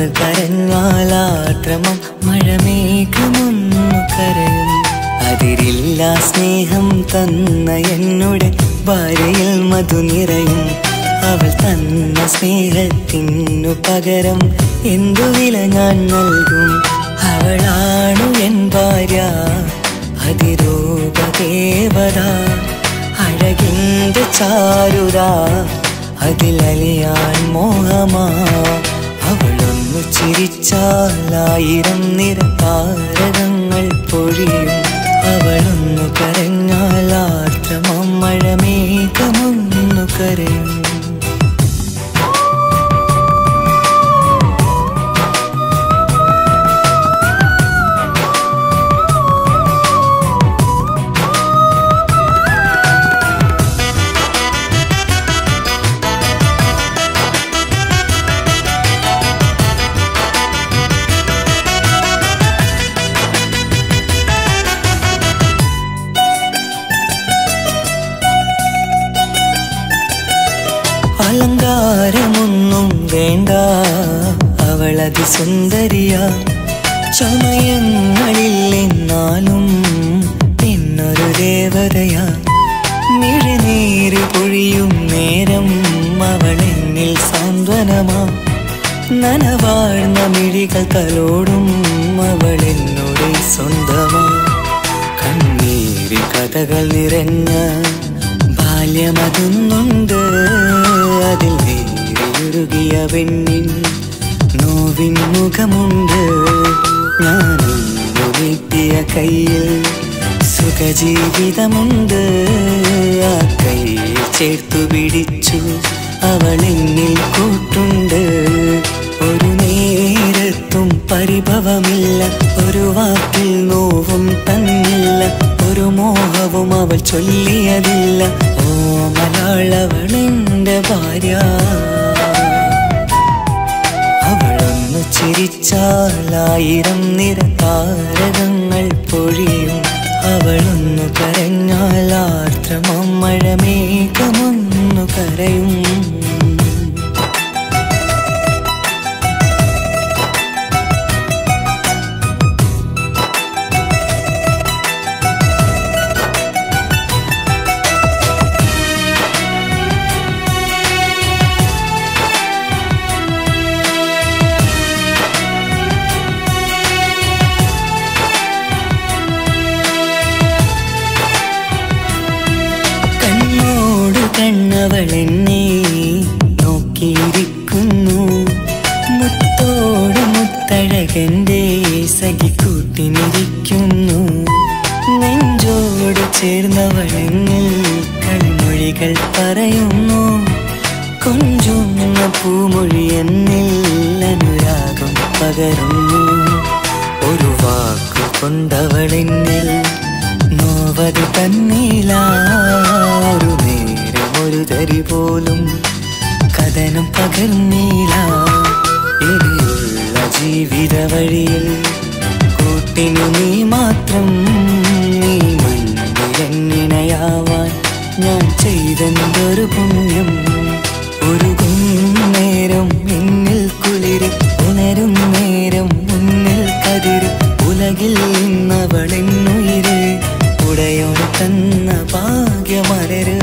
കരഞ്ഞാലാക്രമം മഴമേഘമൊന്നു കരയും അതിരില്ല സ്നേഹം തന്ന എന്നുടെ ഭാര്യയിൽ മധു നിറയും അവൾ തന്ന സ്നേഹത്തിനു പകരം എന്തു വില ഞാൻ നൽകും അവളാണു എൻ ഭാര്യ അതിരൂപദേവത അഴകിന്റെ ചാരുത അതിലലിയാൻ മോഹമാ അവളൊന്നു ചിരിച്ചാലായിരം നിറതാരകങ്ങൾ പൊഴിയും അവളൊന്നു കരഞ്ഞാൽ ആർദ്രമം മഴമേഘമൊന്നു കരയും അലങ്കാരമൊന്നും വേണ്ട അവളതി സുന്ദരിയ ചമയങ്ങളിൽ എന്നാലും പിന്നൊരു ദേവതയാ നിഴനീര് പൊഴിയും നേരം അവളെന്നിൽ സാന്ത്വനമാ നനവാഴ്ന്ന മിഴികൾ തലോടും അവളെന്നോട് സ്വന്തമാ കണ്ണീരി കഥകൾ നിറഞ്ഞ ബാല്യമതൊന്നുണ്ട് അതിൽ വേറിയൊരുകിയ പെണ്ണിൻ നോവിൻ മുഖമുണ്ട് ഞാനൊന്നു നീട്ടിയ കയ്യിൽ സുഖജീവിതമുണ്ട് ആ കയ്യിൽ ചേർത്തു പിടിച്ചു അവളെന്നിൽ കൂട്ടുണ്ട് ഒരു നേരത്തും പരിഭവമില്ല ഒരു വാക്കിൽ നോവും തന്നില്ല ഒരു മോഹവും അവൾ ചൊല്ലിയതില്ല ഓ മലയാളവളെന്റെ ഭാര്യ അവളൊന്നു ചിരിച്ചാലായിരം നിറതാരകങ്ങൾ പൊഴിയും അവളൊന്നു കരഞ്ഞാൽ ആർദ്രമം മഴമേഘമൊന്നു കരയും കണ്ണോട് കണ്ണവളെന്നെ നോക്കിയിരിക്കുന്നു മുത്തോട് മുത്തഴകന്റെ സഖിക്കൂട്ടിനിരിക്കുന്നു നെഞ്ചോട് ചേർന്നവളെന്നിൽ കളിമൊഴികൾ പറയുന്നു കൊഞ്ചുന്ന പൂമൊഴി എന്നിൽ അനുരാഗം പകരുന്നു ഒരു വാക്കു കൊണ്ടവളെന്നിൽ നോവത് തന്നീല ഒരു നേരം ഒരു തരി പോലും കഥനം പകർന്നീല ഇനിയുള്ള ജീവിത വഴിയിൽ കൂട്ടിനു നീ മാത്രം നീ മണ്ണിലെങ്ങിണയാവാൻ ഞാൻ ചെയ്തെന്തൊരു പുണ്യം ഒരുകും നേരം എന്നിൽ കുളിര് ഉണരും നേരം മുന്നിൽ കതിര് ഉലകിൽ നിന്നവളെന്നുയിര് ഉടയോൻ തന്ന ഭാഗ്യമലര്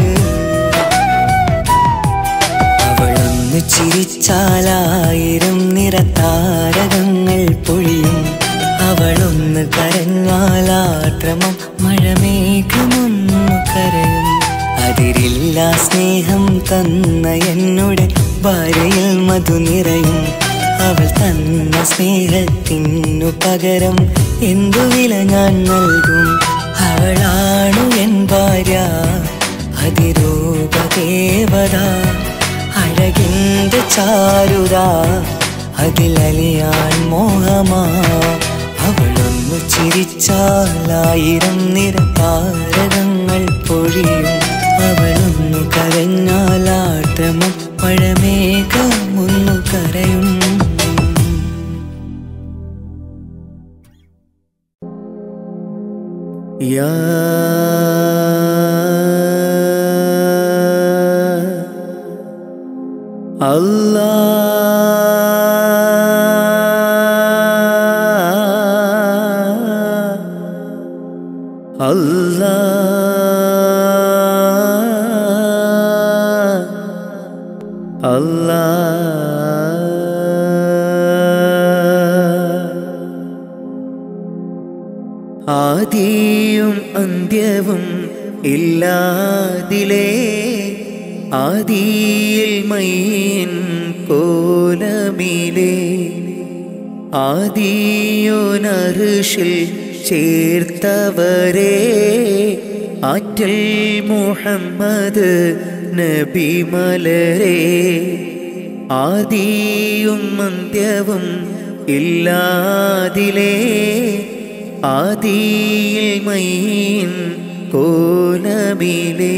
അവളൊന്ന് ചിരിച്ചാലായിരം നിറത്താരകങ്ങൾ പൊഴിയും അവളൊന്ന് കരഞ്ഞാലാക്രമം മഴമേഘമൊന്നു കരയും അതിരില്ല സ്നേഹം തന്ന എന്നുടെ ഭാര്യയിൽ മധു നിറയും അവൾ തന്ന സ്നേഹത്തിനു പകരം എന്തു വില ഞാൻ നൽകും അവളാണു എൻ ഭാര്യ അതിരൂപദേവത അഴകിന്റെ ചാരുത അതിലലിയാൻ മോഹമാ അവളൊന്നു ചിരിച്ചാലായിരം നിറതാരകങ്ങൾ പൊഴിയും അവളൊന്നു കരഞ്ഞാലാട്ടമം മഴമേഘമൊന്നു കരയും യാ ആദിയും അന്ത്യവും ഇല്ലാതിലേ ആദിയിൽ മൈൻ കോലമിലേ ആദിയോനറുഷിൽ ചേർത്തവരെ ആറ്റൽ മുഹമ്മദ് നബി മലരെ ആദിയും അന്ത്യവും ഇല്ലാതിലേ ആദിയിൽ മൈൻ കോലമിലേ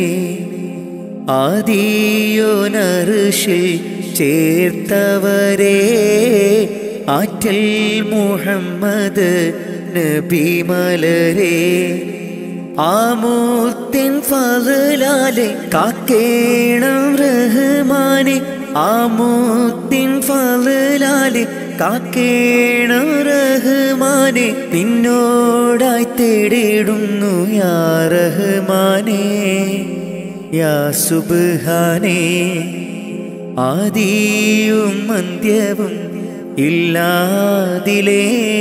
ആദിയോനറുഷിൽ ചേർത്തവരെ ആറ്റൽ മുഹമ്മദ് നബി മലരെ ആമൂർത്തിൻ ഫലാലെ കാക്കേണം റഹ്മാനെ ആമൂർത്തിൻ ഫലാലെ കാക്കേണം റഹ്മാനെ നിന്നോടായി തേടിയിടുന്നു യാ റഹ്മാനേ യാ സുബ്ഹാനേ ആദിയും അന്ത്യവും ഇല്ലാതിലേ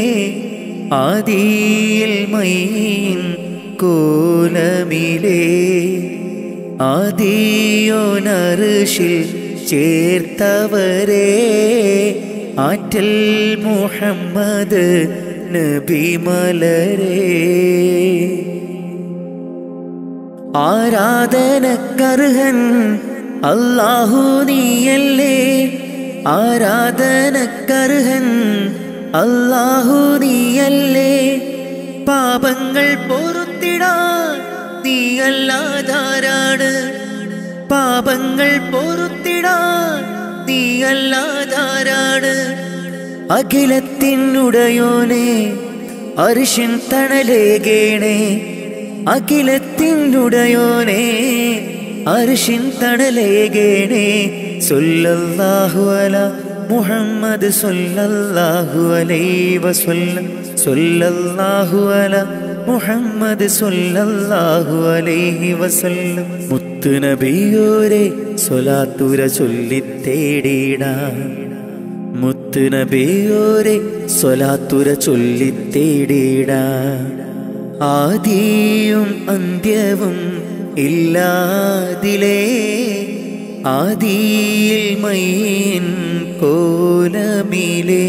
ആദിയിൽ മൈൻ കോലമിലേ ആദിയോനറുഷിൽ ചേർത്തവരെ ആറ്റൽ മുഹമ്മദ് നബി മലരേ ആരാധനക്കർഹൻ അല്ലാഹു നീയല്ലേ ആരാധനക്കർഹൻ അല്ലാഹു നീയല്ലേ പാപങ്ങൾ പൊറുത്തിടാൻ നീയല്ലാതാരാണ് പാപങ്ങൾ പൊറുത്തിടാൻ നീയല്ലാതാരാണ് അഖിലത്തിനുടയോനെ അരിശിൻ തണലേകേണേ അഖിലത്തിനുടയോനെ അരിശിൻ തണലേകേണേ സൊല്ലല്ലാഹു അല മുഹമ്മദ് സൊല്ലല്ലാഹു അലൈഹി വസല്ലം സൊല്ലല്ലാഹു അല മുഹമ്മദ് സൊല്ലല്ലാഹു അലൈഹി വസല്ലം മുത്തു നബിയോരെ സ്വലാത്തുര ചൊല്ലിത്തേടിടാം മുത്തു നബിയോരെ സ്വലാത്തുര ചൊല്ലിത്തേടിടാം ആദിയും അന്ത്യവും ഇല്ലാതിലേ ആദിയിൽ മൈൻ കോലമിലേ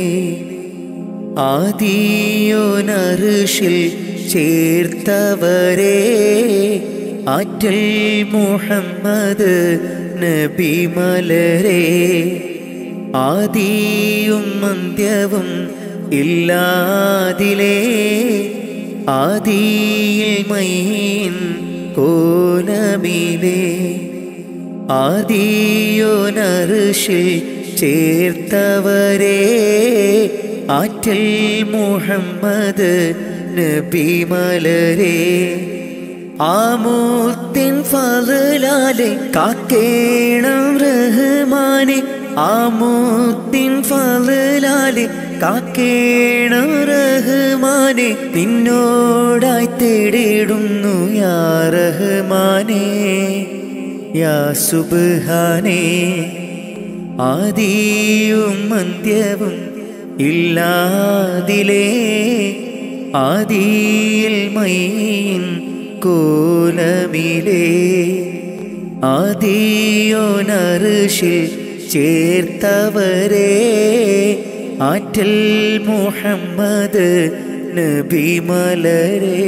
ആദിയോനറുഷിൽ ചേർത്തവരെ ആറ്റൽ മുഹമ്മദ് നബി മലരെ ആദിയും അന്ത്യവും ഇല്ലാതിലേ ആദിയിൽ മൈൻ കോലമിലേ ആദിയോനറുഷിൽ ചേർത്തവരെ ആറ്റൽ മുഹമ്മദ് നബി മലരെ ആമൂർത്തിൻ ഫലാലെ കാക്കേണം റഹ്മാനെ ആമൂർത്തിൻ ഫലാലെ കാക്കേണം റഹ്മാനെ നിന്നോടായി തേടിയിടുന്നു യാ റഹ്മാനേ യാ സുബ്ഹാനേ ആദിയും അന്ത്യവും ഇല്ലാതിലേ ആദിയിൽ മൈൻ കോലമിലേ ആദിയോനറുഷിൽ ചേർത്തവരെ ആറ്റൽ മുഹമ്മദ് നബി മലരേ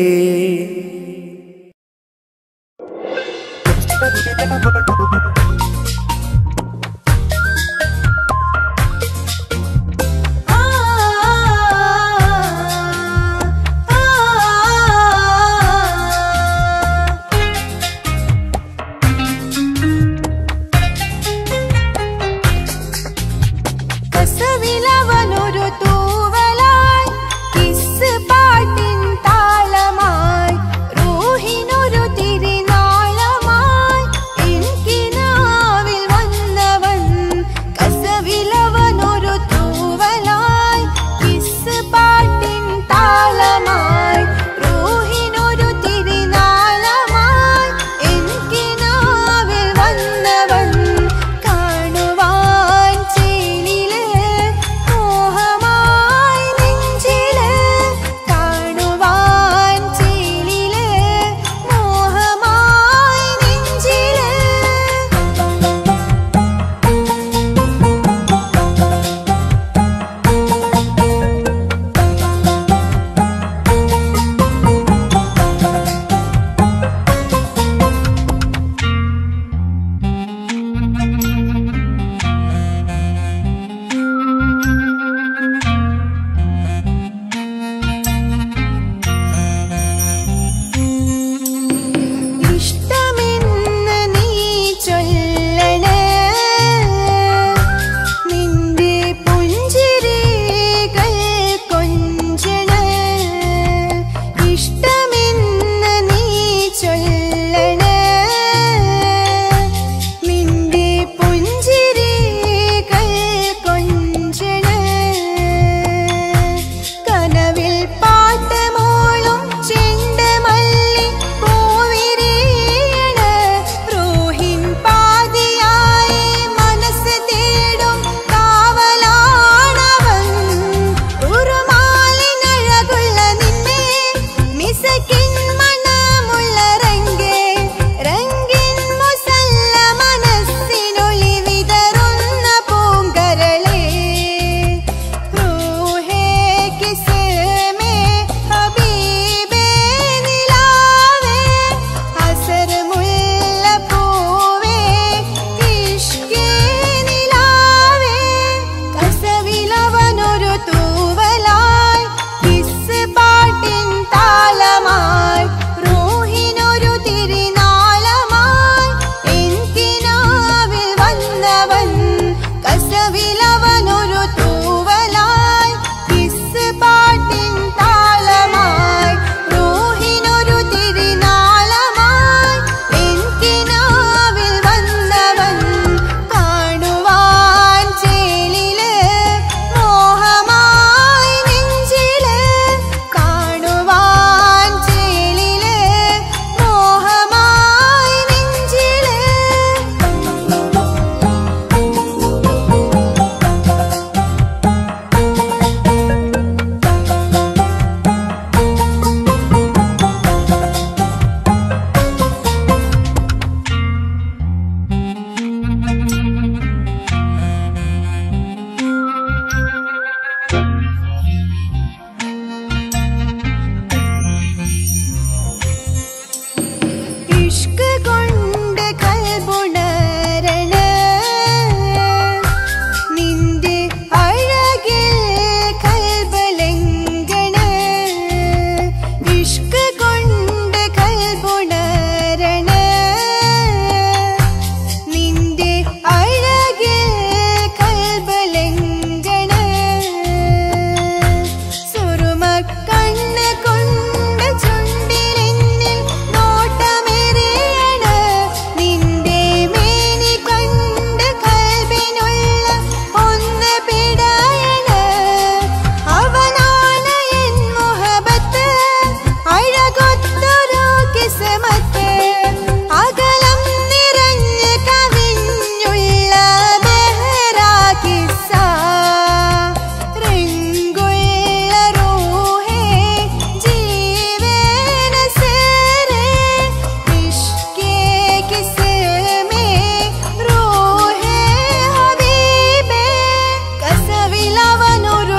കസവിലവനൊരു തൂവലായി കിസ് പാട്ടിൻ താളമായി റൂഹിനൊരു തിരിനാളമായി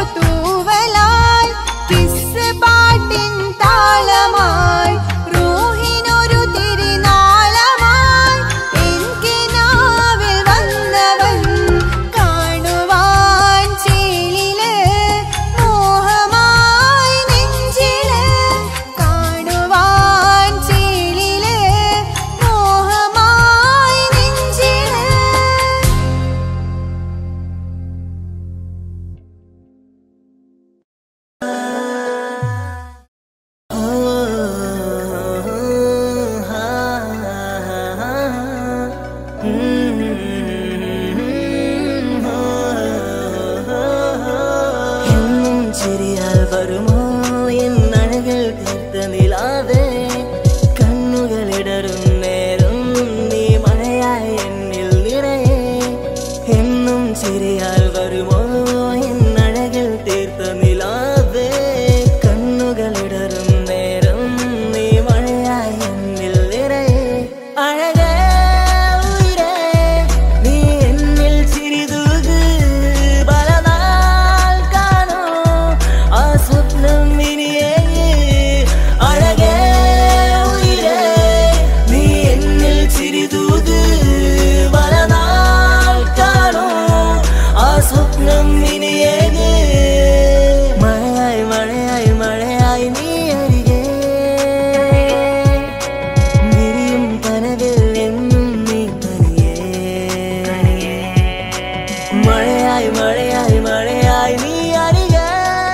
തൂവലായി കിസ് പാട്ടിൻ താളമായി റൂഹിനൊരു തിരുനാളമായി എനിക്കിനാവിൽ വന്നവൻ കാണുവാൻ ചേലില് മോഹമായി നെഞ്ചില് കാണുവാൻ ചേലില് മോഹമായി നെഞ്ചില് എന്നും ചിരിയാൽ വരുമോ എൻ അഴകൾ തീർത്ത നിലാതെ കണ്ണുകളിടറും നേരം നീ മഴയായി എന്നിൽ നിറയെ എന്നും ചിരിയാൽ വരുമോ എൻ അഴകൾ തീർത്ത നിലാതെ കണ്ണുകളിടറും നേരം നീ മഴയായി എന്നിൽ നിറയെ അഴകേ ഉയിരേ, നീ എന്നിൽ ചിരിതൂക് പലനാൾ കാണൂ ആ സ്വപ്നം ഇനിയേ അഴകേ ഉയിരേ, നീ എന്നിൽ ചിരിതൂക് പലനാൾ കാണൂ ആ സ്വപ്നം ഇനിയേ മഴയായി മഴയായി മഴയായി നീ അരികേ വിരിയും കനവിൽ എന്നും നീ തനിയേ മഴയായി മഴയായി മഴയായി നീ അരികെ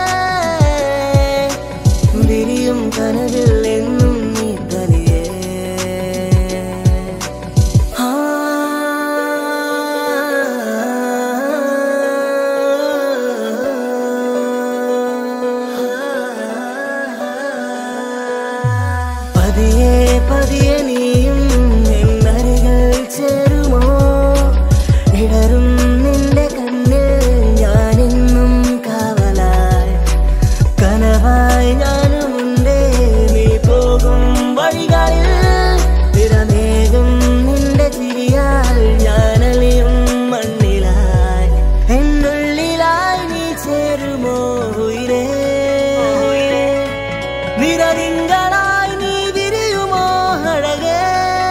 വിരിയും കനവിൽ എന്നും നീ തനിയേ ആ പതിയെ പതിയെ നീയും എന്നരികൾ ചേരുമോ ഇടറും നിന്റെ കണ്ണിൽ ഞാനെന്നും കാവലായി കനവായി ഞാനുമുണ്ട് നീ പോകും വഴികളിൽ തിരമേകും നിന്റെ ചിരിയാൽ ഞാനലിയും മണ്ണിലായി എന്നുള്ളിലായി നീ ചേരുമോ ഉയരേ നിറതിങ്കളായി നീ വിരിയുമോ അഴകേ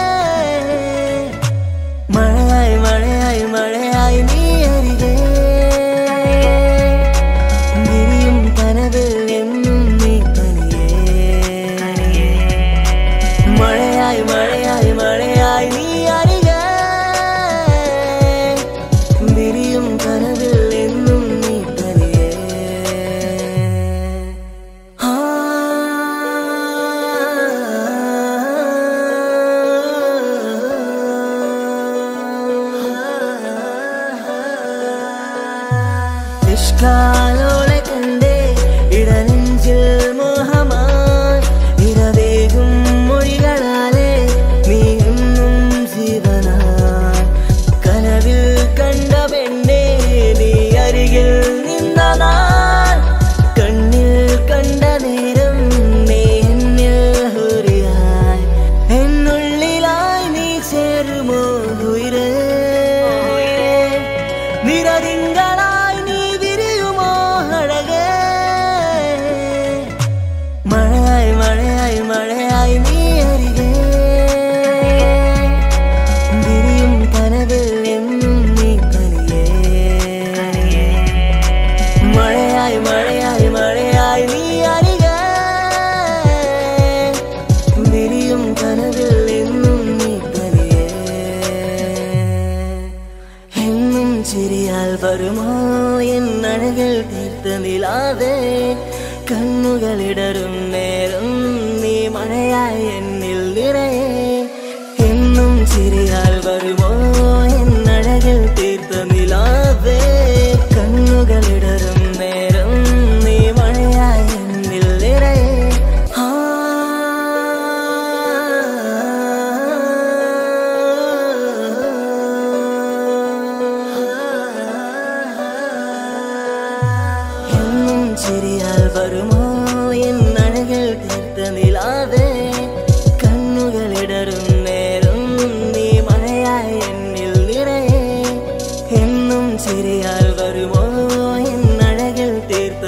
മഴയായി മഴയായി മഴയായി നീ അരികേ വിരിയും കനവിൽ എന്നും നീ തനിയേ മഴയായി മഴയായി മഴയായി നീ അരികെ വിരിയും കനവിൽ എന്നും നീ തനിയേ ആ ഇഷ്കാലോളെ കണ്ടേ ഇടനെഞ്ചിൽ മോഹമായി ഇരവേകും മൊഴികളാലെ നീ എന്നും ജീവനായി കനവിൽ കണ്ട പെണ്ണേ നീ അരികിൽ നിന്ന നാൾ കണ്ണിൽ കണ്ട നേരം നീ എന്നിൽ ഹുരിയായി എന്നുള്ളിലായി നീ ചേരുമോ ഉയരേ നിറതിങ്കളായി നീ വിരിയുമോ അഴകേ മഴയായി മഴയായി മഴയായി നീ അരികേ വിരിയും കനവിൽ എന്നും നീ തനിയേ മഴയായി മഴയായി മഴയായി നീ അരികെ വിരിയും കനവിൽ എന്നും നീ തനിയേ എന്നും ചിരിയാൽ വരുമോ എന്നഴകൾ തീർത്ത നിലാതെ കണ്ണുകളിടറും നേരം നീ മഴയായി എന്നിൽ നിറയെ എന്നും ചിരിയാൽ വരുമോ എന്നഴകൾ തീർത്ത നിലാതെ കണ്ണുകളിടറും നേരം നീ മഴയായി എന്നിൽ നിറയെ ആ എന്നും ചിരിയാൽ വരുമോ എന്നഴകൾ തീർത്ത നിലാതെ കണ്ണുകളിടറും നേരം നീ മഴയായി എന്നിൽ നിറയെ എന്നും ചിരിയാൽ വരുമോ എന്നഴകൾ തീർത്ത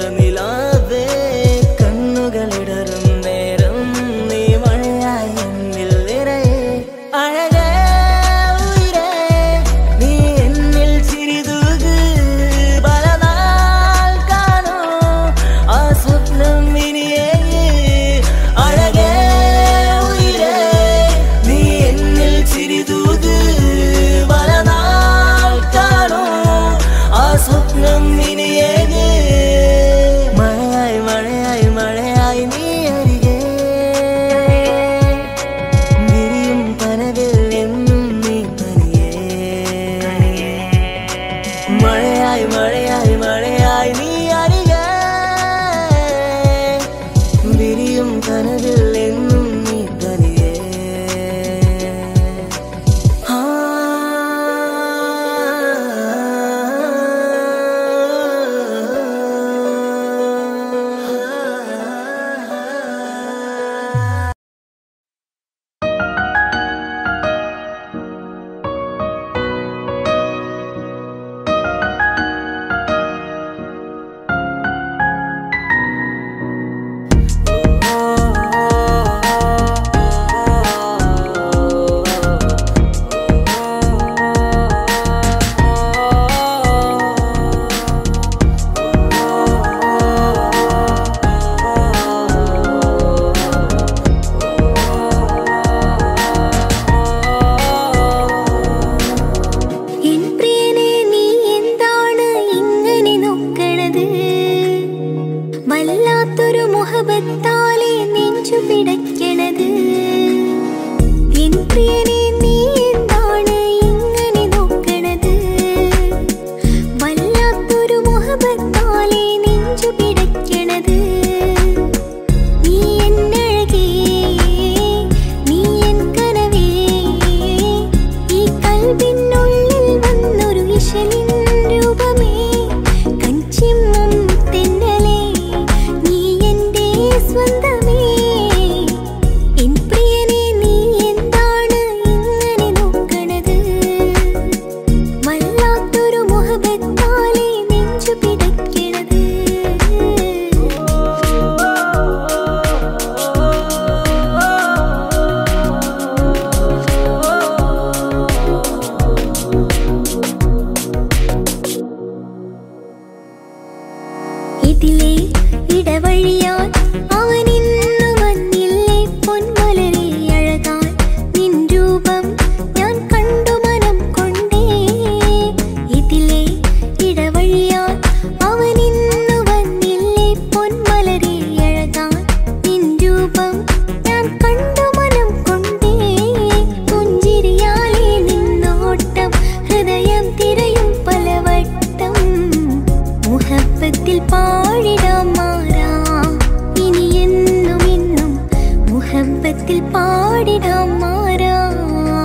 ഇതിലെ ഇടവഴിയാൽ അവൻ ഇന്നു വന്നില്ലേ പൊന്മലരെ അഴകാൽ നിൻ രൂപം ഞാൻ കണ്ടു മനം കൊണ്ടേ ഇതിലെ ഇടവഴിയാൽ അവൻ ഇന്നു വന്നില്ലേ പൊന്മലരെ അഴകാൽ നിൻ രൂപം ഞാൻ കണ്ടു മനം കൊണ്ടേ പുഞ്ചിരിയാലേ നിന്നോട്ടം ഹൃദയം തിരയും പലവട്ടം മുഹബത്തിൽ പാടിടാം മാറാം ഇനി എന്നും എന്നും മുഹബത്തിൽ പാടിടാം മാറാം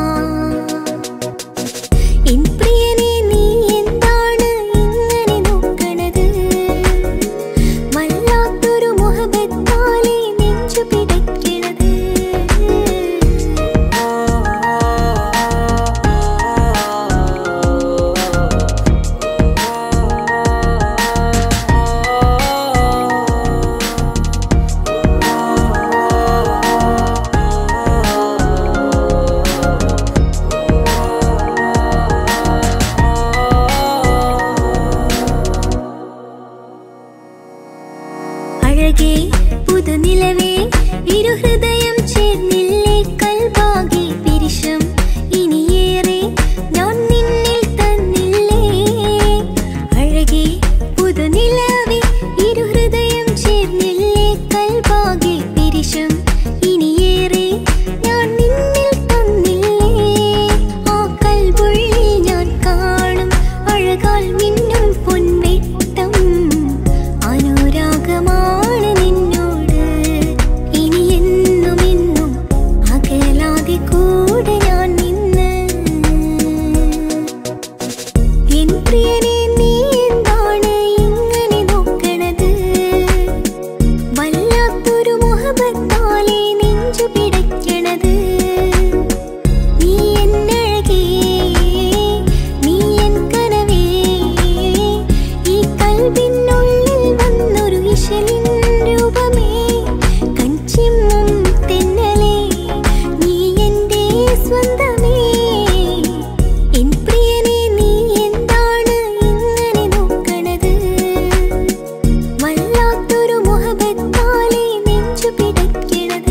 എൻ പ്രിയനെ നീ എന്താണ് ഇങ്ങനെ നോക്കണത് വല്ലാത്തൊരു മുഹബത്താലെ നെഞ്ചു പിടയ്ക്കണത് അഴകേ പുതുനിലവേ ഇരുഹൃദയം ചേർന്നില്ലേ കൽവാകെ പിരിശം ഇനിയേറെ ഞാൻ നിന്നിൽ തന്നില്ലേ അഴകേ പുതുനിലവേ ഇരുഹൃദയം ചേർന്നില്ലേ കൽവാകെ പിരിശം ഇനിയേറെ ഞാൻ നിന്നിൽ തന്നില്ലേ ആ കൽവുള്ളിൽ ഞാൻ കാണും അഴകാൽ മിന്നും പൊൻവെട്ടം അനുരാഗമാണ് നിന്നോട് ഇനി എന്നും എന്നും അകലാതെ കൂടെ ഞാൻ നിന്ന് എൻ പ്രിയനെ നീ എന്താണ് ഇങ്ങനെ നോക്കണത് വല്ലാത്തൊരു മുഹബത്താലെ നെഞ്ചു പിടയ്ക്കണത് നീ എന്നഴകേ നീ എൻ കനവേ ഈ കൽവിനുള്ളിൽ വന്നൊരു ഇശലിൻ രൂപമേ കൺചിമ്മും തെന്നലേ നീ എൻ്റെ സ്വന്തമേ എൻ പ്രിയനെ നീ എന്താണ് ഇങ്ങനെ നോക്കണത് വല്ലാത്തൊരു മുഹബത്താലെ നെഞ്ചു പിടയ്ക്കണത്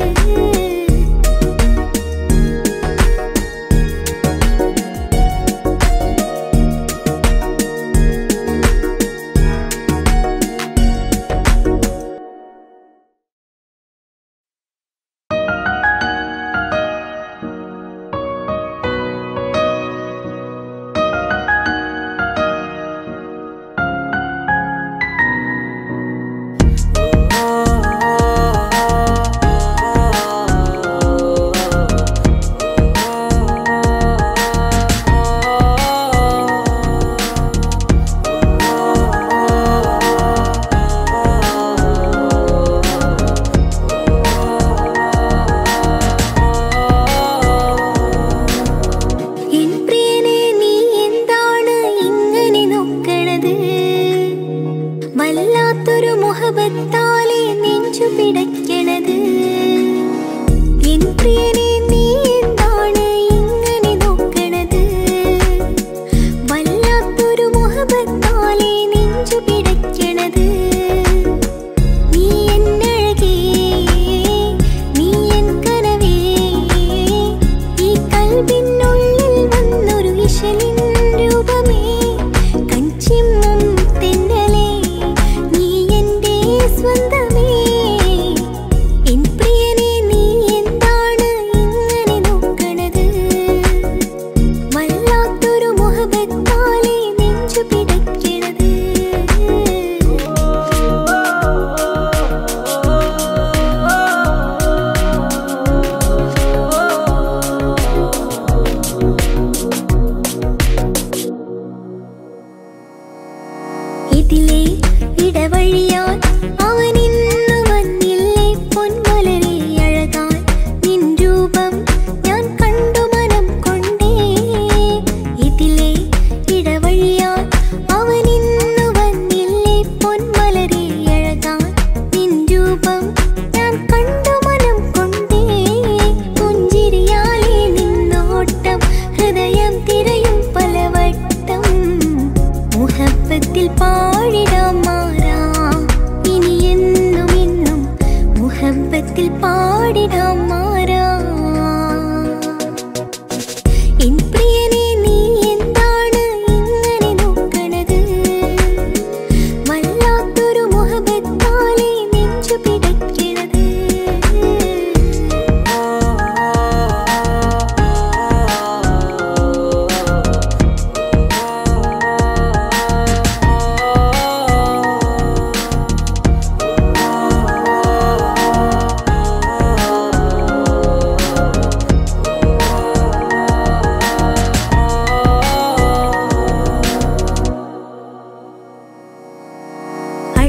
എൻ പ്രിയനെ നീ എന്താണ് ഇങ്ങനെ നോക്കണത് വല്ലാത്തൊരു മുഹബത്താലെ നെഞ്ചു പിടയ്ക്കണത് എൻ പ്രിയനെ നീ എന്താണ് ഇങ്ങനെ നോക്കണത് വല്ലാത്തൊരു മുഹബത്താലെ നെഞ്ചു പിടയ്ക്കണത് നീ എന്നഴകേ നീ എൻ കനവേ ഈ കൽവിനുള്ളിൽ വന്നൊരു ഇശലിൻ രൂപമേ കൺചിമ്മും തെന്നലേ നീ എൻ്റെ സ്വന്തമേ എൻ പ്രിയനെ നീ എന്താണ്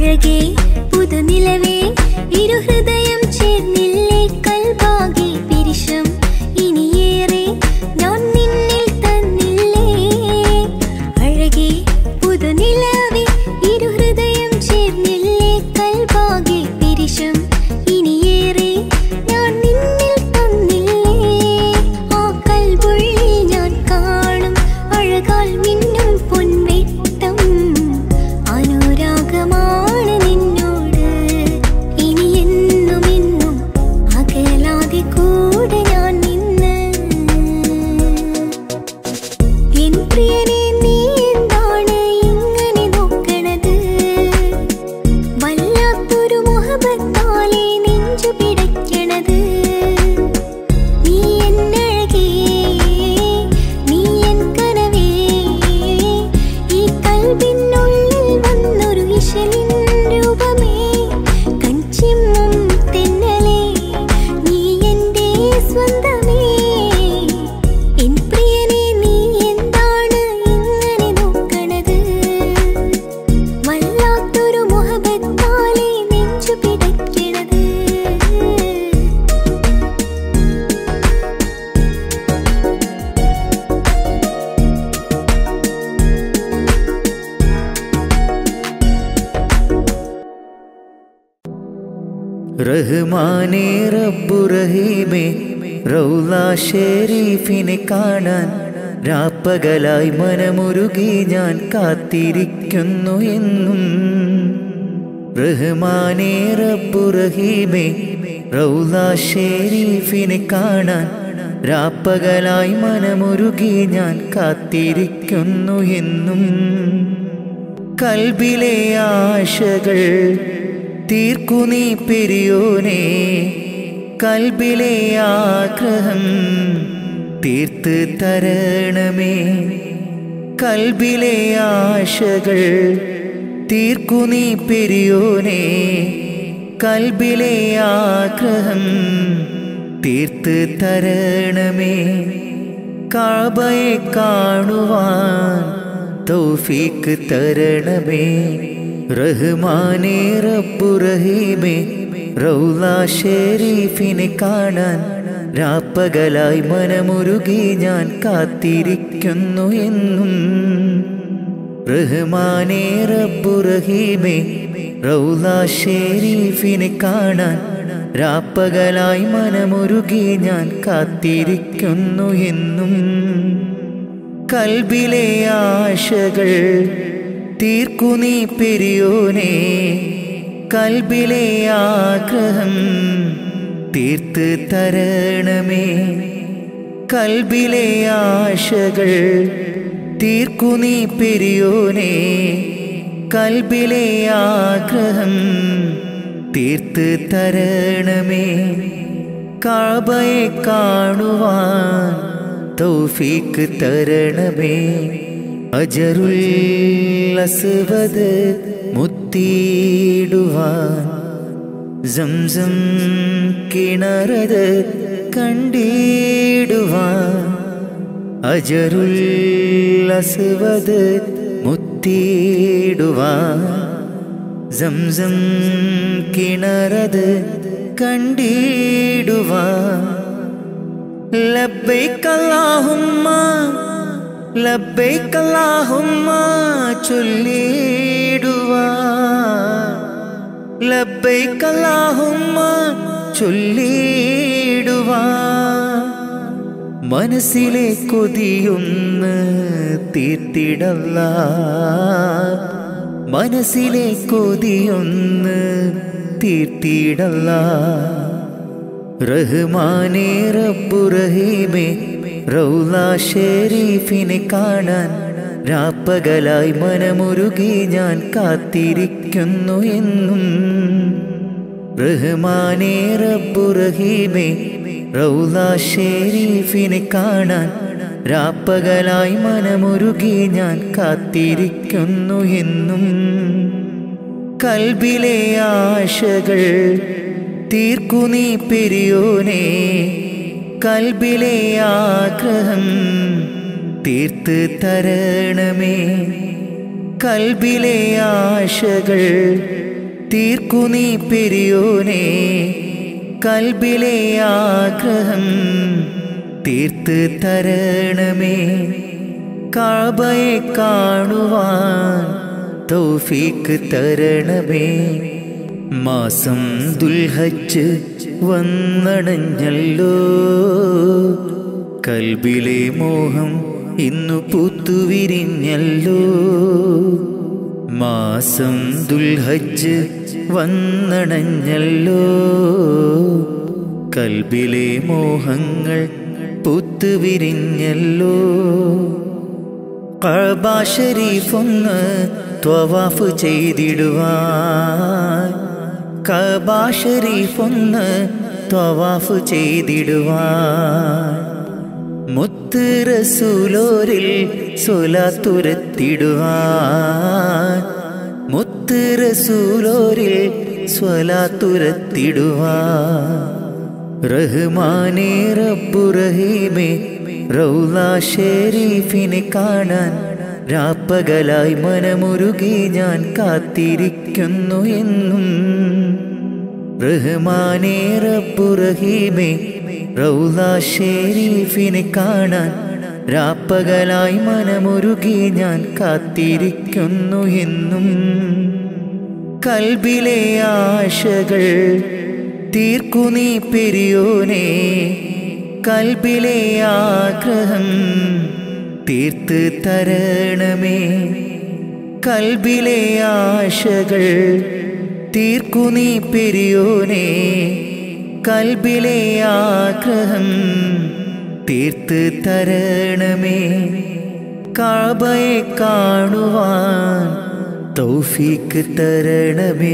അഴകേ പുതുനിലവേ ഇരുഹൃദയം ചേർന്നില്ലേ കൽബാകെ പിരിശം ഇനിയേറെ ഞാൻ നിന്നിൽ തന്നില്ലേ അഴകേ പുതുനിലവേ ഇരുഹൃദയം ചേർന്നില്ലേ കൽബാകെ പിരിശം ഇനിയേറെ ഞാൻ നിന്നിൽ തന്നില്ലേ ആ കൽബുള്ളിൽ ഞാൻ കാണും അഴകാൽ മിന്നും പൊൻവെട്ടം അനുരാഗമാണ് നിന്നോട് ഇനി എന്നും എന്നും അകലാതെ കൂടെ ഞാൻ നിന്ന് എൻ പ്രിയനെ നീ എന്താണ് ഇങ്ങനെ നോക്കണത് വല്ലാത്തൊരു മുഹബത്താലെ നെഞ്ചു പിടയ്ക്കണത് നീ എന്നഴകേ നീ എൻ കനവേ ഈ കൽബിനുള്ളിൽ വന്നൊരു ഇശലിൻ രൂപമേ കഞ്ചിമ്മും തെന്നലേ നീ എൻ്റെ സ്വന്തമേ എൻ പ്രിയനെ നീ എന്താണ് ഇങ്ങനെ നോക്കണത് വല്ലാത്തൊരു മുഹബത്താലെ നെഞ്ചു പിടയ്ക്കണത് റഹ്മാനേ റബ്ബു റഹീമേ റൗല ഷെരീഫിനെ കാണാൻ രാപ്പകലായി മനമുരുകി ഞാൻ കാത്തിരിക്കുന്നു എന്നും റഹ്മാനേ റബ്ബു റഹീമേ റൗല ഷെരീഫിനെ കാണാൻ രാപ്പകലായി മനമുരുകി ഞാൻ കാത്തിരിക്കുന്നു എന്നും കൽബിലെ ആശകൾ തീർക്കു നീ പെരിയോനെ കൽബിലെ ആഗ്രഹം തീർത്ത് തരണമേ കൽബിലെ ആശകൾ തീർക്കു നീ പെരിയോനെ കൽബിലെ ആഗ്രഹം തീർത്ത് തരണമേ കാബയെ കാണുവാൻ തൗഫീക്ക് തരണമേ റഹ്മാനേ റബ്ബു റഹീമേ റൗല ഷെരീഫിനെ കാണാൻ രാപ്പകലായി മനമുരുകി ഞാൻ കാത്തിരിക്കുന്നു എന്നും റഹ്മാനേ റബ്ബു റഹീമേ റൗല ഷെരീഫിനെ കാണാൻ രാപ്പകലായി മനമുരുകി ഞാൻ കാത്തിരിക്കുന്നു എന്നും കൽബിലെ ആശകൾ തീർക്കു നീ പെരിയോനെ കൽബിലെ ആഗ്രഹം തീർത്ത് തരണമേ കൽബിലെ ആശകൾ തീർക്കു നീ പെരിയോനെ കൽബിലെ ആഗ്രഹം തീർത്ത് തരണമേ കാബയെ കാണുവാൻ തൗഫീക്ക് തരണമേ അജറുൽ അസ്വദ് മുത്തിയിടുവാൻ സംസം കിണറത് കണ്ടിടുവാൻ അജറുൽ അസ്വദ് മുത്തിയിടുവാൻ സംസം കിണറത് കണ്ടിടുവാൻ ലബ്ബൈക അല്ലാഹുമ്മ ലബ്ബൈക അല്ലാഹുമ്മ ചൊല്ലിടുവാൻ ലബ്ബൈക അല്ലാഹുമ്മ ചൊല്ലിടുവാൻ മനസ്സിലെ കൊതിയൊന്ന് തീർത്തിടല്ല മനസ്സിലെ കൊതിയൊന്ന് തീർത്തിടല്ല റഹ്മാനേ റബ്ബു റഹീമേ റൗല ഷെരീഫിനെ കാണാൻ രാപ്പകലായി മനമുരുകി ഞാൻ കാത്തിരിക്കുന്നു എന്നും റഹ്മാനേ റബ്ബു റഹീമേ റൗല ഷെരീഫിനെ കാണാൻ രാപ്പകലായി മനമുരുകി ഞാൻ കാത്തിരിക്കുന്നു എന്നും കൽബിലെ ആശകൾ തീർക്കു നീ പെരിയോനെ കൽബിലെ ആഗ്രഹം തീർത്ത് തരണമേ കൽബിലെ ആശകൾ തീർക്കു നീ പെരിയോനെ കൽബിലെ ആഗ്രഹം തീർത്ത് തരണമേ കാബയെ കാണുവാൻ തൗഫീക്ക് തരണമേ മാസം ദുൽഹജ്ജ് വന്നടഞ്ഞല്ലോ കൽബിലെ മോഹം ഇന്നു പൂത്തുവിരിഞ്ഞല്ലോ മാസം ദുൽഹജ്ജ് വന്നണഞ്ഞല്ലോ കൽബിലെ മോഹങ്ങൾ പൂത്തുവിരിഞ്ഞല്ലോ കഅബ ഷരീഫൊന്ന് ത്വവാഫ് ചെയ്തിടുവാൻ കഅബ ഷരീഫൊന്ന് ത്വവാഫ് ചെയ്തിടുവാൻ മുത്ത് റസൂലോരിൽ സ്വലാത്തുരത്തിടുവാൻ മുത്ത് റസൂലോരിൽ സ്വലാത്തുരത്തിടുവാൻ റഹ്മാനേ റബ്ബു റഹീമേ റൗല ഷെരീഫിനെ കാണാൻ രാപ്പകലായി മനമുരുകി ഞാൻ കാത്തിരിക്കുന്നു എന്നും റഹ്മാനേ റബ്ബു റഹീമേ റൗല ഷെരീഫിനെ കാണാൻ രാപ്പകലായി മനമുരുകി ഞാൻ കാത്തിരിക്കുന്നു എന്നും കൽബിലെ ആശകൾ തീർക്കു നീ പെരിയോനെ കൽബിലെ ആഗ്രഹം തീർത്ത് തരണമേ കൽബിലെ ആശകൾ തീർക്കു നീ പെരിയോനെ കൽബിലെ ആഗ്രഹം തീർത്ത് തരണമേ കാബയെ കാണുവാൻ തൗഫീക്ക് തരണമേ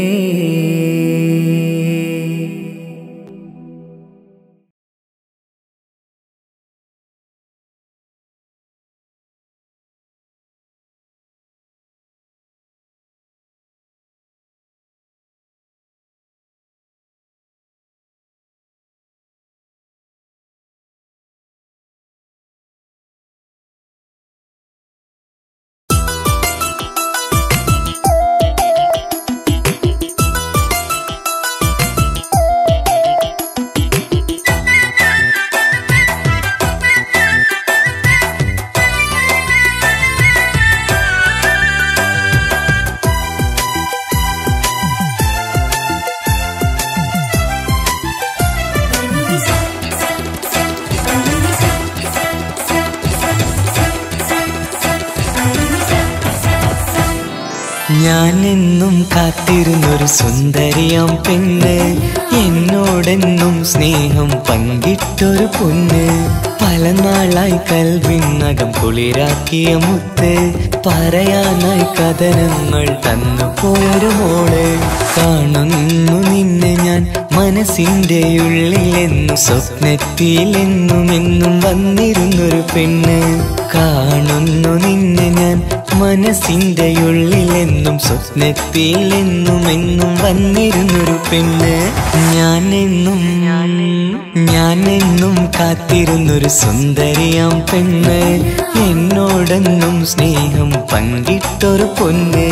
ഞാൻ എന്നും കാത്തിരുന്നൊരു സുന്ദരിയാം പെണ്ണ് എന്നോടെന്നും സ്നേഹം പങ്കിട്ടൊരു പൊന്ന് പല നാളായി കൽവിനകം കുളിരാക്കിയ മുത്ത് പറയാനായി കഥനങ്ങൾ തന്നു പോയൊരു മോള് കാണുന്നു നിന്നെ ഞാൻ മനസ്സിന്റെ ഉള്ളിലെന്നും സ്വപ്നത്തിലെന്നും എന്നും വന്നിരുന്നൊരു പെണ്ണ് കാണുന്നു നിന്നെ ഞാൻ മനസ്സിന്റെ ഉള്ളിലെന്നും സ്വപ്നത്തിലെന്നും എന്നും വന്നിരുന്നൊരു പെണ്ണ് ഞാൻ എന്നും ഞാൻ എന്നും കാത്തിരുന്നൊരു സുന്ദരിയാം പെണ്ണ് എന്നോടെന്നും സ്നേഹം പങ്കിട്ടൊരു പൊന്ന്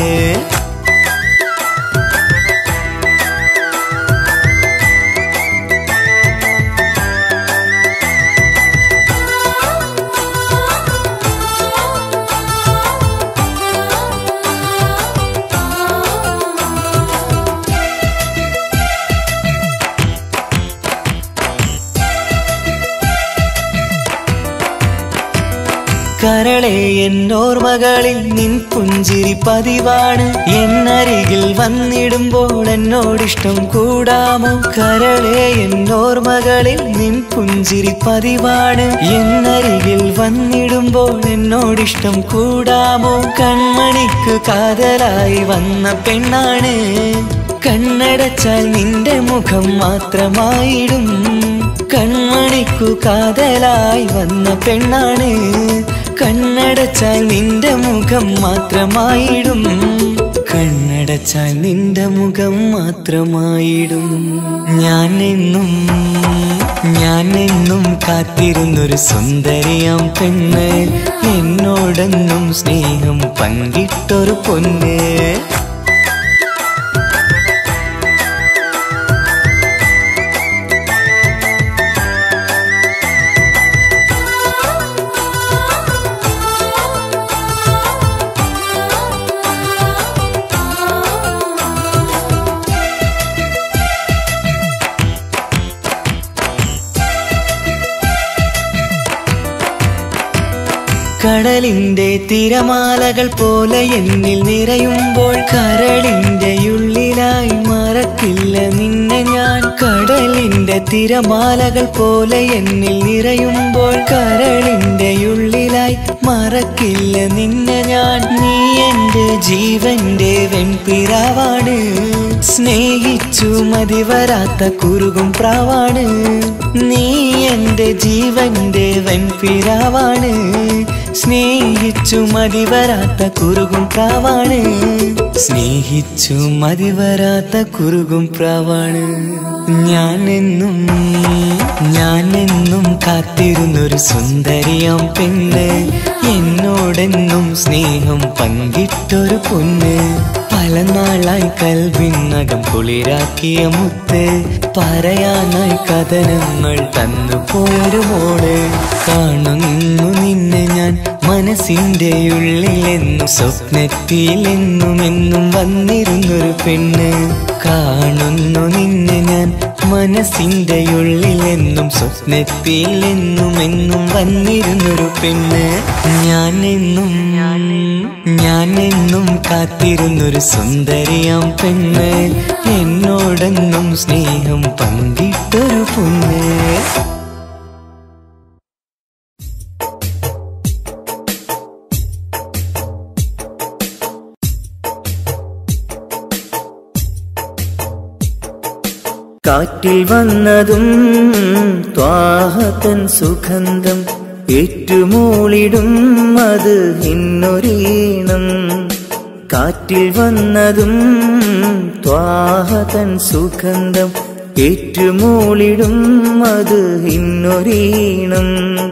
കരളെ എന്നോർമകളിൽ നിൻ പുഞ്ചിരി പതിവാണ് എന്നരികിൽ വന്നിടുമ്പോൾ എന്നോടിഷ്ടം കൂടാമോ കരളെ എന്നോർമകളിൽ നിൻ പുഞ്ചിരി പതിവാണ് എന്നരികിൽ വന്നിടുമ്പോൾ എന്നോടിഷ്ടം കൂടാമോ കൺമണിക്ക് കാതലായി വന്ന പെണ്ണാണ് കണ്ണടച്ചാൽ നിന്റെ മുഖം മാത്രമായിടും കൺമണിക്കു കാതലായി വന്ന പെണ്ണാണ് കണ്ണടച്ചാൽ നിന്റെ മുഖം മാത്രമായിടും കണ്ണടച്ചാൽ നിന്റെ മുഖം മാത്രമായിടും ഞാൻ എന്നും ഞാൻ എന്നും കാത്തിരുന്നൊരു സുന്ദരിയാം പെണ്ണ് എന്നോടെന്നും സ്നേഹം പങ്കിട്ടൊരു പൊന്ന് കടലിന്റെ തിരമാലകൾ പോലെ എന്നിൽ നിറയുമ്പോൾ കരളിന്റെ ഉള്ളിലായി മറക്കില്ല നിന്നെ ഞാൻ കടലിന്റെ തിരമാലകൾ പോലെ എന്നിൽ നിറയുമ്പോൾ കരളിന്റെ ഉള്ളിലായി മറക്കില്ല നിന്നെ ഞാൻ നീ എന്റെ ജീവന്റെ വെൺപിറാവാണ് സ്നേഹിച്ചു മതി വരാത്ത കുരുകും പ്രാവാണ് നീ എന്റെ ജീവന്റെ വെൺപിറാവാണ് സ്നേഹിച്ചു മതി വരാത്ത കുരുകും പ്രാവാണ് സ്നേഹിച്ചു മതി വരാത്ത കുരുകും പ്രാവാണ് ഞാനെന്നും ഞാനെന്നും കാത്തിരുന്നൊരു സുന്ദരിയാം പെണ്ണ് എന്നോടെന്നും സ്നേഹം പങ്കിട്ടൊരു പൊന്ന് പല നാളായി കൽവിനകം കുളിരാക്കിയ മുത്ത് പറയാനായി കഥനങ്ങൾ തന്നു പോയൊരു മോള് കാണുന്നു നിന്നെ ഞാൻ മനസ്സിന്റെ ഉള്ളിലെന്നും സ്വപ്നത്തിലെന്നും എന്നും വന്നിരുന്നൊരു പെണ്ണ് കാണുന്നു നിന്നെ ഞാൻ മനസ്സിന്റെ ഉള്ളിലെന്നും സ്വപ്നത്തിലെന്നും എന്നും വന്നിരുന്നൊരു പെണ്ണ് ഞാൻ എന്നും ഞാൻ എന്നും കാത്തിരുന്നൊരു സുന്ദരിയാം പെണ്ണ് എന്നോടെന്നും സ്നേഹം പങ്കിട്ടൊരു പൊന്ന് കാറ്റിൽ വന്നതും ത്വാഹത്തൻ സുഗന്ധം ഏറ്റുമൂളിടും അത് ഇന്നൊരീണം കാറ്റിൽ വന്നതും ത്വാഹതൻ സുഗന്ധം ഏറ്റുമൂളിടും അത് ഇന്നൊരീണം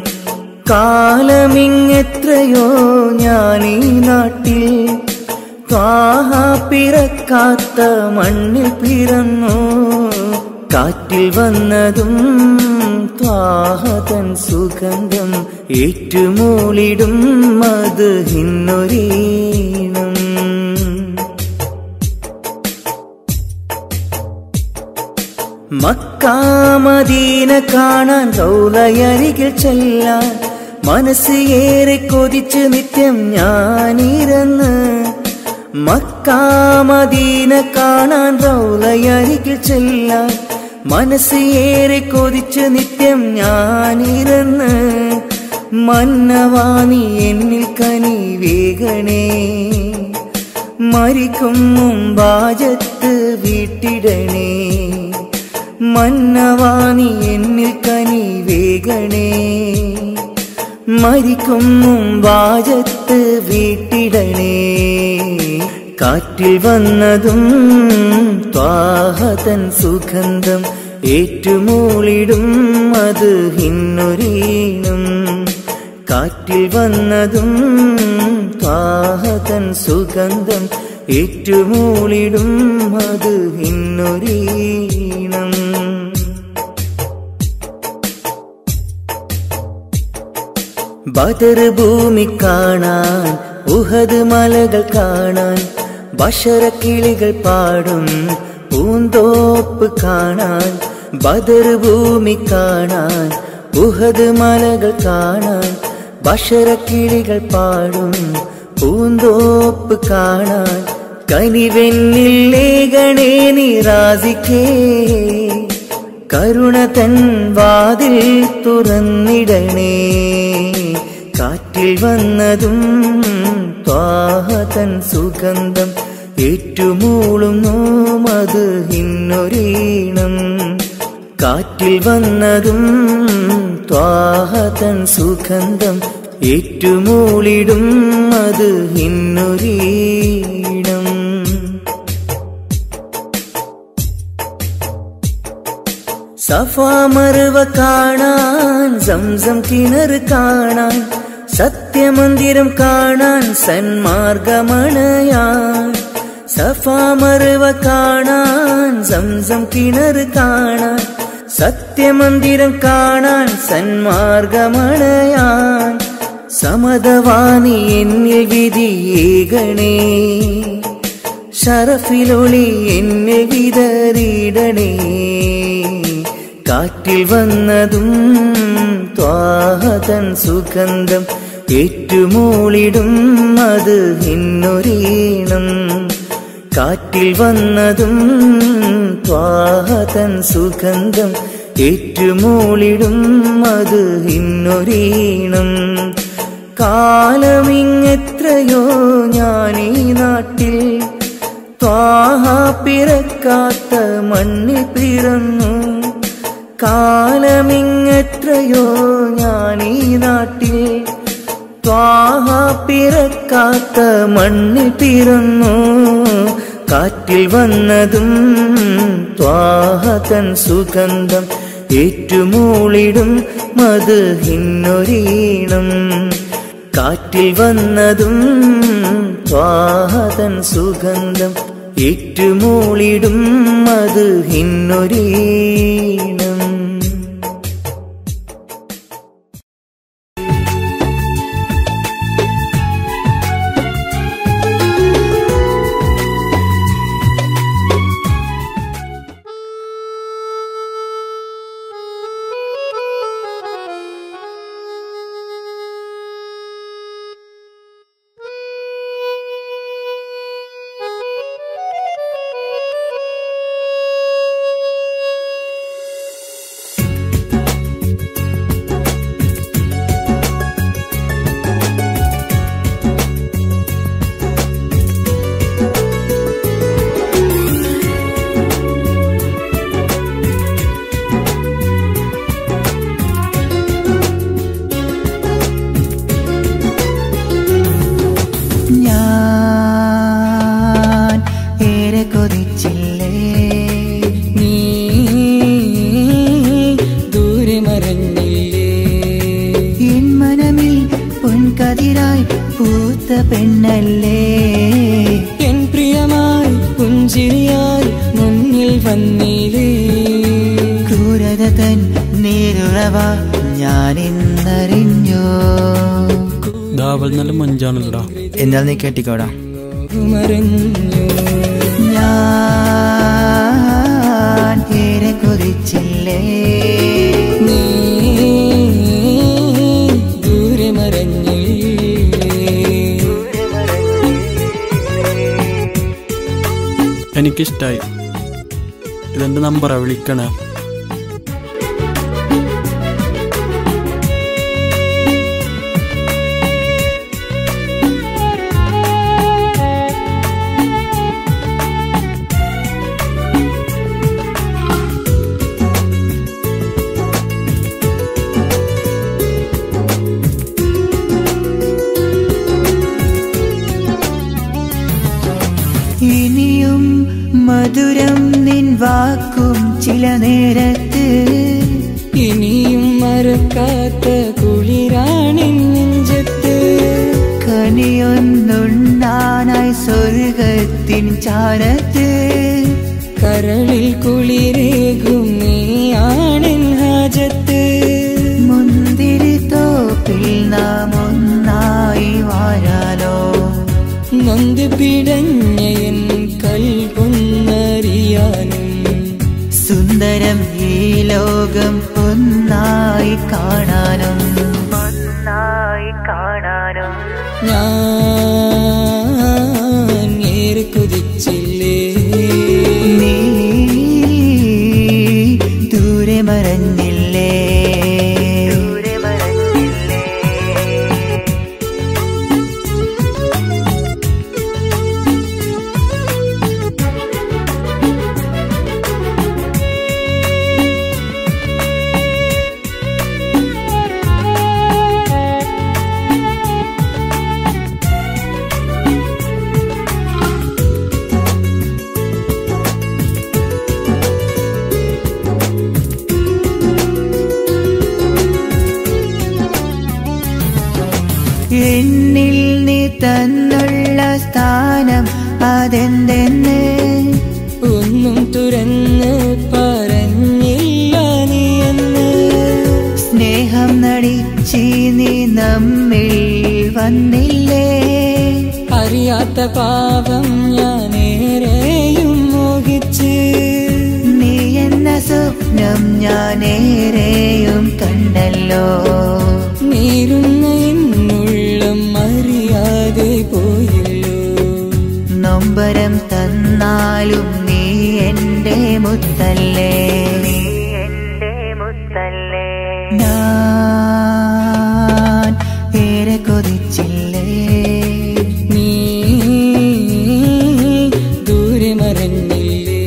കാലമിങ്ങെത്രയോ ഞാനീ നാട്ടിൽ ത്വാഹ പിറക്കാത്ത മണ്ണിൽ പിറന്നു കാറ്റിൽ വന്നതും ത്വാഹതൻ സുഗന്ധം ഏറ്റുമൂളിടും അത് ഇന്നൊരീണം മക്കാമദീന കാണാൻ റൗലയരികിൽ ചെല്ലാൻ മനസ്സ് ഏറെ കൊതിച്ച് നിത്യം ഞാനിരന്ന് മക്കാമദീന കാണാൻ റൗലയരികിൽ ചെല്ലാൻ മനസ്സ് ഏറെ കൊതിച്ച് നിത്യം ഞാനിരന്ന് മന്നവാണി എന്നിൽ കനി വേഗണേ മരിക്കും മുമ്പാജത്ത് വീട്ടിടണേ മന്നവാണി എന്നിൽ കനി വേഗണേ മരിക്കും മുമ്പാജത്ത് വീട്ടിടണേ കാറ്റിൽ വന്നതും ത്വാഹതൻ സുഗന്ധം ഏറ്റുമൂളിടും അത് ഇന്നൊരീണം കാറ്റിൽ വന്നതും ത്വാഹതൻ സുഗന്ധം ഏറ്റുമൂളിടും അത് ഇന്നൊരീണം ബദർ ഭൂമി കാണാൻ ഉഹദ് മലകൾ കാണാൻ ബഷറക്കിളികൾ പാടും പൂന്തോപ്പ് കാണാൻ ബദർ ഭൂമി കാണാൻ ഉഹദ് മലകൾ കാണാൻ ബഷറക്കിളികൾ പാടും പൂന്തോപ്പ് കാണാൻ കനിവെന്നിൽ ലേഖണേ നിറാസിക്കേ കരുണ തൻ വാതിൽ തുറന്നിടണേ കാറ്റിൽ വന്നതും ത്വാഹതൻ സുഗന്ധം ഏറ്റുമൂളുന്നു അത് ഇന്നൊരീണം കാറ്റിൽ വന്നതും ത്വാഹതൻ സുഗന്ധം ഏറ്റുമൂളിടും അത് ഇന്നൊരീണം സഫാമറുവ കാണാൻ സംസം കിണർ കാണാൻ സത്യമന്ദിരം കാണാൻ സന്മാർഗമണയാൻ സഫാമറുവ കാണാൻ സംസം കിണർ കാണാൻ സത്യമന്ദിരം കാണാൻ സന്മാർഗമണയാൻ സമതവാണി എന്നിൽ വിധിയേകണേ ഷറഫിലൊളി എന്നെ വിതറിയിടണേ കാറ്റിൽ വന്നതും ത്വാഹതൻ സുഗന്ധം ഏറ്റുമൂളിടും അത് ഇന്നൊരീണം കാറ്റിൽ വന്നതും ത്വാഹതൻ സുഗന്ധം ഏറ്റുമൂളിടും അത് ഇന്നൊരീണം കാലമിങ്ങെത്രയോ ഞാനീ നാട്ടിൽ ത്വാഹ പിറക്കാത്ത മണ്ണിൽ പിറന്നു കാലമിങ്ങെത്രയോ ഞാനീ നാട്ടിൽ ത്വാഹ പിറക്കാത്ത മണ്ണിൽ പിറന്നു കാറ്റിൽ വന്നതും ത്വാഹതൻ സുഗന്ധം ഏറ്റുമൂളിടും മത് ഹിന്നൊരീണം കാറ്റിൽ വന്നതും ത്വാഹതൻ സുഗന്ധം ഏറ്റുമൂളിടും മത് ഹിന്നൊരീണം ഞാൻ ഏറെ കൊതിച്ചില്ലേ നീ ദൂരെ മറഞ്ഞില്ലേ എൻ മനമിൽ പൊൻകതിരായി പൂത്ത പെണ്ണല്ലേ എൻ പ്രിയമായി പുഞ്ചിരിയായി മുന്നിൽ വന്നില്ലേ ക്രൂരത തൻ നേരുറവ ഞാൻ ഇന്നറിഞ്ഞു ദാവൽ നല്ല മഞ്ചാണല്ലോടാ എന്നാൽ നീ കെട്ടിക്കോടാ മറഞ്ഞു ഞാൻ ഏറെ കൊതിച്ചില്ലേ നീ ദൂരെ മറഞ്ഞില്ലേ എനിക്കിഷ്ടായി ഇതെന്റെ നമ്പറാ വിളിക്കണേ ഇനിയും മധുരം നിൻ വാക്കും ചില നേരത്ത് ഇനിയും മറക്കാത്ത കുളിരാണിൻ നെഞ്ചത്ത് കനിയൊന്നുണ്ണാനായി സ്വർഗത്തിൻ ചാരത്ത് കരളിൽ കുളിരേകും നീയാണിൻ ഹാജത്ത് മുന്തിരി തോപ്പിൽ നാം ഒന്നായി വാഴാലോ നൊന്ത് പിടഞ്ഞ എൻ കൽകൊന്നറിയാനും സുന്ദരം ഈ ലോകം ഒന്നായി കാണാനും ഒന്നായി കാണാനും ഞാൻ ഏറെ കൊതിച്ചില്ലേ നീ ദൂരെ മറഞ്ഞില്ലേ ദൂരെ മറഞ്ഞില്ലേ എന്നിൽ നീ തന്നുള്ള സ്ഥാനം അതെന്തെന്ന് ഒന്നും തുറന്ന് പറഞ്ഞില്ല നീ എന്ന് സ്നേഹം നടിച്ചി നീ നമ്മിൽ വന്നില്ലേ അറിയാത്ത പാപം ഞാനേറെയും മോഹിച്ച് നീ എന്ന സ്വപ്നം ഞാനേറെയും കണ്ടല്ലോ നീരുന്ന എന്നുള്ളിൽ എന്നാലും നീ എൻ്റെ മുത്തല്ലേ ഞാൻ ഏറെ കൊതിച്ചില്ലേ നീ ദൂരെ മറഞ്ഞില്ലേ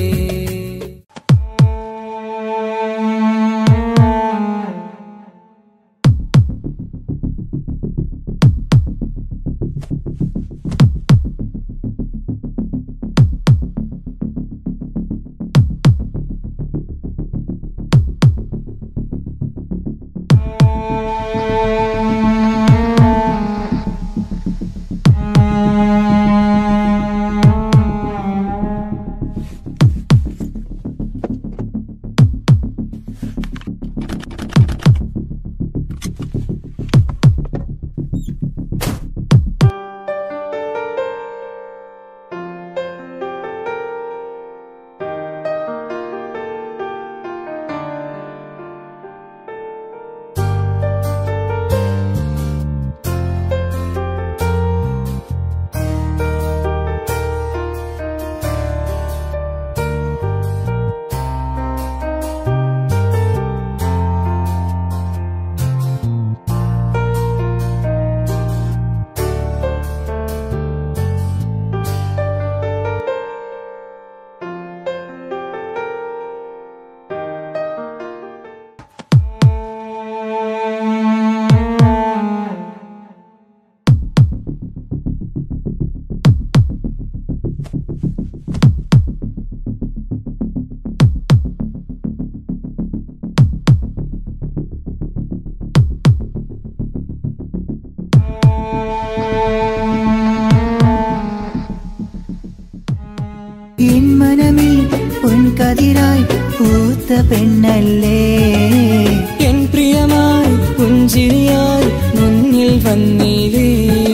എൻ മനമിൽ പൊൻകതിരായി പൂത്ത പെണ്ണല്ലേ എൻ പ്രിയമായി പുഞ്ചിരിയായി മുന്നിൽ വന്നില്ലേ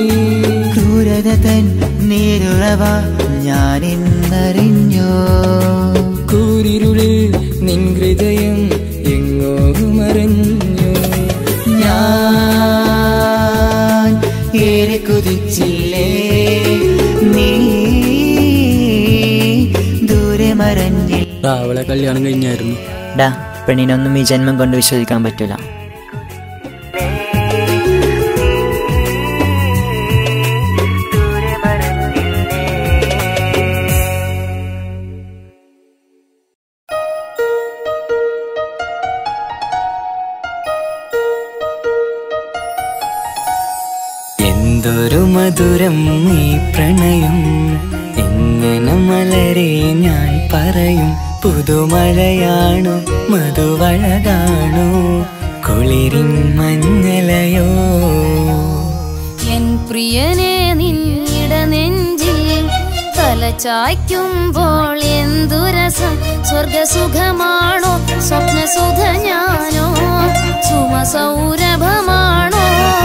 ക്രൂരത തൻ നീരുറവ ഞാൻ ഇന്നറിഞ്ഞോ കൂരിരുളിൽ നിൻ ഹൃദയം എങ്ങോ മറഞ്ഞു ഞാൻ ഏറെ കുതിച്ചില്ലേ നീ ദൂരെ മറഞ്ഞില്ല അവളെ കല്യാണം കഴിഞ്ഞായിരുന്നു ഡാ പെണ്ണിനൊന്നും ഈ ജന്മം കൊണ്ട് വിശ്വസിക്കാൻ പറ്റൂല എന്തൊരു മധുരം ഈ പ്രണയം എങ്ങനെ മലരെ ഞാൻ പറയും പുതുമഴയാണു മധുവഴകാണു കുളിരിൻ മഞ്ഞലയോ എൻ പ്രിയനെ നിന്നിട നെഞ്ചിൽ തലചായ്ക്കുമ്പോൾ എന്തു രസം സ്വർഗസുഖമാണോ സ്വപ്നസുഖ ഞാനോ സുമസൗരഭമാണോ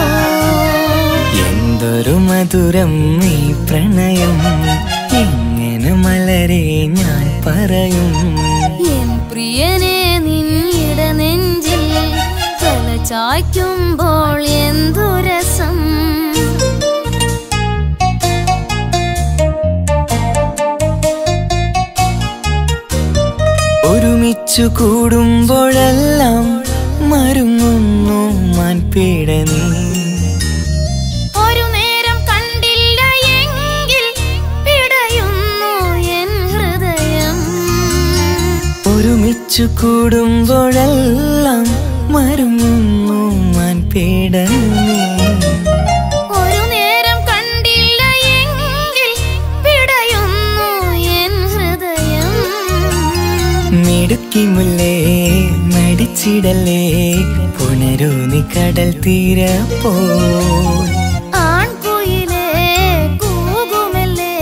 എന്തൊരു മധുരം ഈ പ്രണയം എങ്ങനെ മലരെ ഞാൻ പറയും എൻ പ്രിയനെ നിന്നിട നെഞ്ചിൽ തലചായ്ക്കുമ്പോൾ എന്തു രസം ഒരുമിച്ചു കൂടുമ്പോഴെല്ലാം മരുങ്ങുന്നു മാൻപീട നീ ഒരു നേരം കണ്ടില്ല എങ്കിൽ പിടയുന്നു എൻ ഹൃദയം ഒരുമിച്ചു കൂടുമ്പോഴെല്ലാം മരുങ്ങുന്നു മാൻപീട നീ ഒരു നേരം കണ്ടില്ല എങ്കിൽ പിടയുന്നു എൻ ഹൃദയം മിടുക്കി മുല്ലേ നടിച്ചിടല്ലേ പുണരൂ നീ കടൽ തീര പോ ആൺകുയിലേ കൂകുമല്ലേ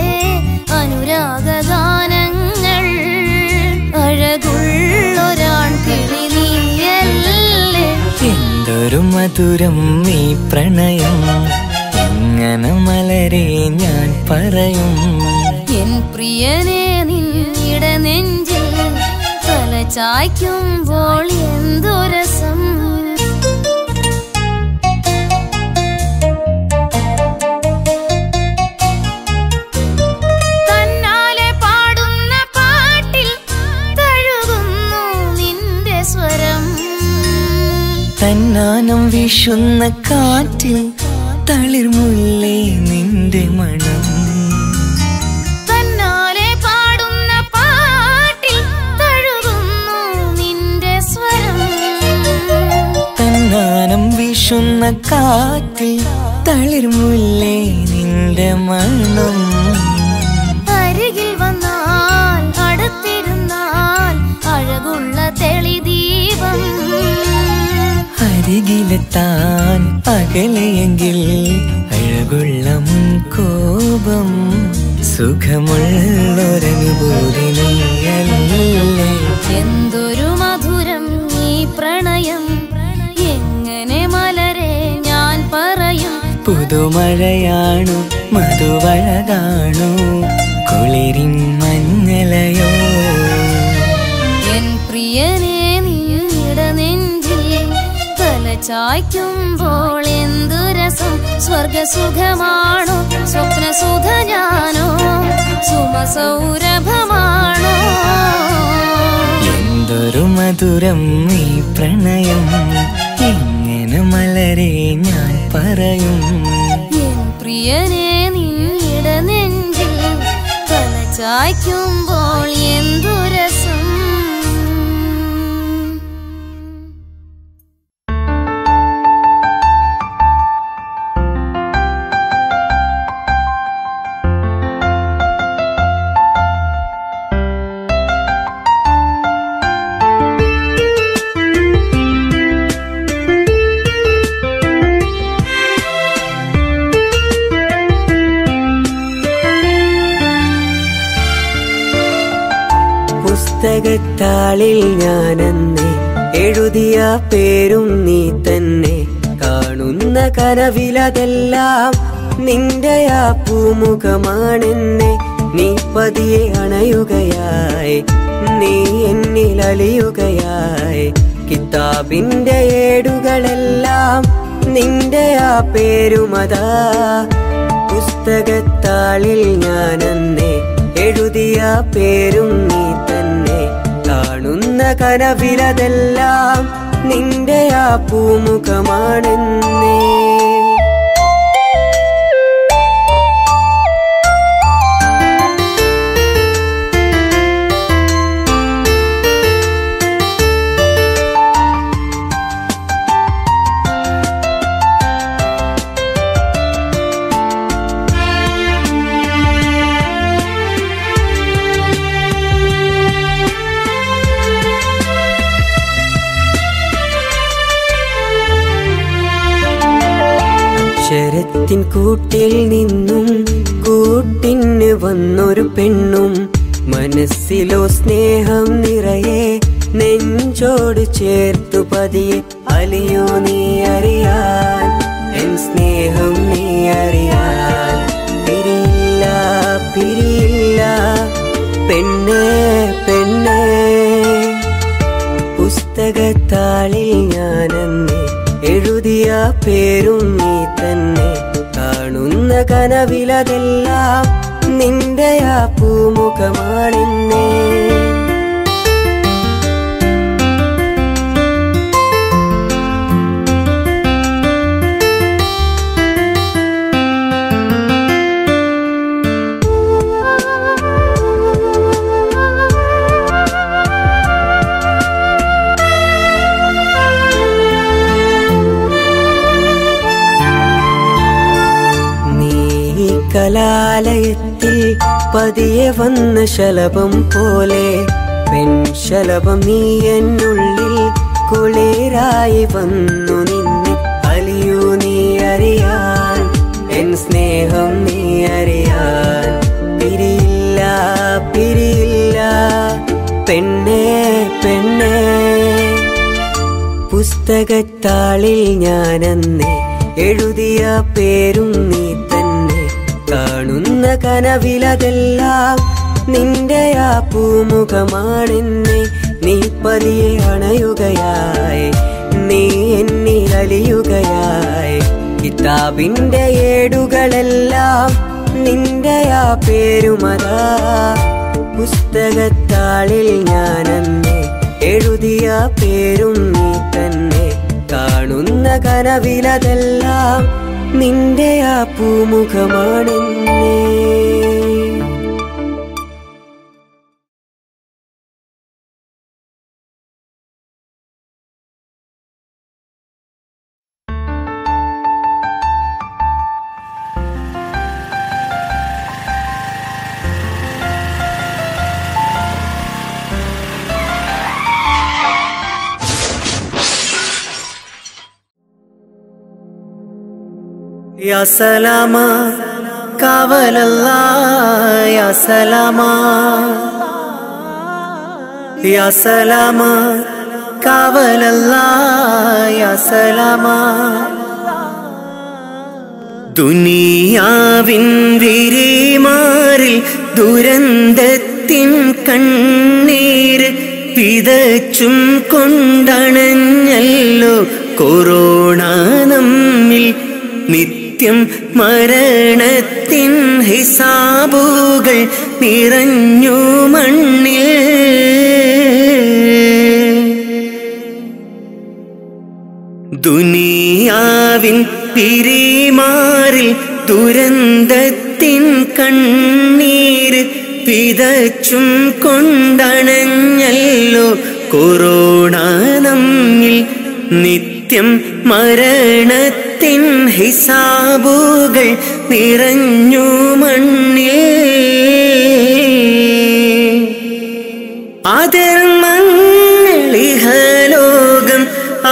അനുരാഗഗാനങ്ങൾ അഴകുള്ളൊരാൺ കിളി നീയല്ലേ എന്തൊരു മധുരം ഈ പ്രണയം എങ്ങനെ മലരെ ഞാൻ പറയും എൻ പ്രിയനെ നിന്നിട നെഞ്ചിൽ തലചായ്ക്കുമ്പോൾ എന്തു രസം തന്നാലെ പാടുന്ന തന്നാനം വീശുന്ന കാറ്റിൽ തളിർമുല്ലേ നിന്റെ മണം തന്നാലെ പാടുന്ന പാട്ടിൽ തഴുകുന്നു നിന്റെ സ്വരം തന്നാനം വീശുന്ന കാറ്റിൽ തളിർമുല്ലേ നിന്റെ മണം അരികിൽ വന്നാൽ അടുത്തിരുന്നാൽ അഴകുള്ള തെളിദീപം അരികിലെത്താൻ അകലെയെങ്കിൽ അഴകുള്ള കോപം സുഖമുള്ളൊരനുഭൂതി നീയല്ലേ എന്തൊരു മധുരം ഈ പ്രണയം എങ്ങനെ മലരെ ഞാൻ പറയും പുതുമഴയാണു മധുവഴകാണു കുളിരിൻ മഞ്ഞലയോ എൻ പ്രിയനെ നീട നെഞ്ചിൽ തല ചായ്ക്കുമ്പോൾ എന്തു രസം സ്വർഗസുഖമാണോ സ്വപ്നസുധ ഞാനോ സുമസൗരഭമാണോ എന്തൊരു മധുരം ഈ പ്രണയം എങ്ങനെ മലരെ ഞാൻ പറയും എൻ പ്രിയനെ നീട നെഞ്ചിൽ തല ചായ്ക്കുമ്പോൾ എന്തു രസം പുസ്തകത്താളിൽ ഞാനെന്ന് എഴുതിയ പേരും നീ തന്നെ കാണുന്ന കനവിലതെല്ലാം നിന്റെ ആ പൂമുഖമാണെന്നെ നീ പതിയെ അണയുകയായി നീ എന്നിൽ അലിയുകയായി കിതാബിന്റെ ഏടുകളെല്ലാം നിന്റെ ആ പേരുമതാ പുസ്തകത്താളിൽ ഞാനെന്നെ എഴുതിയ പേരും നീ തന്നെ കാണുന്ന കനവിലതെല്ലാം നിന്റെ ആ പൂമുഖമാണെന്നേ അക്ഷരത്തിൻ കൂട്ടിൽ നിന്നും കൂട്ടിന് വന്നൊരു പെണ്ണും മനസ്സിലോ സ്നേഹം നിറയെ നെഞ്ചോട് ചേർത്തു പതിയെ അലിയോ നീ അറിയാൻ എൻ സ്നേഹം നീ അറിയാൻ പിരിയില്ല പിരിയില്ല പെണ്ണേ പെണ്ണേ പുസ്തകത്താളിൽ ഞാനെന്ന് എഴുതിയ പേരും നീ തന്നെ കാണുന്ന കനവിലതെല്ലാം നിന്റെ ആ പൂമുഖമാണെന്നേ നീ ഈ കലാലയത്തിൽ പതിയെ വന്ന ശലഭം പോലെ പെൺശലഭം നീ എന്നുള്ളിൽ കുളിരായി വന്നു നിന്നെ അലിയൂ നീ അറിയാൻ എൻ സ്നേഹം നീ അറിയാൻ പിരിയില്ല പിരിയില്ല പെണ്ണേ പെണ്ണേ പുസ്തകത്താളിൽ ഞാനന്ന് എഴുതിയ പേരും നീ തന്നെ കാണുന്ന കനവിലതെല്ലാം നിന്റെ ആ പൂമുഖമാണെന്നെ നീ പതിയെ അണയുകയായി നീ എന്നിൽ അലിയുകയായി കിതാബിന്റെ ഏടുകളെല്ലാം നിന്റെ ആ പേരുമതാ പുസ്തകത്താളിൽ ഞാനന്ന് എഴുതിയ പേരും നീ തന്നെ കാണുന്ന കനവിലതെല്ലാം നിന്റെ ആ പൂമുഖമാണെന്നേ യാ സലാമ കാവലല്ല യാ സലാമ യാ സലാമ കാവലല്ല യാ സലാമ ദുനിയാവിൻ വിരിമാറിൽ ദുരന്തത്തിൻ കണ്ണീര് വിതച്ചും കൊണ്ടണഞ്ഞല്ലോ കൊറോണ നമ്മിൽ നിത്യം മരണത്തിൻ ഹിസാബുകൾ നിറഞ്ഞു മണ്ണിൽ ദുനിയാവിൻ പിരിമാറിൽ ദുരന്തത്തിൻ കണ്ണീര് വിതച്ചും കൊണ്ടണഞ്ഞല്ലോ കൊറോണ നമ്മിൽ നിത്യം മരണത്തിൻ ഹിസാബുകൾ നിറഞ്ഞു മണ്ണിൽ അധർമ്മങ്ങളിഹലോകം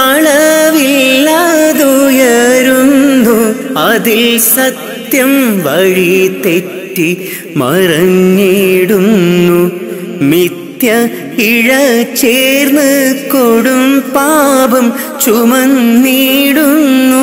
അളവില്ലാതുയരുന്നു അതിൽ സത്യം വഴി തെറ്റി മറഞ്ഞിടുന്നു മിഥ്യ ഇഴ ചേർന്ന് കൊടും പാപം ചുമന്നിടുന്നു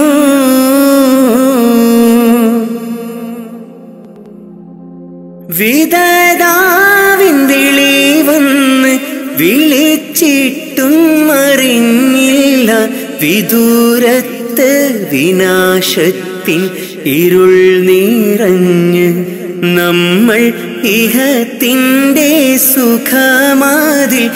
വിധതാവിന്തിളി വന്ന് വിളിച്ചിട്ടും അറിഞ്ഞില്ല വിദൂരത്ത് വിനാശത്തിൻ ഇരുൾ നിറഞ്ഞ് നമ്മൾ ഇഹത്തിൻ്റെ സുഖമാതിൽ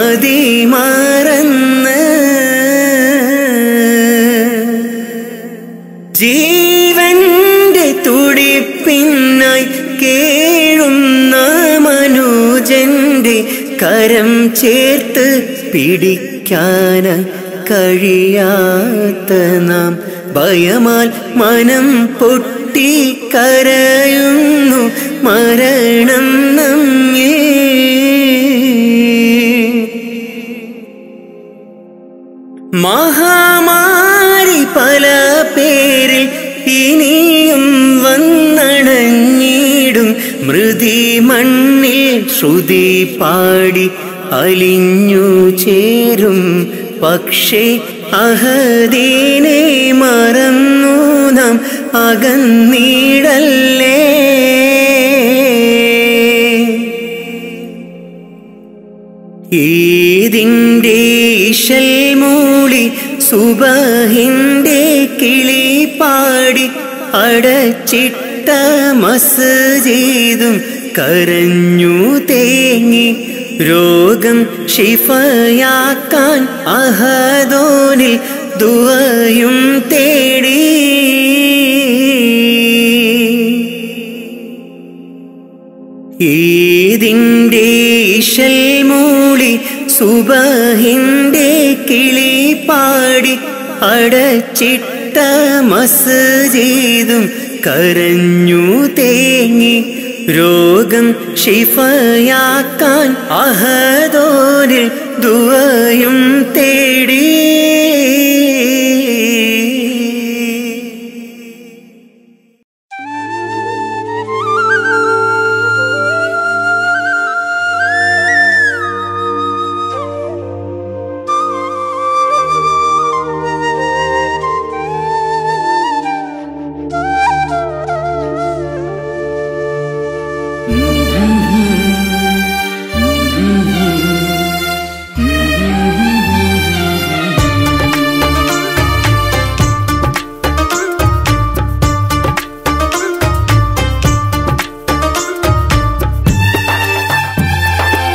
മതിമറന്ന് ജീവന്റെ തുടിപ്പിന്നായി കേഴുന്ന മനുജന്റെ കരം ചേർത്ത് പിടിക്കാന കഴിയാത്ത നാം ഭയമാൽ മനം പൊട്ടി കരയുന്നു മരണം നമ്മേ മഹാമാരി പല പേരിൽ ഇനിയും വന്നണഞ്ഞിടും മൃതി മണ്ണിൽ ശ്രുതി പാടി അലിഞ്ഞു ചേരും പക്ഷേ അഹദീനെ മറന്നു നാം അകന്നീടല്ലേ ഈതിൻ്റെ ഇശൽ മൂളി സുബഹിൻ്റെ കിളി പാടി അടച്ചിട്ട മസ്ജിദും കരഞ്ഞു തേങ്ങി രോഗം ഷിഫയാക്കാൻ അഹദോനിൽ ദുവയും തേടി ഈതിൻ്റെ ഇശൽ മൂളി സുബഹിൻ്റെ കിളി പാടി അടച്ചിട്ട മസ്ജിദും കരഞ്ഞു തേങ്ങി രോഗം ഷിഫയാക്കാൻ അഹദോനിൽ ദുവയും തേടി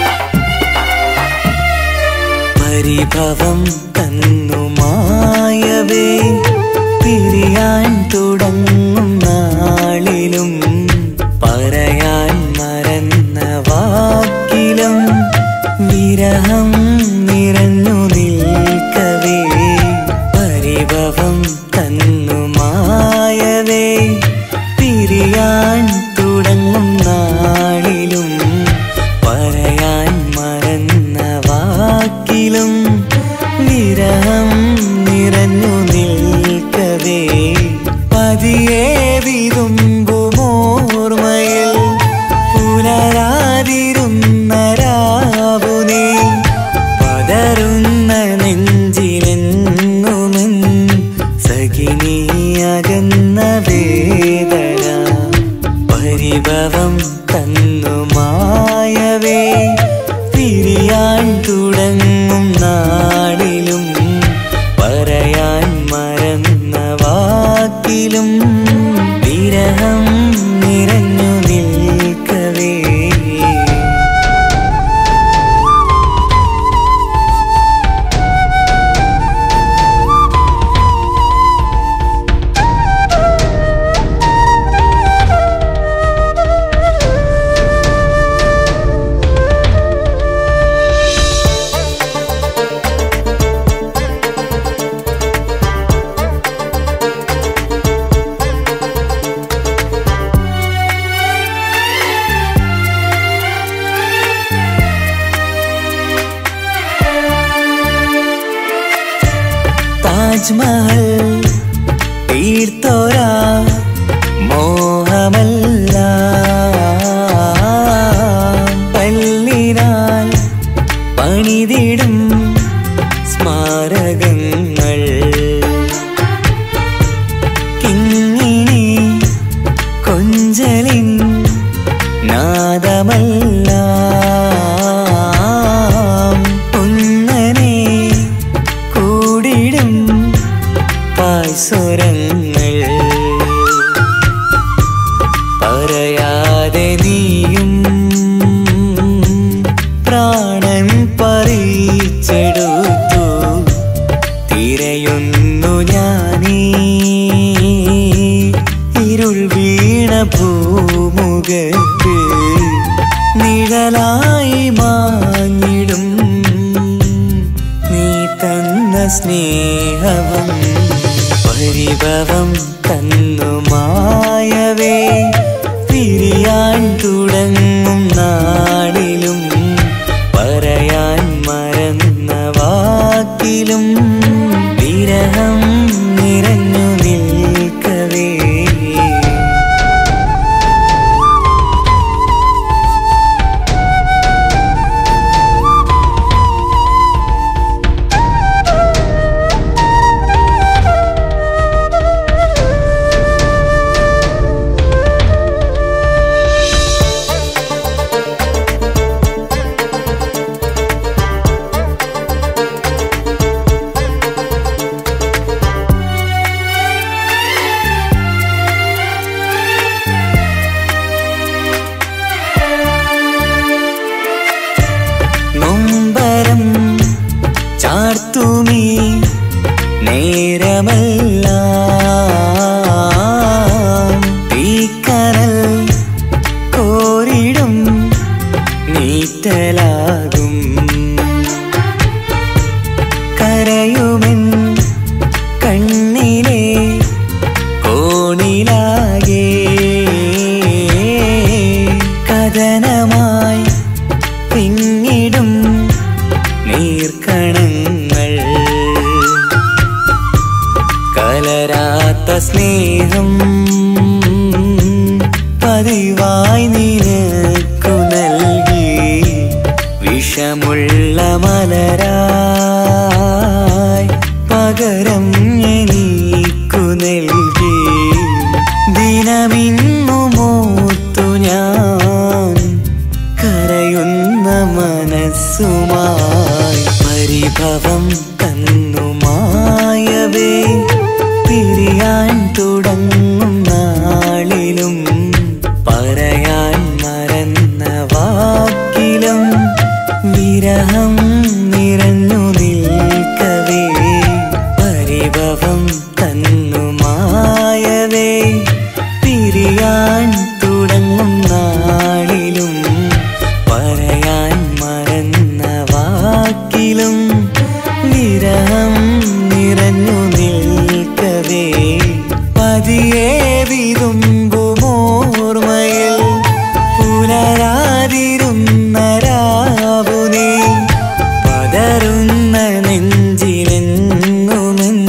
പരിഭവം തന്നു മായ നിൽക്കവേ പിരിയാൻ തുടങ്ങും നാളിലും പറയാൻ മറന്ന വാക്കിലും വിരഹം നിറഞ്ഞു നിൽക്കവേ പരിഭവം തന്നു മായവേ പിരിയാൻ തുടങ്ങും നാളിലും പറയാൻ മറന്ന വാക്കിലും വിരഹം നിറഞ്ഞു നിൽക്കവേ പതിയെ വിതുമ്പുമോർമയിൽ പുലരാതിരുന്ന രാവുനേ പതറുന്ന നെഞ്ചിലെങ്ങുമെൻ സഖിനിയകന്ന വേദന പരിഭവം തന്നു മായവേ തിരിയാൻ തുടങ്ങും നാടിലും പറയാൻ മറന്ന വാക്കിലും വിരഹം നിറഞ്ഞു നിൽക്കവേ താജ്മഹൽ തീർത്തോര മോഹമല്ല പല്ലിനാൽ പണിതിടും സ്മാരകങ്ങൾ കിങ്ങിണി കൊഞ്ചലിൻ നാദമല്ല ഒന്നനെ കൂടിടും പായ്സ്വരങ്ങൾ പറയാതെ നീയും പ്രാണൻ പറിച്ചെടുത്തു തിരയുന്നു ഞാനീ ഇരുൾ വീണ ഭൂമുഖത്ത് നിഴലായി മാഞ്ഞിടും നീ തന്ന സ്നേഹവും പരിഭവം തന്നു മായവേ പിരിയാൻ തുടങ്ങും നാടിലും പറയാൻ മറന്ന വാക്കിലും വിരഹം നിറഞ്ഞു നിൽക്കവേ നൊമ്പരം ചാർത്തുമീ നേരമല്ല തീക്കനൽ കോരിടും നീറ്റലാകും കരയുമെൻ കണ്ണിലെ കോണിലാകെ കഥനമായി പിന്നിടും നീർക്കണങ്ങൾ കലരാത്ത സ്നേഹം പതിവായി നിനക്കു നൽകി വിഷമുള്ള മലരായി പകരം എനിക്കു നൽകി ദിനമിന്നു മൂത്തു ഞാൻ കരയുന്ന മനസ്സുമായി പരിഭവം തന്നുമായവേ പിരിയാൻ തുടങ്ങും നാളിലും പറയാൻ മറന്ന വാക്കിലും വിരഹം നിറഞ്ഞു നിൽക്കവേ പരിഭവം പരിഭവം തന്നു മായവേ തിരിയാൻ തുടങ്ങും നാളിലും പറയാൻ മറന്ന വാക്കിലും വിരഹം നിറഞ്ഞു നിൽക്കവേ പതിയെ വിതുമ്പുമോർമ്മയിൽ പുലരാതിരുന്ന രാവുനേ പതറുന്ന നെഞ്ചിലെങ്ങുമെൻ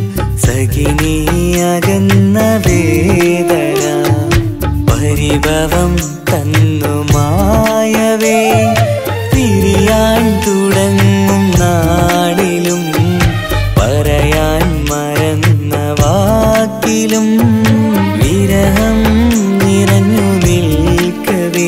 സഖിനിയകന്ന വേദന പരിഭവം തന്നു മായവേ തിരിയാൻ തുടങ്ങും നാടിലും പറയാൻ മറന്ന വാക്കിലും വിരഹം നിറഞ്ഞു നിൽക്കവേ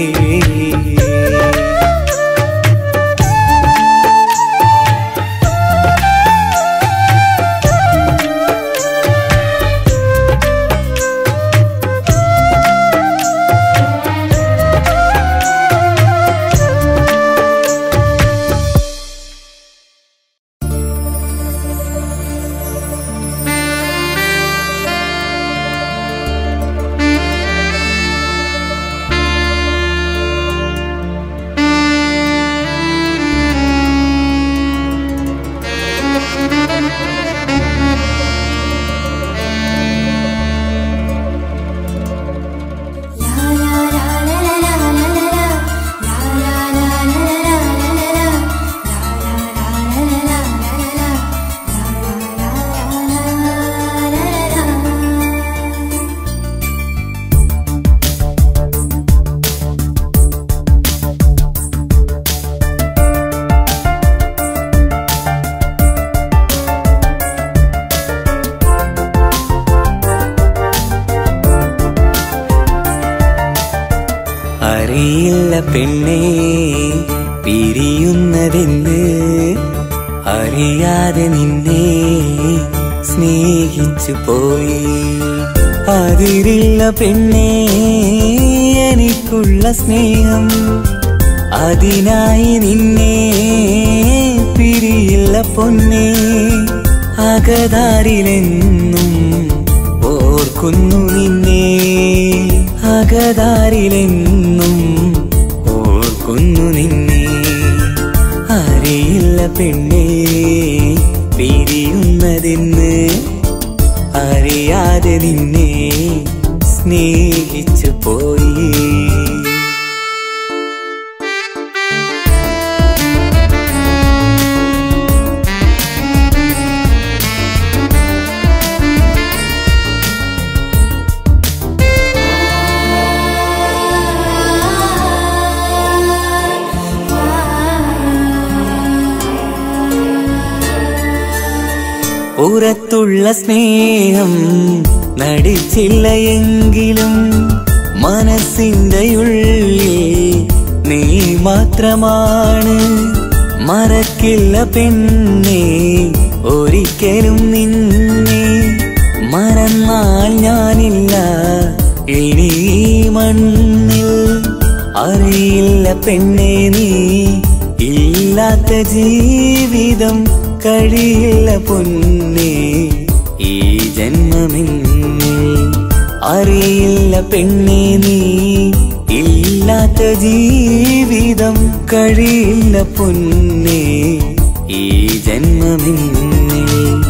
അറിയില്ല പെണ്ണേ പിരിയുന്നതെന്ന് അറിയാതെ നിന്നെ സ്നേഹിച്ചു പോയി അതിരില്ല പെണ്ണേ എനിക്കുള്ള സ്നേഹം അതിനായി നിന്നെ പിരിയില്ല പൊന്നേ അകതാരിലെന്നും ഓർക്കുന്നു നിന്നെ അകതാരിലെന്നും ഓർക്കുന്നു നിന്നെ അറിയില്ല പെണ്ണേ പിരിയുന്നതെന്ന് അറിയാതെ നിന്നെ സ്നേഹിച്ചു പോയി പുറത്തുള്ള സ്നേഹം നടിച്ചില്ല എങ്കിലും മനസ്സിന്റെ ഉള്ളിൽ നീ മാത്രമാണ് മറക്കില്ല പെണ്ണേ ഒരിക്കലും നിന്നെ മറന്നാൽ ഞാനില്ല ഇനി ഈ മണ്ണിൽ അറിയില്ല പെണ്ണേ നീ ഇല്ലാത്ത ജീവിതം കഴിയില്ല പൊന്നേ ഈ ജന്മമെന്നിൽ അറിയില്ല പെണ്ണേ നീ ഇല്ലാത്ത ജീവിതം കഴിയില്ല പൊന്നേ ഈ ജന്മമെന്നിൽ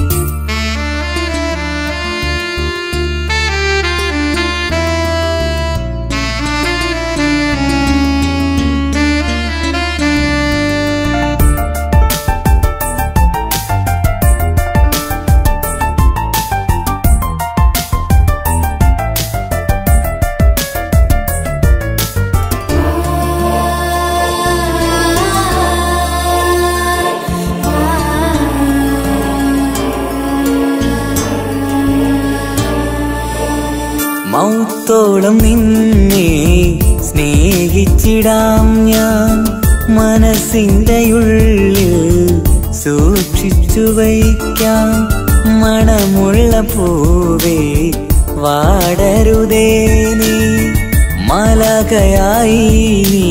മൗത്തോളം നിന്നെ സ്നേഹിച്ചിടാം ഞാൻ മനസ്സിന്റെ ഉള്ളിൽ സൂക്ഷിച്ചു വയ്ക്കാം മണമുള്ള പൂവേ വാടരുതേ നീ മലകയായി നീ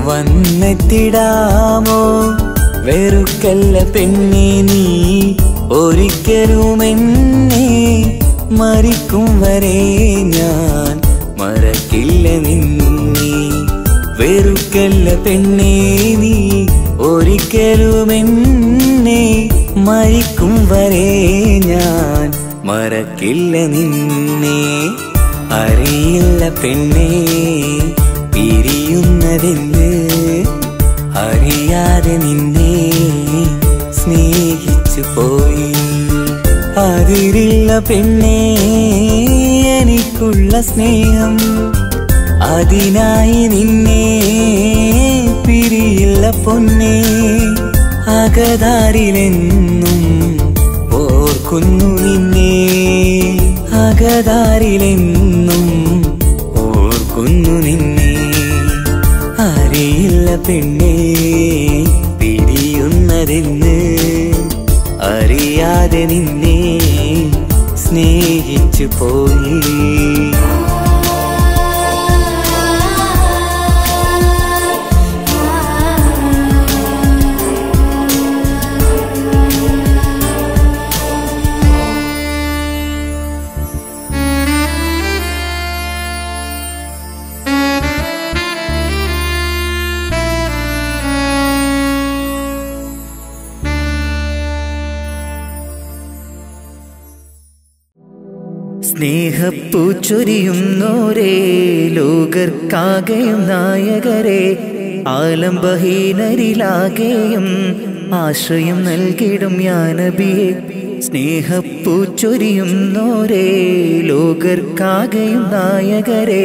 വന്നെത്തിടാമോ വെറുക്കല്ല പെണ്ണെ നീ ഒരിക്കലും എന്നെ മരിക്കും വരെ ഞാൻ മറക്കില്ല നിന്നെ വെറുക്കല്ല പെണ്ണേ നീ ഒരിക്കലും എന്നെ മരിക്കും വരെ ഞാൻ മറക്കില്ല നിന്നെ അറിയില്ല പെണ്ണേ പിരിയുന്നതെന്ന് അറിയാതെ നിന്നെ സ്നേഹിച്ചു പോയി അതിരില്ല പെണ്ണേ എനിക്കുള്ള സ്നേഹം അതിനായി നിന്നെ പിരിയില്ല പൊന്നേ അകതാരിലെന്നും ഓർക്കുന്നു നിന്നെ അകതാരിലെന്നും ഓർക്കുന്നു നിന്നെ അറിയില്ല പെണ്ണേ പിരിയുന്നതെന്ന് അറിയാതെ നിന്നെ സ്നേഹിച്ചു പോയി സ്നേഹപ്പൂ ചൊരിയുന്നോരേ ലോകർക്കാകെയും നായകരെ ആലംബഹീനരിലാകെയും ആശ്രയം നൽകിടും യാനബിയെ സ്നേഹപ്പൂ ചൊരിയുന്നോരേ ലോകർക്കാകെയും നായകരെ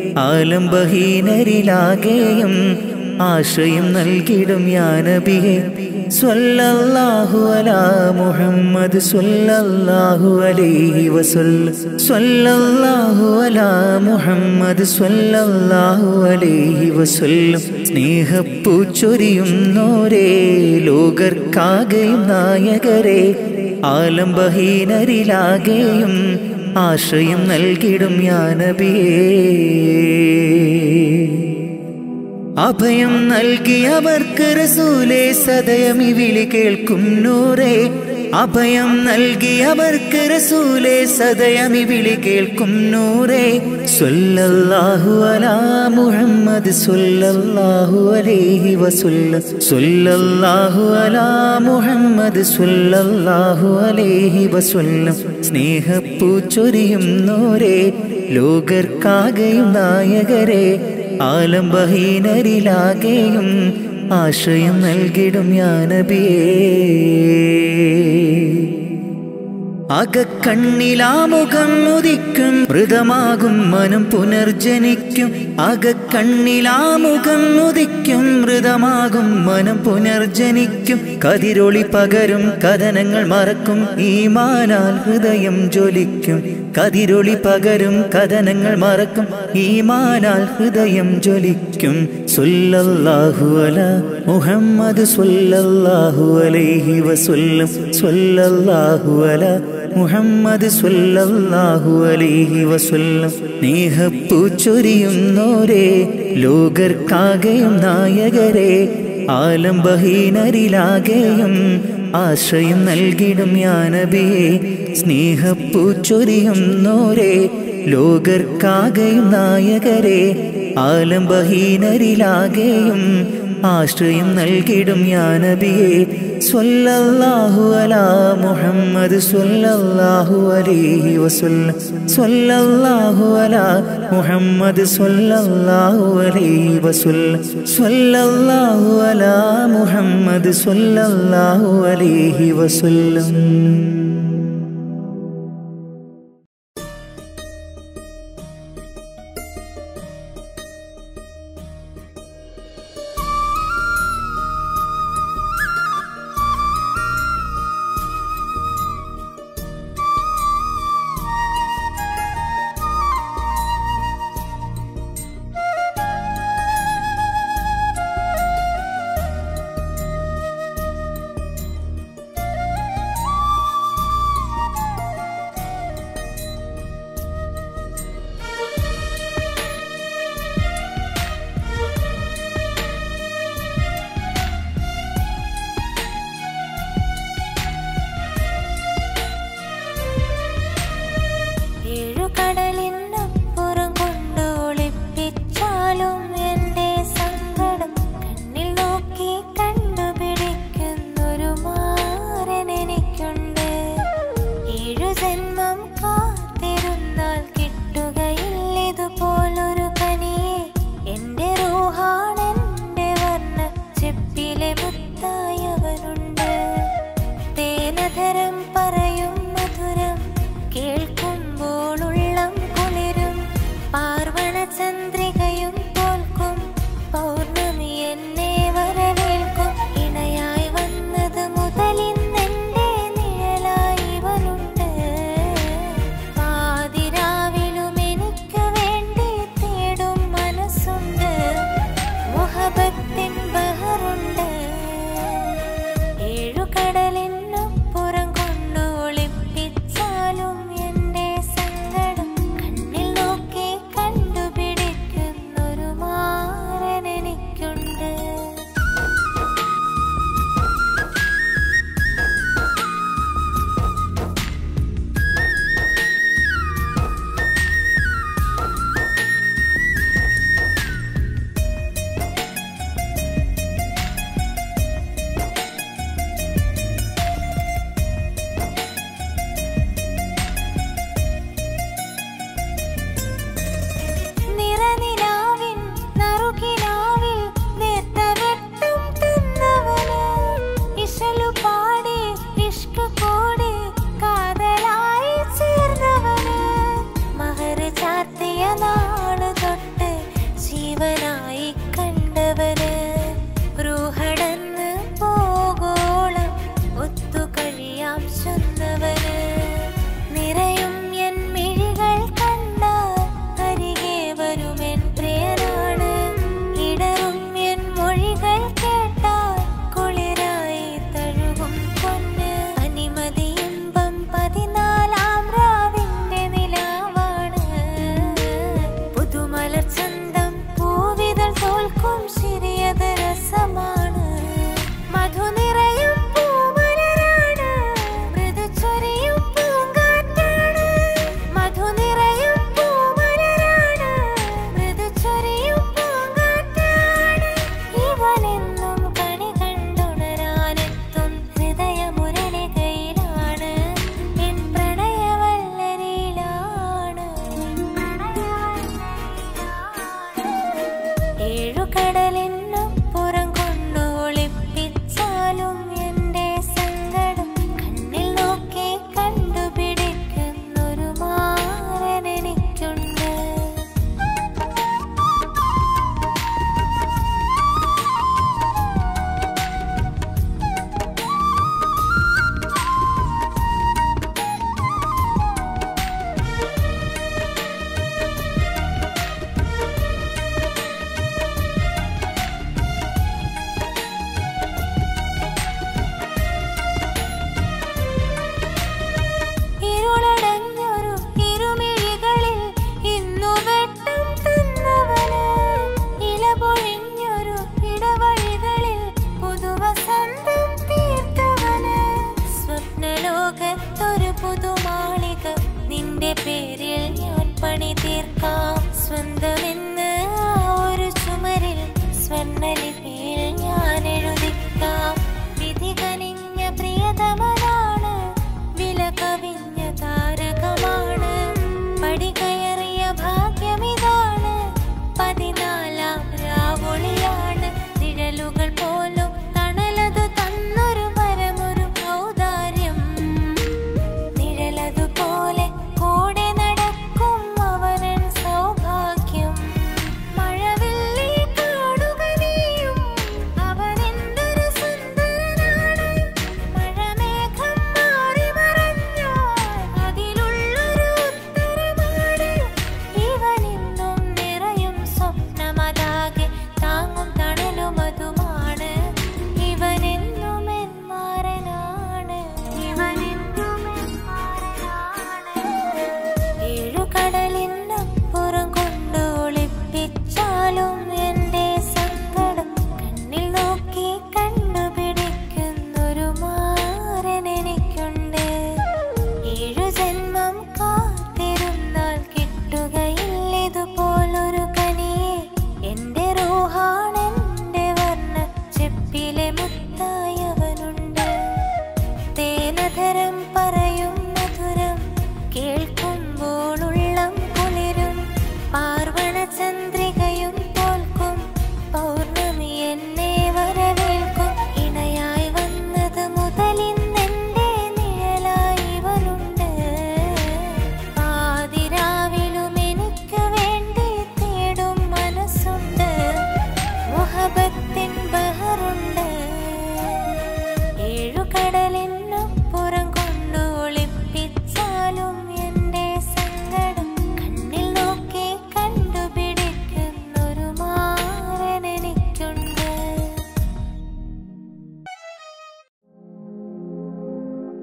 ആലംബഹീനരിലാകെയും ആശ്രയം നൽകിടും യാനബിയെ സ്വല്ലല്ലാഹു അലാ മുഹമ്മദ് സ്വല്ലല്ലാഹു അലൈഹി വസല്ലം സ്വല്ലല്ലാഹു അലാ മുഹമ്മദ് സ്വല്ലല്ലാഹു അലൈഹി വസല്ലം സ്നേഹപ്പൂ ചൊരിയുന്നോരേ ലോകർക്കാകെയും നായകരെ ആലംബഹീനരിലാകെയും ആശ്രയം നൽകിടും യാനബിയേ അഭയം നൽകിയവർക്ക് റസൂലേ സദയം ഈ വിളി കേൾക്കും നൂറേ അഭയം നൽകിയവർക്ക് റസൂലേ സദയം ഈ വിളി കേൾക്കും നൂറേ സ്വല്ലല്ലാഹു അലാ മുഹമ്മദ് സ്വല്ലല്ലാഹു അലൈഹി വസല്ലം സ്വല്ലല്ലാഹു അലാ മുഹമ്മദ് സ്വല്ലല്ലാഹു അലൈഹി വസല്ലം സ്നേഹപ്പൂ ചൊരിയുന്നോരേ ലോകർക്കാകെയും നായകരെ ആലംബഹീനരിലാകെയും ആശ്രയം നൽകിടും യാനബിയേ അകക്കണ്ണിലാമുഖം ഉദിക്കും മൃതമാകും മനം പുനർജനിക്കും അകക്കണ്ണിലാമുഖം ഉദിക്കും മൃതമാകും മനം പുനർജനിക്കും കതിരൊളി പകരും കഥനങ്ങൾ മറക്കും ഈമാനാൽ ഹൃദയം ജ്വലിക്കും കതിരൊളി പകരും കഥനങ്ങൾ മറക്കും ഈമാനാൽ ഹൃദയം ജ്വലിക്കും സ്വല്ലല്ലാഹു അല മുഹമ്മദ് സ്വല്ലല്ലാഹു അലൈഹി വസല്ലം സ്വല്ലല്ലാഹു അല മുഹമ്മദ് സ്വല്ലല്ലാഹു അലൈഹി വസല്ലം സ്നേഹപ്പൂ ചൊരിയുന്നോരേ ലോകർക്കാകെയും നായകരെ ആലംബഹീനരിലാകെയും ആശ്രയം നൽകിടും യാനബിയെ സ്നേഹപ്പൂ ചൊരിയുന്നോരേ ലോകർക്കാകെയും നായകരെ ആലംബഹീനരിലാകെയും ആശ്രയം നൽകിടും യാനബിയെ സ്വല്ലല്ലാഹു അലാ മുഹമ്മദ് സ്വല്ലല്ലാഹു അലൈഹി വസല്ലം സ്വല്ലല്ലാഹു അലാ മുഹമ്മദ് സ്വല്ലല്ലാഹു അലൈഹി വസല്ലം സ്വല്ലല്ലാഹു അലാ മുഹമ്മദ് സ്വല്ലല്ലാഹു അലൈഹി വസല്ലം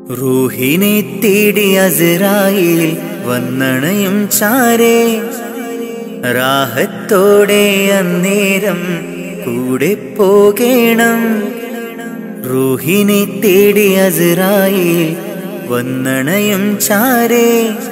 റൂഹിനെ തേടി അസ്രായിൽ വന്നണയും ചാരേ രാഹത്തോടെ അന്നേരം കൂടെ പോകേണം റൂഹിനെ തേടി അസ്രായിൽ വന്നണയും ചാരേ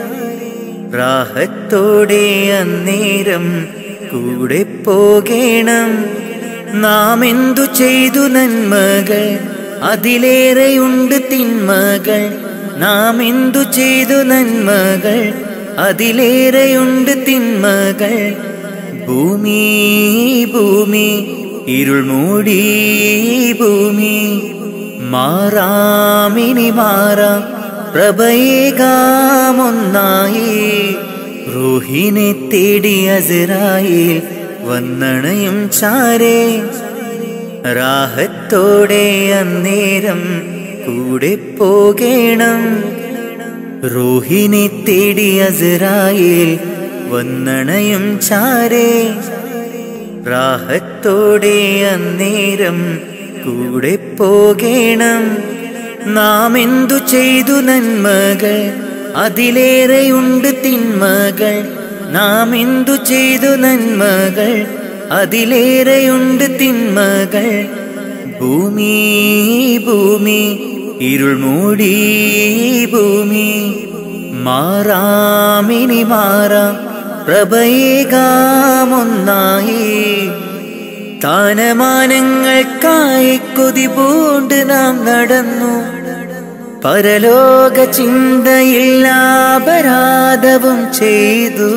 രാഹത്തോടെ അന്നേരം കൂടെ പോകേണം നാം എന്തു ചെയ്തു നന്മകൾ അതിലേറെയുണ്ട് തിന്മകൾ നാം എന്തു ചെയ്തു നന്മകൾ അതിലേറെയുണ്ട് തിന്മകൾ ഭൂമി ഭൂമി ഇരുൾ മൂടി ഭൂമി മാറാമിനി മാറാം പ്രഭയേകാമൊന്നായി റൂഹിനെ തേടി അസറായിൽ വന്നണയും ചാരേ രാഹത്തോടെ അന്നേരം കൂടെ പോകേണം റൂഹിനെ തേടി അസറായിൽ വന്നണയും ചാരേ രാഹത്തോടെ അന്നേരം കൂടെ പോകേണം നാം എന്തു ചെയ്തു നന്മകൾ അതിലേറെയുണ്ട് തിന്മകൾ നാം എന്തു ചെയ്തു നന്മകൾ അതിലേറെയുണ്ട് തിന്മകൾ ഭൂമി ഭൂമി ഇരുൾ മൂടി ഭൂമി മാറാമിനി മാറാം പ്രഭയേകാമൊന്നായി താനമാനങ്ങൾക്കായി കൊതി പൂണ്ട് നാം നടന്നു പരലോക ചിന്തയില്ലാപരാധവും ചെയ്തു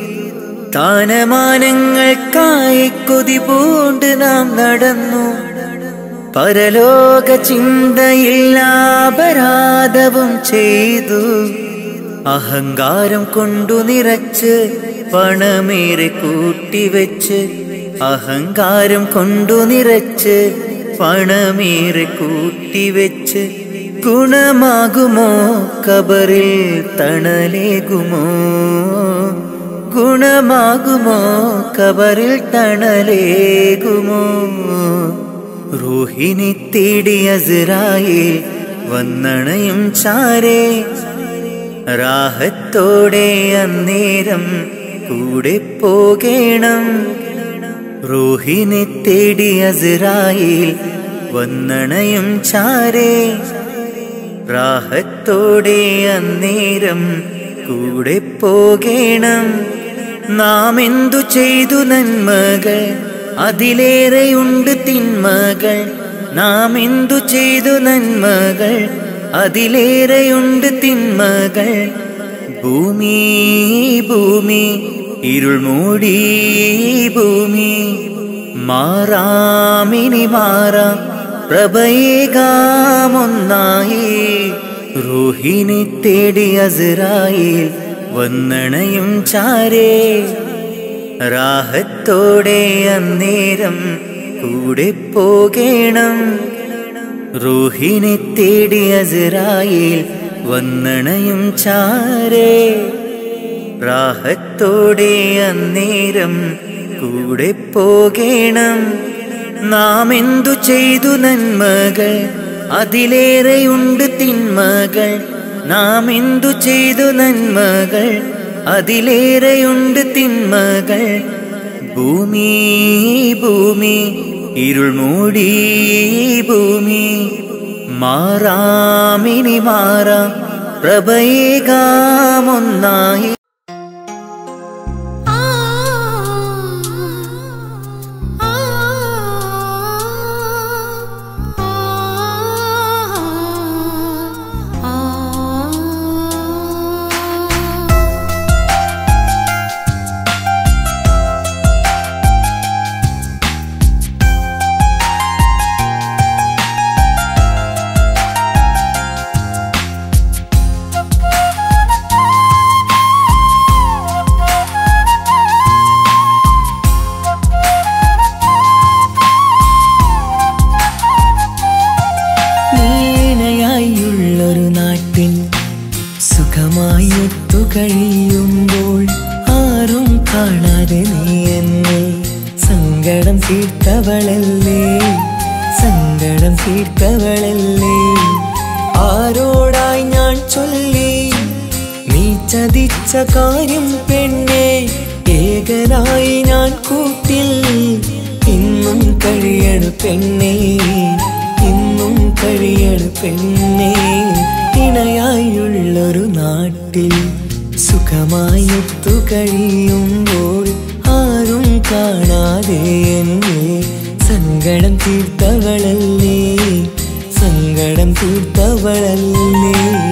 താനമാനങ്ങൾക്കായി കൊതി പൂണ്ട് നാം നടന്നു പരലോക ചിന്തയില്ലാപരാധവും ചെയ്തു അഹങ്കാരം കൊണ്ടു നിറച്ച് പണമേറെ കൂട്ടിവെച്ച് അഹങ്കാരം കൊണ്ടു നിറച്ച് പണമേറെ കൂട്ടിവെച്ച് ഗുണമാകുമോ കബറിൽ തണലേകുമോ ഗുണമാകുമോ കബറിൽ തണലേകുമോ റൂഹിനെ തേടി അസ്രായിൽ വന്നണയും ചാരേ രാഹത്തോടെ അന്നേരം കൂടെ പോകേണം റൂഹിനെ തേടി അസ്രായിൽ വന്നണയും ചാരേ രാഹത്തോടെ അന്നേരം കൂടെ പോകേണം നാം എന്തു ചെയ്തു നന്മകൾ അതിലേറെയുണ്ട് തിന്മകൾ നാം എന്തു ചെയ്തു നന്മകൾ അതിലേറെയുണ്ട് തിന്മകൾ ഭൂമി ഭൂമി ഇരുൾ മൂടി ഭൂമി മാറാമിനി മാറാം പ്രഭയേകാമൊന്നായി റൂഹിനെ തേടി അസ്രായിൽ വന്നണയും ചാരേ രാഹത്തോടെ അന്നേരം കൂടെ പോകേണം റൂഹിനെ തേടി അസ്രായിൽ വന്നണയും ചാരേ രാഹത്തോടെ അന്നേരം കൂടെ പോകേണം നാം എന്തു ചെയ്തു നന്മകൾ അതിലേറെയുണ്ട് തിന്മകൾ നാം എന്തു ചെയ്തു നന്മകൾ അതിലേറെയുണ്ട് തിന്മകൾ ഭൂമി ഭൂമി ഇരുൾ മൂടി ഭൂമി മാറാമിനി മാറാം പ്രഭയേകാമൊന്നായി നീണയായുള്ളൊരു നാട്ടിൽ സുഖമായി ഒത്തു കഴിയുമ്പോൾ ആരും കാണാതെ നീ എന്നെ സങ്കടം തീർത്തവളല്ലേ സങ്കടം തീർത്തവളല്ലേ ആരോടായി ചതിച്ച കാര്യം പെണ്ണെ ഏകനായി ഞാൻ കൂട്ടിൽ ഇന്നും കഴിയണ പെണ്ണെ ഇന്നും കഴിയണ പെണ്ണെ ഇണയായുള്ളൊരു നാട്ടിൽ സുഖമായൊത്തു കഴിയുമ്പോൾ ആരും കാണാതെ എന്നെ സങ്കടം തീർത്തവളല്ലേ സങ്കടം തീർത്തവളല്ലേ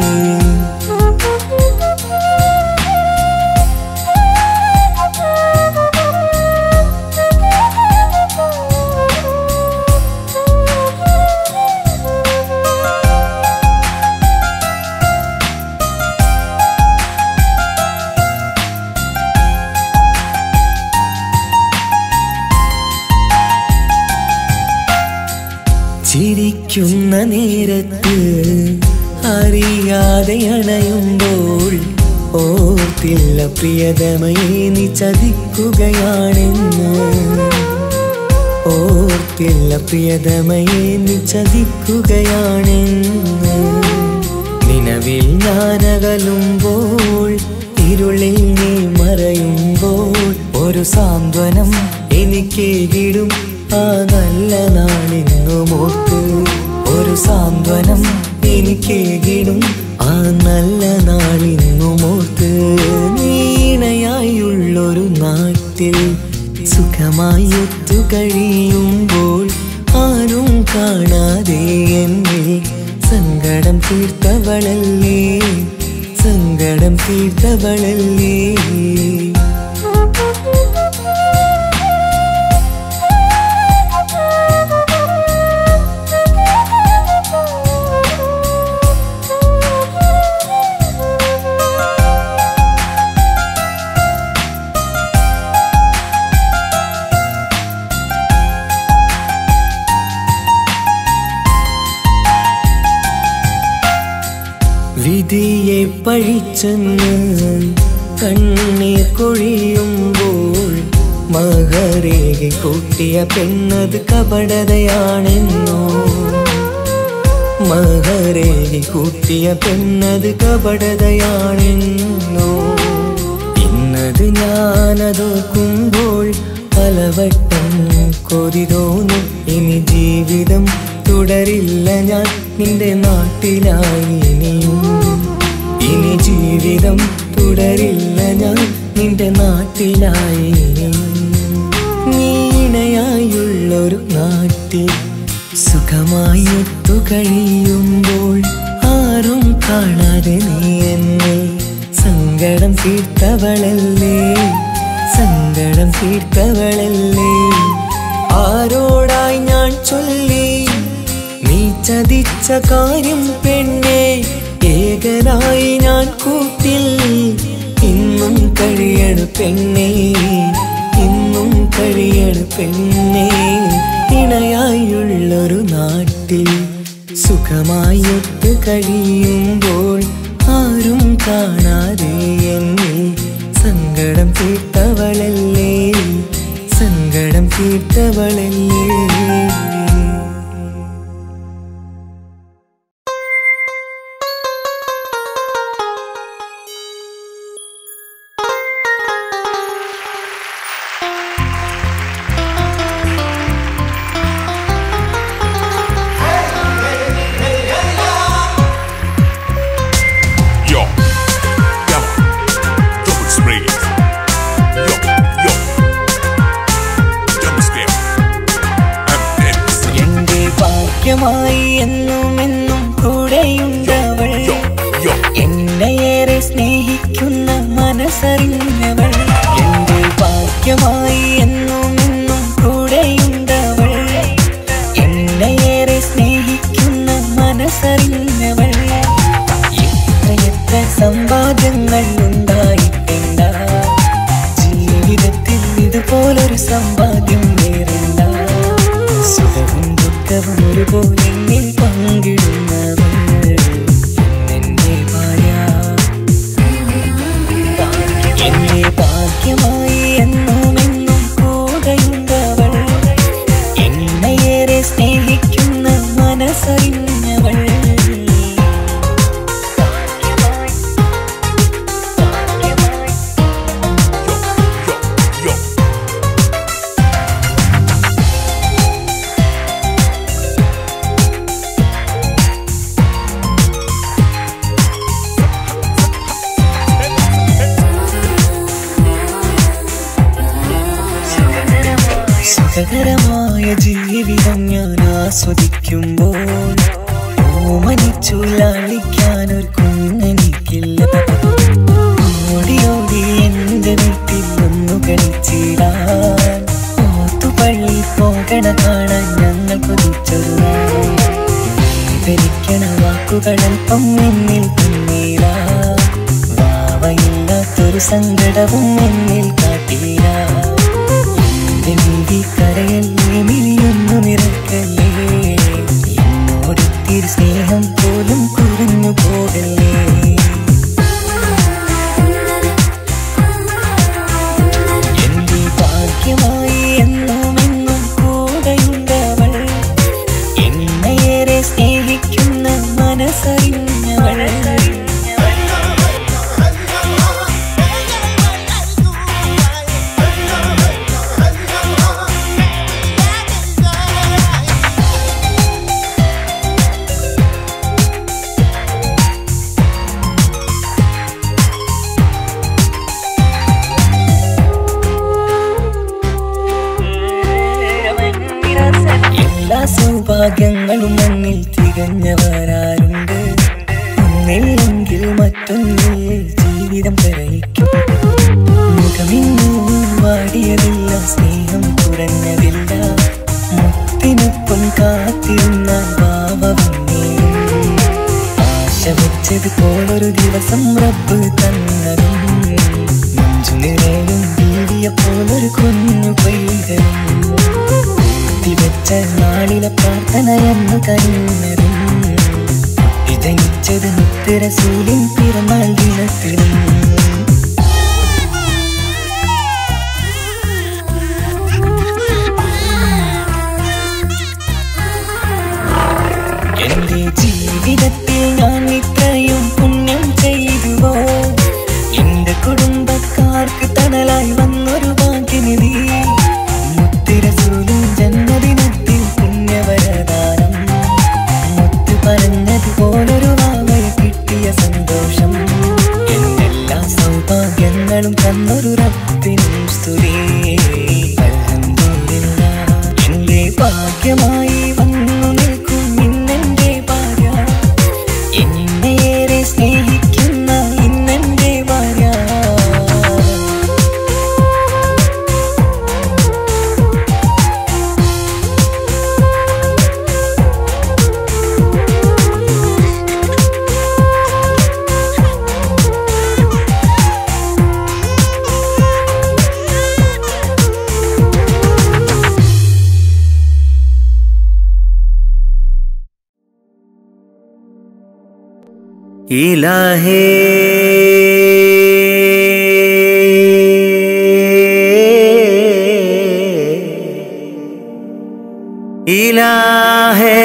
ചിരിക്കുന്ന നേരത്ത് അറിയാതെ അണയുമ്പോൾ ഓർത്തില്ല പ്രിയതമയെ നീ ചതിക്കുകയാണെന്ന് ഓർത്തില്ല പ്രിയതമയെ നീ ചതിക്കുകയാണെന്ന് നിലവിൽ ഞാനകലുമ്പോൾ ഇരുളിൽ നീ മറയുമ്പോൾ ഒരു സാന്ത്വനം എനിക്കേകിടും ആ നല്ല നാളിന്നുമോർത്ത് ഒരു സാന്ത്വനം എനിക്കേകിടും ആ നല്ല നാളിന്നുമോർത്ത് നീണയായുള്ളൊരു നാട്ടിൽ സുഖമായി ഒത്തു കഴിയുമ്പോൾ ആരും കാണാതെ എന്നെ സങ്കടം തീർത്തവളല്ലേ സങ്കടം തീർത്തവളല്ലേ വിധിയെ പഴിച്ചെന്ന് കണ്ണീർ കൊഴിയുമ്പോൾ മകരേകി കൂട്ടിയ പെണ്ണത് കപടതയാണെന്നോ മകരേകി കൂട്ടിയ പെണ്ണത് കപടതയാണെന്നോ ഇന്നത് ഞാനതോക്കുമ്പോൾ പലവട്ടം കൊതി തോന്നും ഇനി ജീവിതം തുടരില്ല ഞാൻ നിന്റെ നാട്ടിലായി ഇനിയും ഇനി ജീവിതം തുടരില്ല ഞാൻ നിന്റെ നാട്ടിലായി ഇനിയും നീണയായുള്ളൊരു നാട്ടിൽ സുഖമായി ഒത്തു കഴിയുമ്പോൾ ആരും കാണാതെ നീ എന്നെ സങ്കടം തീർത്തവളല്ലേ സങ്കടം തീർത്തവളല്ലേ ആരോടായി ഞാൻ ചൊല്ലി നീ ചതിച്ച കാര്യം പെണ്ണെ ഏകനായി ഞാൻ കൂട്ടിൽ ഇന്നും കഴിയണ പെണ്ണെ ഇന്നും കഴിയണ പെണ്ണെ ഇണയായുള്ളൊരു നാട്ടിൽ സുഖമായി ഒത്തു കഴിയുമ്പോൾ ആരും കാണാതെ എന്നെ സങ്കടം തീർത്തവളല്ലേ സങ്കടം തീർത്തവളല്ലേ Yo, yo, double spray. Yo, yo, double scale. MNT. സുഖകരമായ ജീവിതം ഞാൻ ആസ്വദിക്കുമ്പോൾ ഓമനിച്ചു ലാളിക്കാൻ ഒരു കുഞ്ഞെനിക്കില്ല ഓടി ഓടി എന്റെ വീട്ടിൽ ഒന്നു കളിച്ചിടാൻ ഓത്തുപള്ളി പോകണ കാണാൻ ഞങ്ങൾ കൊതിച്ചൊരു നാൾ. വിവരിക്കണ വാക്കുകളൽപ്പം എന്നിൽ തന്നീല വാവയില്ലാത്തൊരു സങ്കടവും എന്നിൽ കാട്ടീല എന്റെ നീതി കരയല്ലേ മിഴിയൊന്നു നിറക്കല്ലേ എന്നോടൊത്തിരി സ്നേഹം പോലും കുറഞ്ഞു പോകല്ലേ എന്റെ ഭാഗ്യമായി എന്നും എന്നും കൂടെയുണ്ടവൾ എന്നെയേറെ സ്നേഹിക്കുന്ന മനസ്സറിഞ്ഞവൾ എല്ലാ സൗഭാഗ്യങ്ങളും മണ്ണിൽ തികഞ്ഞവരാരുണ്ട് ഒന്നില്ലെങ്കിൽ മറ്റൊന്നിൽ ജീവിതം കരയിക്കും മുഖമിന്നു വാടിയതില്ല സ്നേഹം കുറഞ്ഞതില്ല മുത്തിനൊപ്പം കാത്തിരുന്ന ഭാവ ആശ വെച്ചത് പോലൊരു ദിവസം റബ്ബ് തന്നതും മഞ്ജു നിറയും വീടിയ പോലൊരു കുഞ്ഞു പൈതലും വെച്ച നാളിലെ പ്രാർത്ഥന എന്ന് കരുന്നതും ജനിച്ചത് മുത്തരസൂലിൻ പിറന്നാൾ ദിനത്തിലും എന്റെ ജീവിതത്തിൽ ഞാൻ ഇത്രയും പുണ്യം ചെയ്തുവോ എന്റെ കുടുംബക്കാർക്ക് തണലായി വന്നൊരു ഭാഗ്യനിധി മുത്തിരസൂലും ജന്മദിനത്തിൽ പുണ്യവരദാനം മുത്ത് പറഞ്ഞതുപോലൊരു വാവയെ കിട്ടിയ സന്തോഷം എന്നെല്ലാ സൗഭാഗ്യങ്ങളും തന്നൊരു റബ്ബിനും സ്തുതി അൽഹംദുലില്ലാ. എന്റെ ഭാഗ്യമായി വന്നു നിൽക്കും ഇന്നെന്റെ ഭാര്യ എന്നെയേറെ സ്നേഹിക്കുന്ന ഇന്നെന്റെ ഭാര്യ ഇലാഹേ ഇലാഹേ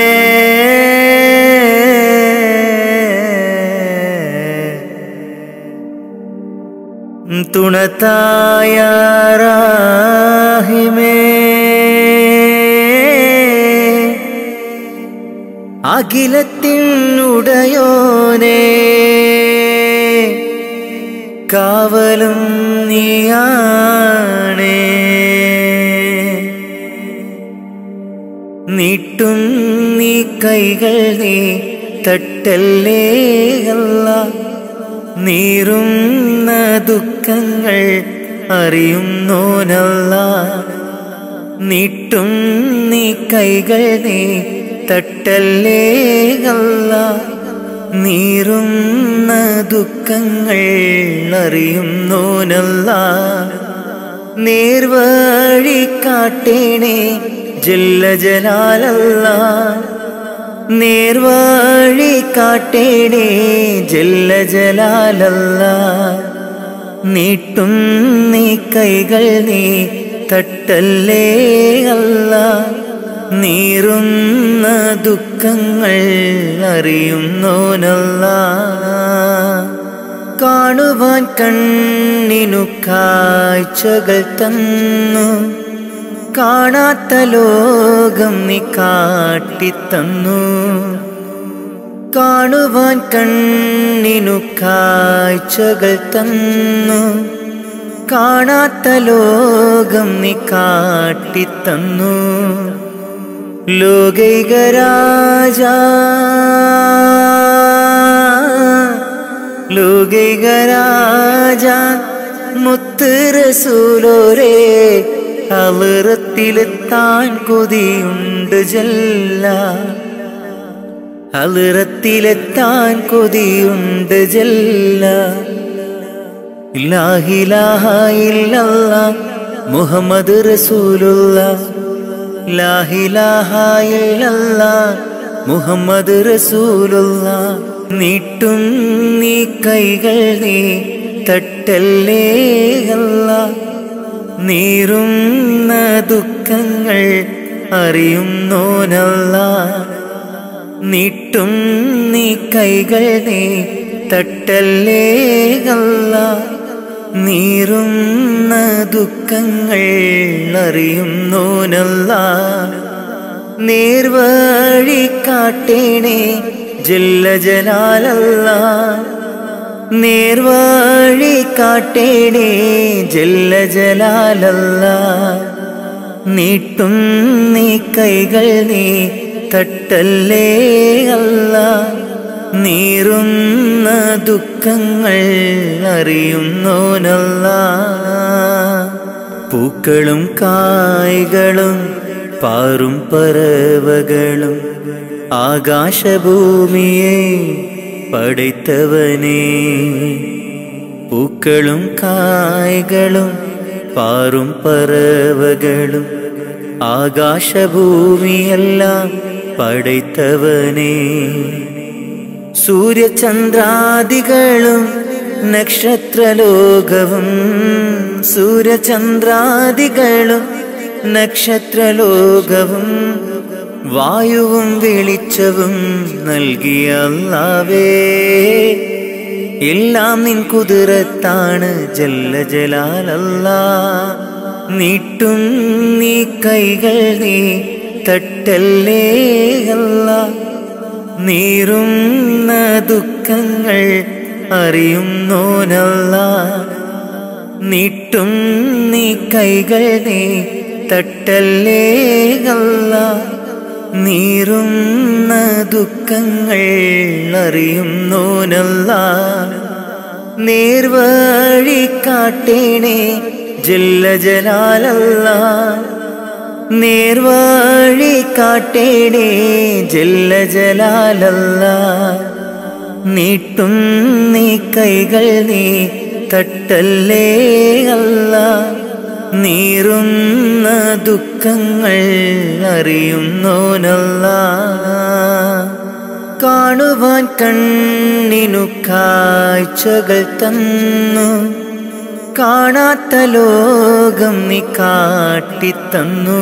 തുണത്തായ റാഹിമേ അഖിലത്തിനുടയോനേ കാവലും നീയാണേ നീട്ടും നീ കൈകൾ നീ തട്ടല്ലേ അല്ല നീറുന്ന ദുഃഖങ്ങൾ അറിയുന്നോനല്ല നീട്ടും നീ കൈകൾ നീ തട്ടല്ലേ അല്ല നീറുന്ന ദുഃഖങ്ങൾ അറിയുന്നോനല്ല നേർവഴി കാട്ടേണേ ജല്ല ജലാലല്ല നേർവഴി കാട്ടേണേ ജല്ല ജലാലല്ല നീട്ടും നീ കൈകൾ നീ തട്ടല്ലേ അല്ല നീറുന്ന ദുഃഖങ്ങൾ അറിയുന്നോനല്ല കാണുവാൻ കണ്ണിനു കാഴ്ചകൾ തന്നു കാണാത്ത ലോകം നീ കാട്ടിത്തന്നു കാണുവാൻ കണ്ണിനു കാഴ്ചകൾ തന്നു കാണാത്ത ലോകം നീ കാട്ടിത്തന്നു ലോകൈകരാജ ലോകൈകരാജ മുത്ത് റസൂലോരേ അളിറത്തിലെത്താൻ കൊതിയുണ്ട് ജല്ല അളിറത്തിലെത്താൻ കൊതിയുണ്ട് ജല്ല ഇല്ലാഹിലാഹ ഇല്ലല്ല മുഹമ്മദ് റസൂലുള്ള ലാഹിലാഹ ഇല്ലല്ല മുഹമ്മദ് റസൂലുള്ള നീട്ടും നീ കൈകൾ നീ തട്ടല്ലേ അല്ല നീറുന്ന ദുഃഖങ്ങൾ അറിയുന്നോനല്ല നീട്ടും നീ കൈകൾ നീ തട്ടല്ലേ അല്ല നീറുന്ന ദുഃഖങ്ങൾ അറിയുന്നോനല്ല നേർവഴി കാട്ടേണേ ജല്ല ജലാലല്ല നേർവഴി കാട്ടേണേ ജല്ല ജലാലല്ല നീട്ടും നീ കൈകൾ നീ തട്ടല്ലേ അല്ല നീറുന്ന ദുഃഖങ്ങൾ അറിയുന്നോനല്ല പൂക്കളും കായ്കളും പാറും പറവകളും ആകാശഭൂമിയെ പടൈത്തവനേ പൂക്കളും കായ്കളും പാറും പറവകളും ആകാശഭൂമിയെല്ലാം പടൈത്തവനേ സൂര്യചന്ദ്രാദികളും നക്ഷത്രലോകവും സൂര്യചന്ദ്രാദികളും നക്ഷത്രലോകവും വായുവും വെളിച്ചവും നൽകിയ അല്ലാവേ എല്ലാം നിൻ കുതിരത്താണ് ജല്ല ജലാലല്ല നീട്ടും നീ കൈകൾ നീ തട്ടല്ലേ അല്ല നീറുന്ന ദുഃഖങ്ങൾ അറിയുന്നോനല്ല നീട്ടും നീ കൈകൾ നീ തട്ടല്ലേ അല്ല നീറുന്ന ദുഃഖങ്ങൾ അറിയുന്നോനല്ല നേർവഴി കാട്ടേണേ ജല്ല ജലാലല്ല നേർവഴി കാട്ടേണേ ജല്ല ജലാലല്ല നീട്ടും നീ കൈകൾ നീ തട്ടല്ലേ അല്ല നീറുന്ന ദുഃഖങ്ങൾ അറിയുന്നോനല്ല കാണുവാൻ കണ്ണിനു കാഴ്ചകൾ തന്നു കാണാത്ത ലോകം നീ കാട്ടിത്തന്നു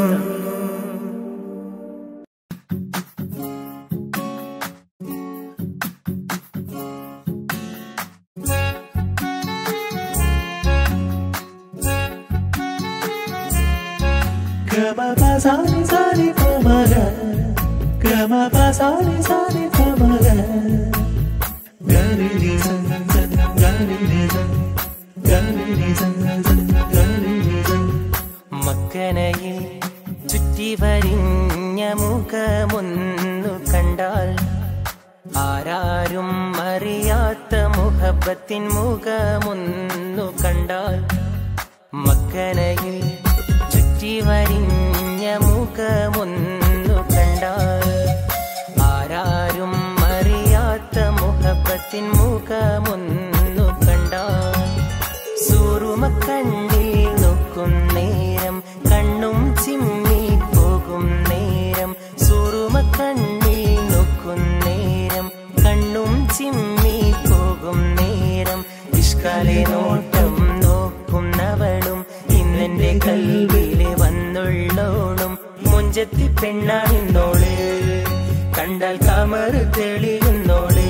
മക്കനയിൽ ചുറ്റി വരിഞ്ഞ മുഖമൊന്നു കണ്ടാൽ ആരാരും അറിയാത്ത മുഹബത്തിൻ മുഖമൊന്നു കണ്ടാൽ മക്കനയിൽ ചുറ്റി വരിഞ്ഞ മുഖമൊന്നു കണ്ടാൽ ആരാരും അറിയാത്ത മുഹബത്തിൻ മുഖമൊന്നു കണ്ടാൽ സൂറുമക്കണ്ണിൽ നോക്കും നേരം കണ്ണും ചിമ്മി പോകും നേരം സൂറുമക്കണ്ണിൽ നോക്കും നേരം കണ്ണും ചിമ്മി പോകും നേരം ഇഷ്കാലെ നോട്ടം നോക്കുന്നവളും ഇന്നെന്റെ കൽവിലെ വന്നുള്ളോളും മുഞ്ചത്തി പെണ്ണാണിന്നോള് കണ്ടാൽ കമറ് തെളിയുന്നോള്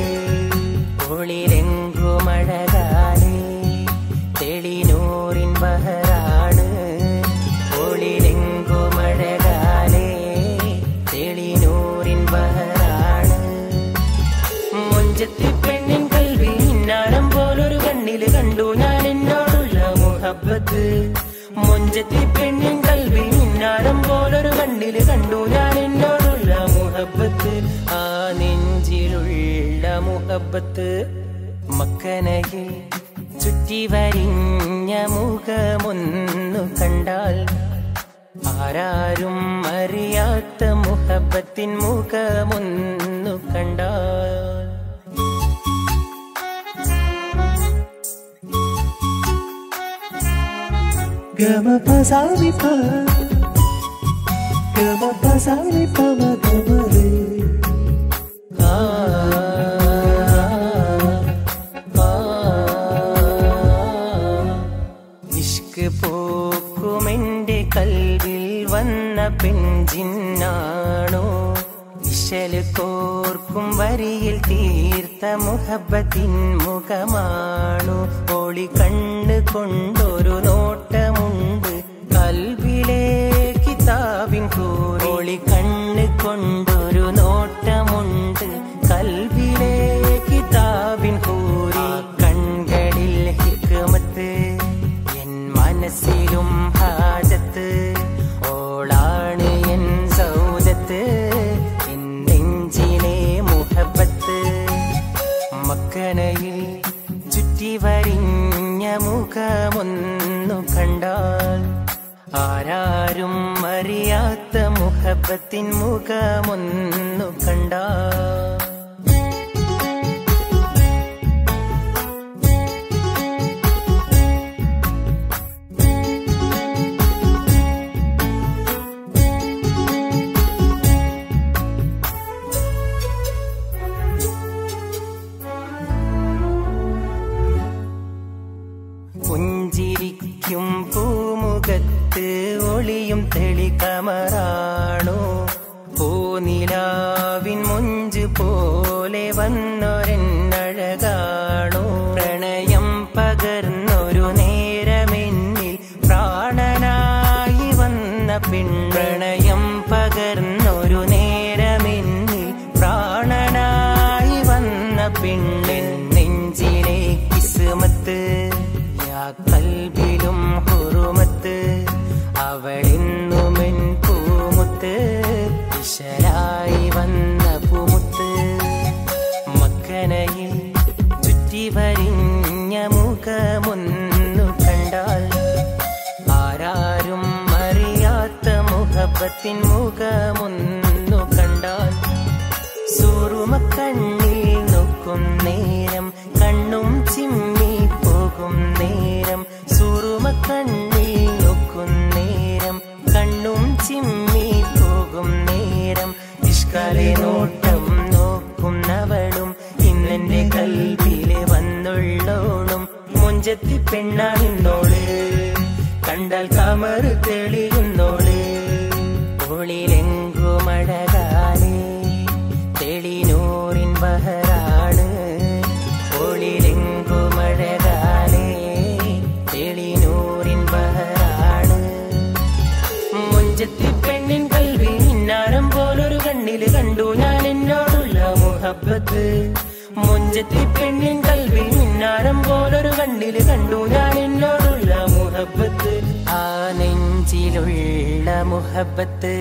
ഒളിരെങ്കുമഴകാലേ തെളിനൂറിൻ ബഹറാണ് ഒളിരെങ്കുമഴകാലേ തെളിനൂറിൻ ബഹറാണ് മുഞ്ചത്തി പെണ്ണിൻ കൽവി ഇന്നാളം പോലൊരു കണ്ണില് കണ്ടു ഞാൻ എന്നോടുള്ള മുഹബ മുഹബത്ത് മൊഞ്ചത്തി പെണ്ണിൻ കൽവി മിന്നാരം പോലൊരു കണ്ണില് കണ്ടു ഞാൻ എന്നോടുള്ള മുഹബത്ത് ആ നെഞ്ചിലുള്ള മുഹബത്ത് മക്കനയിൽ ചുറ്റി വരിഞ്ഞ മുഖമൊന്നു കണ്ടാൽ ആരാരും അറിയാത്ത മുഹബത്തിൻ മുഖമൊന്നു കണ്ടാൽ ഗമ പസാരി പ ഗമ പസാരി പ മ ഗമ രേ ആ, ആ, ഇഷ്ക് പോക്കുമെന്റെ കൽവിൽ വന്ന പെഞ്ചിന്നാണോ ഇശല് കോർക്കും വരിയിൽ തീർത്ത മുഹബത്തിൻ മുഖമാണു ഒളി കണ്ണ് കൊണ്ടൊരു നോട്ടമുണ്ട് കൽവിലെ കിതാബിൻ കൂറി ഒളി കണ്ണ് കൊണ്ടൊരു നോട്ടമുണ്ട് കൽവിലെ കിതാബിൻ കൂറി കൺകളിൽ ഹിക്മത്ത് എൻ മനസ്സിലും ഹാജത്ത് ഓളാണ് എൻ സൗദത്ത് എൻ നെഞ്ചിലെ മുഹബത്ത് മക്കനയിൽ ചുറ്റി വരിഞ്ഞ മുഖമൊന്നു കണ്ടാൽ ആരാരും അറിയാത്ത മുഹബത്തിൻ മുഖമൊന്നു കണ്ടാൽ പുഞ്ചിരിക്കും പൂമുഖത്ത് ഒളിയും തെളികമറാണോ പൂനിലാവിൻ മുഞ്ച് പോലെ വന്നൊരെന്നഴകാണോ പ്രണയം പകർന്നൊരു നേരമെന്നിൽ പ്രാണനായി വന്ന പിൺപ്രണയം പകർന്നൊരു നേരമെന്നിൽ പ്രാണനായി വന്ന പിണ്ണിൻ നെഞ്ചിലെ കിസ്മത്ത് യാ കൽബിലും ഹുറുമത്ത് അവളിന്നുമെൻ പൂമുത്ത് ഇശലായി വന്ന പൂമുത്ത് മക്കനയിൽ ചുറ്റി വരിഞ്ഞ മുഖമൊന്നു കണ്ടാൽ ആരാരും അറിയാത്ത മുഹബത്തിൻ മുഖമൊന്നു കണ്ടാൽ സൂറുമക്കണ്ണിൽ നോക്കും നേരം കണ്ണും ചിമ്മി പോകും നേരം സൂറുമക്കണ്ണിൽ നോക്കും നേരം കണ്ണും ചിമ്മി പോകും നേരം ഇഷ്കാലെ നോട്ടം നോക്കുന്നവളും ഇന്നെന്റെ കൽവിലെ വന്നുള്ളോളും മുഞ്ചത്തി പെണ്ണാണിന്നോള് കണ്ടാൽ കമറ് തെളിയുന്നോള് ഒളിലെങ്കുമഴകാലേ തെളിനൂറിൻ ബഹറാണ് ഒളിലെങ്കുമഴകാലേ തെളിനൂറിൻ ബഹറാണ് മുഞ്ചത്തി പെണ്ണിൻ കൽവി ഇന്നാരം പോലൊരു കണ്ണില് കണ്ടു ഞാൻ എന്നോടുള്ള മുഹബത്ത് മുഞ്ചത്തി പെണ്ണിൻ കൽവി ഇന്നാരം പോലൊരു കണ്ണില് കണ്ടു ഞാൻ എന്നോടുള്ള മുഹബത്ത് ആ നെഞ്ചിലുള്ള മുഹബത്ത്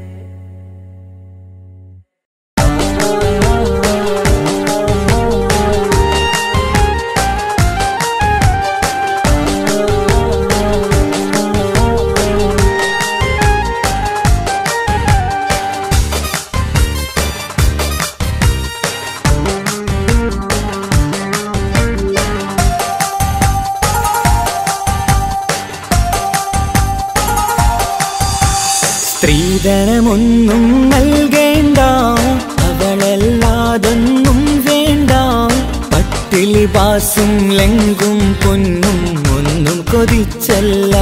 സ്ത്രീധനമൊന്നും നൽകേണ്ട അവളല്ലാതൊന്നും വേണ്ട പട്ടിലി ബാസും ലെങ്കും പൊന്നും ഒന്നും കൊതിച്ചല്ല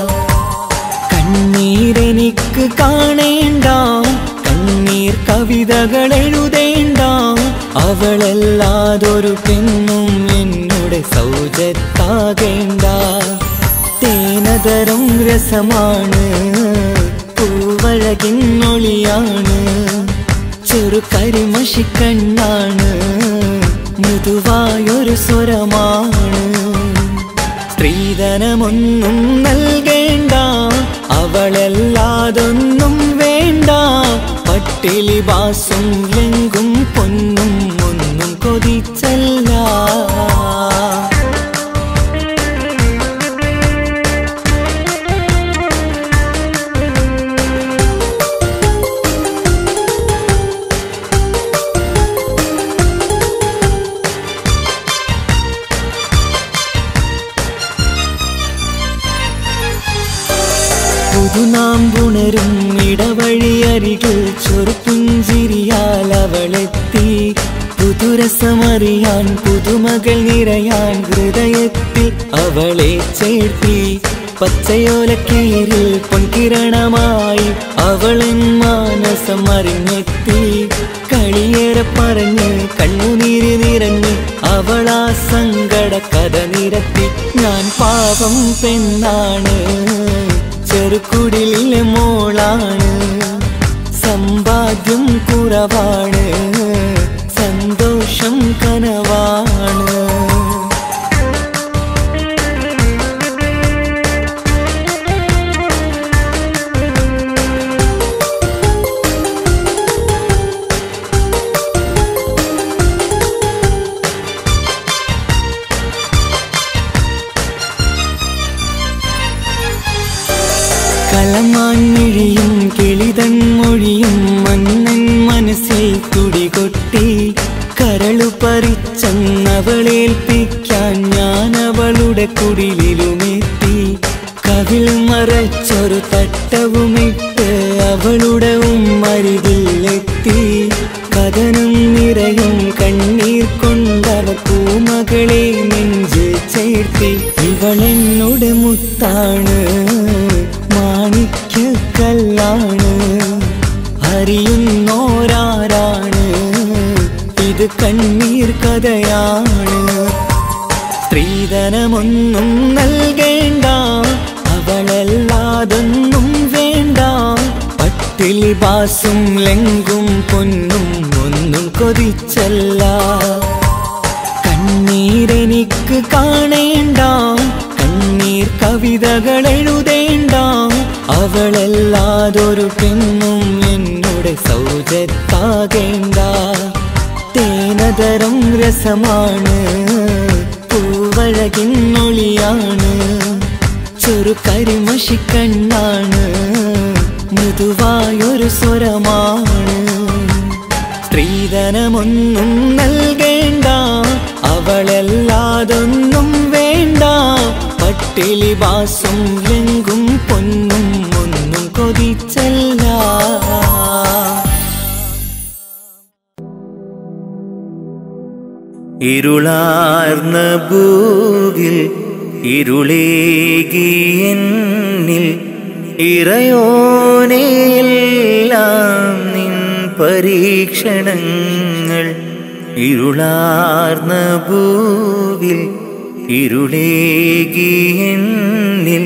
കണ്ണീരെനിക്ക് കാണേണ്ട കണ്ണീർ കവിതകൾ എഴുതേണ്ട അവളല്ലാതൊരു പെണ്ണും എന്നോട് സൗജത്താകേണ്ട തേനതരം രസമാണ് പൂവഴകിന്നൊളിയാണ് ചെറു കരിമഷിക്കണ്ണാണ് മൃദുവായൊരു സ്വരമാണ് സ്ത്രീ സ്ത്രീധനമൊന്നും നൽകേണ്ട അവളല്ലാതൊന്നും വേണ്ട പട്ടിലി ബാസും ലെങ്കും പൊന്നും ഒന്നും കൊതിച്ചല്ല പുതുനാം പുണരും ഇടവഴിയരികിൽ ചൊറുപുഞ്ചിരിയാൽ അവളെത്തി പുതുരസമറിയാൻ പുതുമകൾ നിറയാൻ ഹൃദയത്തിൽ അവളെ ചേർത്തി പച്ചയോലക്കീരിൽ പൊൻകിരണമായി അവളൻ മാനസം അറിഞ്ഞെത്തി കളിയേറെ പറഞ്ഞ് കണ്ണുനീര് നിറഞ്ഞ് അവളാ സങ്കട കഥ നിരത്തി ഞാൻ പാപം പെണ്ണാണ് ചെറുക്കുടിലെ മോളാണ് സമ്പാദ്യം കുറവാണ് സന്തോഷം കനവാണ് കളമാൻമിഴിയും കിളിതൻ മൊഴിയും മന്നൻ മനസ്സിൽ തുടികൊട്ടി കരളു പറിച്ചെന്നവളേൽപ്പിക്കാൻ ഞാൻ അവളുടെ കുടിലിലുമെത്തി കവിൾ മറച്ചൊരു തട്ടവുമിട്ട് അവളുടെ ഉമ്മരികിലെത്തി കഥനും നിറയും കണ്ണീർ കൊണ്ടവ പൂമകളെ നെഞ്ചിൽ ചേർത്തി ഇവളെന്നോട് മുത്താണ് മാണിക്യക്കല്ലാണ് അറിയുന്നോരാരാണ് ഇത് കണ്ണീർ കഥയാണ് സ്ത്രീധനമൊന്നും നൽകേണ്ട അവളല്ലാതൊന്നും വേണ്ട പട്ടിലി ബാസും ലെങ്കും പൊന്നും ഒന്നും കൊതിച്ചല്ല കണ്ണീരെനിക്ക് കാണേണ്ട കണ്ണീർ കവിതകൾ എഴുതേണ്ട അവളല്ലാതൊരു പെണ്ണും എന്നോട് സൗജത്താകേണ്ട തേനതരം രസമാണ് പൂവഴകിന്നൊളിയാണ് ചെറു കരിമഷിക്കണ്ണാണ് മൃദുവായൊരു സ്വരമാണ് സ്ത്രീധനമൊന്നും നൽകേണ്ട അവളല്ലാതൊന്നും വേണ്ട പട്ടിലി ബാസും ലെങ്കും പൊന്നും ഒന്നും കൊതിച്ചല്ല ഇരുളാർന്ന ഭൂവിൽ ഇരുളേകിയെന്നിൽ ഇറയോനെയെല്ലാം നിൻ പരീക്ഷണങ്ങൾ ഇരുളാർന്ന ഭൂവിൽ ഇരുളേകിയെന്നിൽ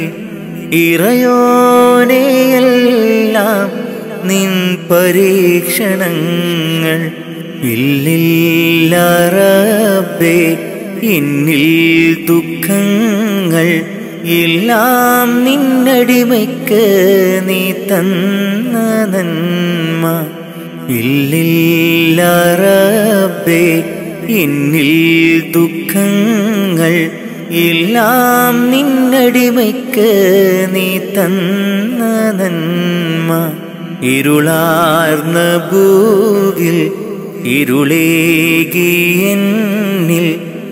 ഇറയോനെയെല്ലാം നിൻ പരീക്ഷണങ്ങൾ ഇല്ലില്ല റബ്ബേ എന്നിൽ ദുഃഖങ്ങൾ എല്ലാം നിന്നടിമയ്ക്ക് നീ തന്ന നന്മ ഇല്ലില്ല റബ്ബേ എന്നിൽ ദുഃഖങ്ങൾ എല്ലാം നിന്നടിമയ്ക്ക് നീ തന്ന നന്മ ഇരുളാർന്ന ഭൂവിൽ ഇരുളേകിയെന്നിൽ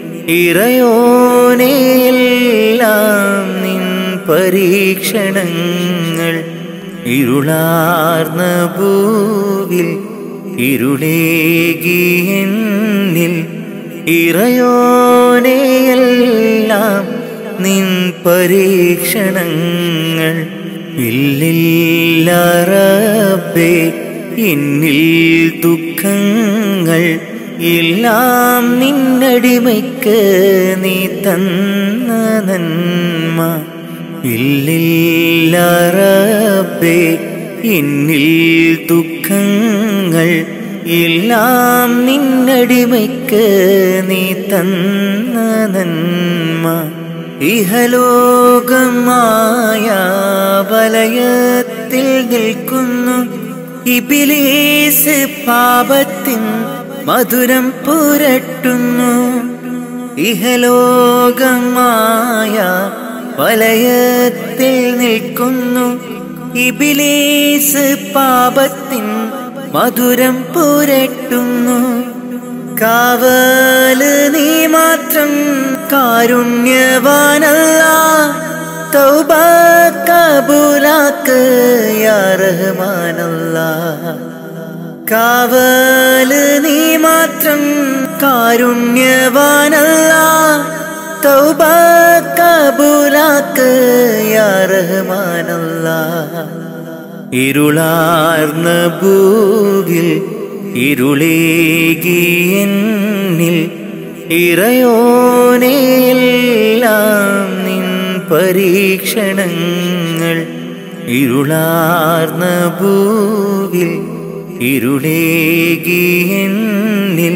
ഇറയോനെയെല്ലാം നിൻ പരീക്ഷണങ്ങൾ ഇരുളാർന്ന ഭൂവിൽ ഇരുളേകിയെന്നിൽ ഇറയോനെയെല്ലാം നിൻ പരീക്ഷണങ്ങൾ ഇല്ലില്ല റബ്ബേ എന്നിൽ ദുഃഖങ്ങൾ എല്ലാം നിന്നടിമയ്ക്ക് നീ തന്ന നന്മ ഇല്ലില്ല റബ്ബേ എന്നിൽ ദുഃഖങ്ങൾ എല്ലാം നിന്നടിമയ്ക്ക് നീ തന്ന നന്മ ഇഹലോകമായ വലയത്തിൽ നിൽക്കുന്നു ഇബിലീസ് പാപത്തിൻ മധുരം പുരട്ടുന്നു ഇഹലോകമായ വലയത്തിൽ നിൽക്കുന്നു ഇബിലീസ് പാപത്തിൻ മധുരം പുരട്ടുന്നു കാവല് നീ മാത്രം കാരുണ്യവാനല്ല തൗബ കബൂലാക്ക് യാ റഹ്മാനല്ല കാവല് നീ മാത്രം കാരുണ്യവാനല്ല തൗബ കബൂലാക്ക് യാ റഹ്മാനല്ല ഇരുളാർന്ന ഭൂവിൽ ഇരുളേകിയെന്നിൽ ഇറയോനെയെല്ലാം നിൻ പരീക്ഷണങ്ങൾ ഇരുളാർന്ന ഭൂവിൽ ഇരുളേകിയെന്നിൽ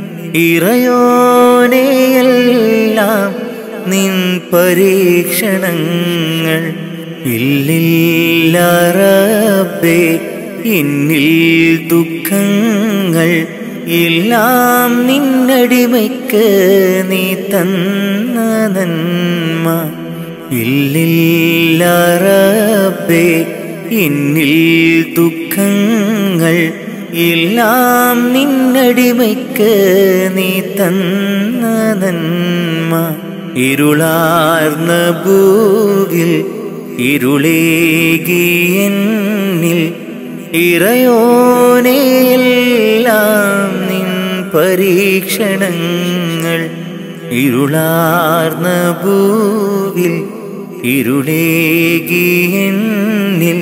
ഇറയോനെയെല്ലാം നിൻ പരീക്ഷണങ്ങൾ ഇല്ലില്ല റബ്ബേ എന്നിൽ ദുഃഖങ്ങൾ എല്ലാം നിന്നടിമയ്ക്ക് നീ തന്ന നന്മ ഇല്ലില്ല റബ്ബേ എന്നിൽ ദുഃഖങ്ങൾ എല്ലാം നിന്നടിമയ്ക്ക് നീ തന്ന നന്മ ഇരുളാർന്ന ഭൂവിൽ ഇരുളേകിയെന്നിൽ ഇറയോനെയെല്ലാം നിൻ പരീക്ഷണങ്ങൾ ഇരുളാർന്ന ഭൂവിൽ ഇരുളേകിയെന്നിൽ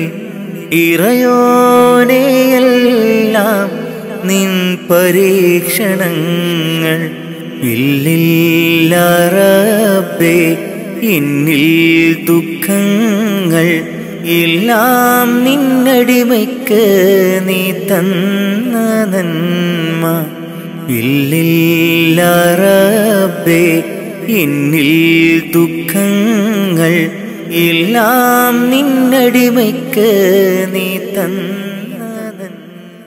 ഇറയോനെയെല്ലാം നിൻ പരീക്ഷണങ്ങൾ ഇല്ലില്ല റബ്ബേ എന്നിൽ ദുഃഖങ്ങൾ എല്ലാം നിന്നടിമയ്ക്ക് നീ തന്ന നന്മ ഇല്ലില്ല റബ്ബേ എന്നിൽ ദുഃഖങ്ങൾ എല്ലാം നിന്നടിമയ്ക്ക് നീ തന്ന നന്മ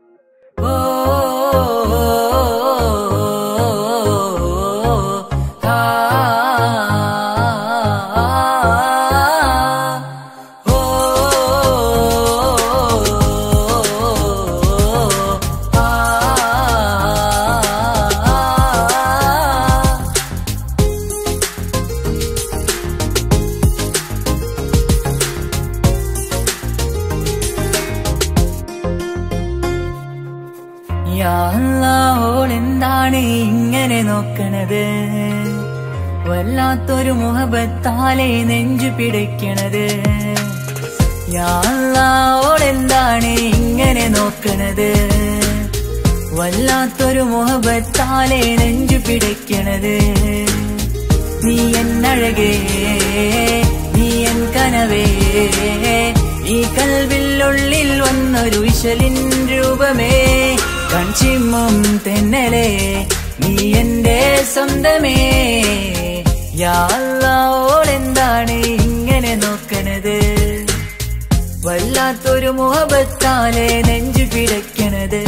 ഓളെന്താണ് ഇങ്ങനെ നോക്കണത് വല്ലാത്തൊരു മുഹബത്താലെ നെഞ്ചു പിടിക്കണത് ഓളെന്താണ് ഇങ്ങനെ നോക്കണത് വല്ലാത്തൊരു മുഹബത്താലെ നെഞ്ചു പിടിക്കണത് നീ എന്നഴകേ നീ എൻ കനവേ ഈ കൽവില്ലുള്ളിൽ വന്നൊരു വിശലിൻ രൂപമേ കൺചിമ്മും തെന്നലേ നീ എന്റെ സ്വന്തമേ യാളോളെന്താണ് ഇങ്ങനെ നോക്കണത് വല്ലാത്തൊരു മുഹബത്താലെ നെഞ്ചു പിടയ്ക്കണത്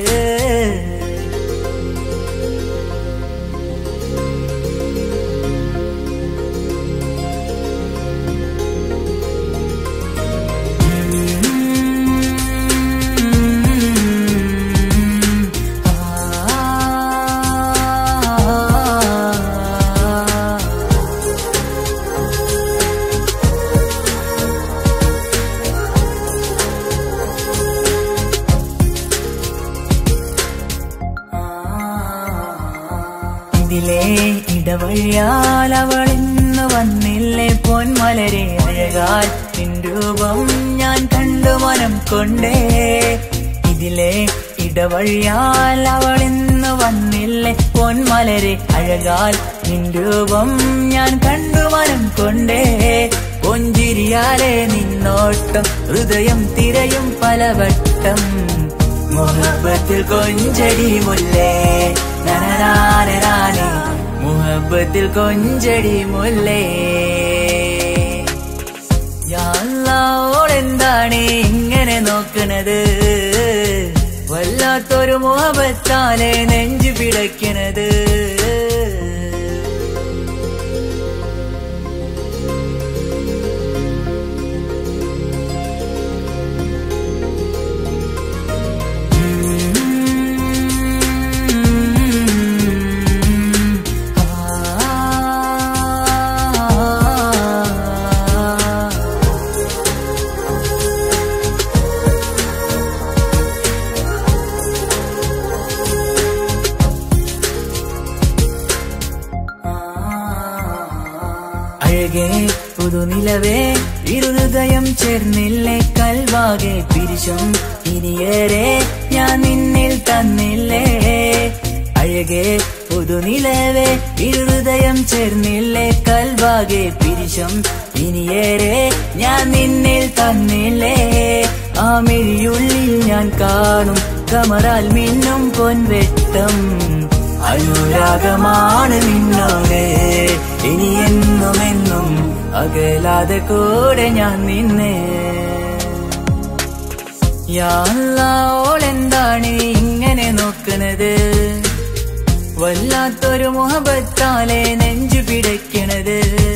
ഇതിലെ ഇടവഴിയാൽ അവൾ ഇന്ന് വന്നില്ലേ പൊന്മലരെ അഴകാൽ നിൻ രൂപം ഞാൻ കണ്ടു മനം കൊണ്ടേ ഇതിലെ ഇടവഴിയാൽ അവൾ ഇന്ന് വന്നില്ലേ പൊന്മലരെ അഴകാൽ നിൻ രൂപം ഞാൻ കണ്ടു മനം കൊണ്ടേ പൊഞ്ചിരിയാലെ നിന്നോട്ടം ഹൃദയം തിരയും പലവട്ടം മുഹബത്തിൽ കൊഞ്ചടി മുല്ലേ നനനാനേ മുഹബത്തിൽ രൂപത്തിൽ കൊഞ്ചടി മുല്ലേ യാളോളെന്താണ് ഇങ്ങനെ നോക്കണത് വല്ലാത്തൊരു മുഹബത്താലെ നെഞ്ചു പിടയ്ക്കണത് അഴകേ പുതുനിലവേ ഇരുഹൃദയം ചേർന്നില്ലേ കൽവാകെ പിരിശം ഇനിയേറെ ഞാൻ നിന്നിൽ തന്നില്ലേ അഴകേ പുതുനിലവേ ഇരുഹൃദയം ചേർന്നില്ലേ കൽവാകെ പിരിശം ഇനിയേറെ ഞാൻ നിന്നിൽ തന്നില്ലേ ആ മിഴിയുള്ളിൽ ഞാൻ കാണും കമറാൽ മിന്നും പൊൻവെട്ടം അനുരാഗമാണ് നിന്നോട് ഇനി എന്നും എന്നും അകലാതെ കൂടെ ഞാൻ നിന്നെ യാളോളെന്താണ് ഇങ്ങനെ നോക്കണത് വല്ലാത്തൊരു മുഹബത്താലെ നെഞ്ചു പിടയ്ക്കണത്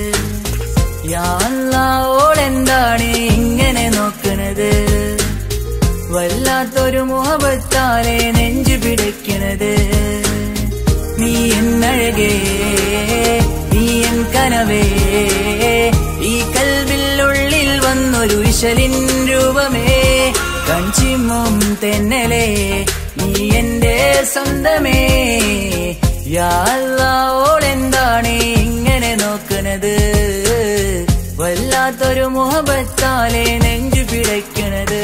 യാളോളെന്താണ് ഇങ്ങനെ നോക്കണത് വല്ലാത്തൊരു മുഹബത്താലെ നെഞ്ചു പിടയ്ക്കണത് നീ എന്നഴകേ നീ എൻ കനവേ ഈ കൽവില്ലുള്ളിൽ വന്നൊരു വിശലിൻ രൂപമേ കൺചിമ്മും തെന്നലേ നീ എന്റെ സ്വന്തമേ യാളോളെന്താണ് ഇങ്ങനെ നോക്കണത് വല്ലാത്തൊരു മുഹബത്താലെ നെഞ്ചു പിടയ്ക്കണത്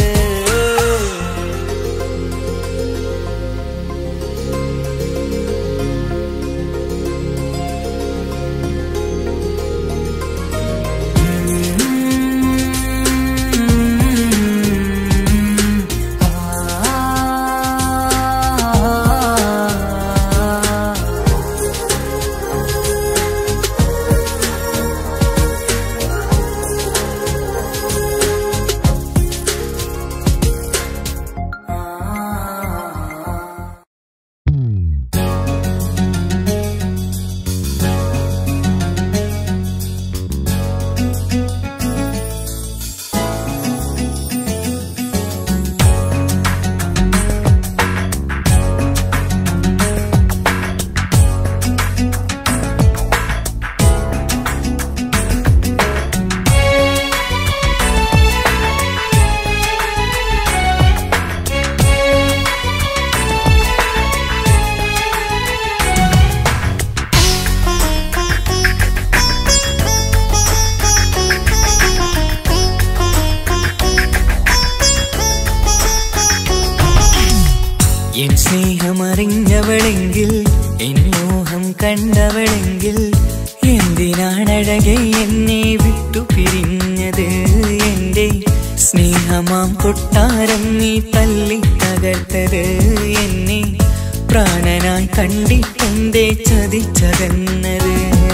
എൻ സ്നേഹമറിഞ്ഞവളെങ്കിൽ എൻ മോഹം കണ്ടവളെങ്കിൽ എന്തിനാണഴകെ എന്നെ വിട്ടു പിരിഞ്ഞത് എന്റെ സ്നേഹമാം കൊട്ടാരം നീ തല്ലി തകർത്തത് എന്നെ പ്രാണനായി കണ്ടിട്ടെന്തേ ചതിച്ചതെന്നത്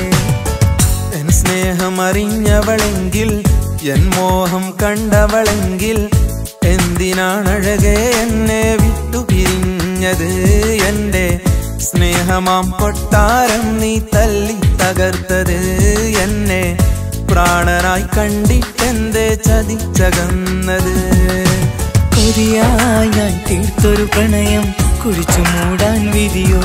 എൻ സ്നേഹമറിഞ്ഞവളെങ്കിൽ എൻ മോഹം കണ്ടവളെങ്കിൽ എന്തിനാണഴകെ എന്നെ വിട്ടു പിരിഞ്ഞത് എന്റെ സ്നേഹമാം കൊട്ടാരം നീ തല്ലി തകർത്തത് എന്നെ പ്രാണനായി കണ്ടിട്ടെന്തേ ചതിച്ചകന്നത് കൊതിയായി ഞാൻ തീർത്തൊരു പ്രണയം കുഴിച്ചു മൂടാൻ വിധിയോ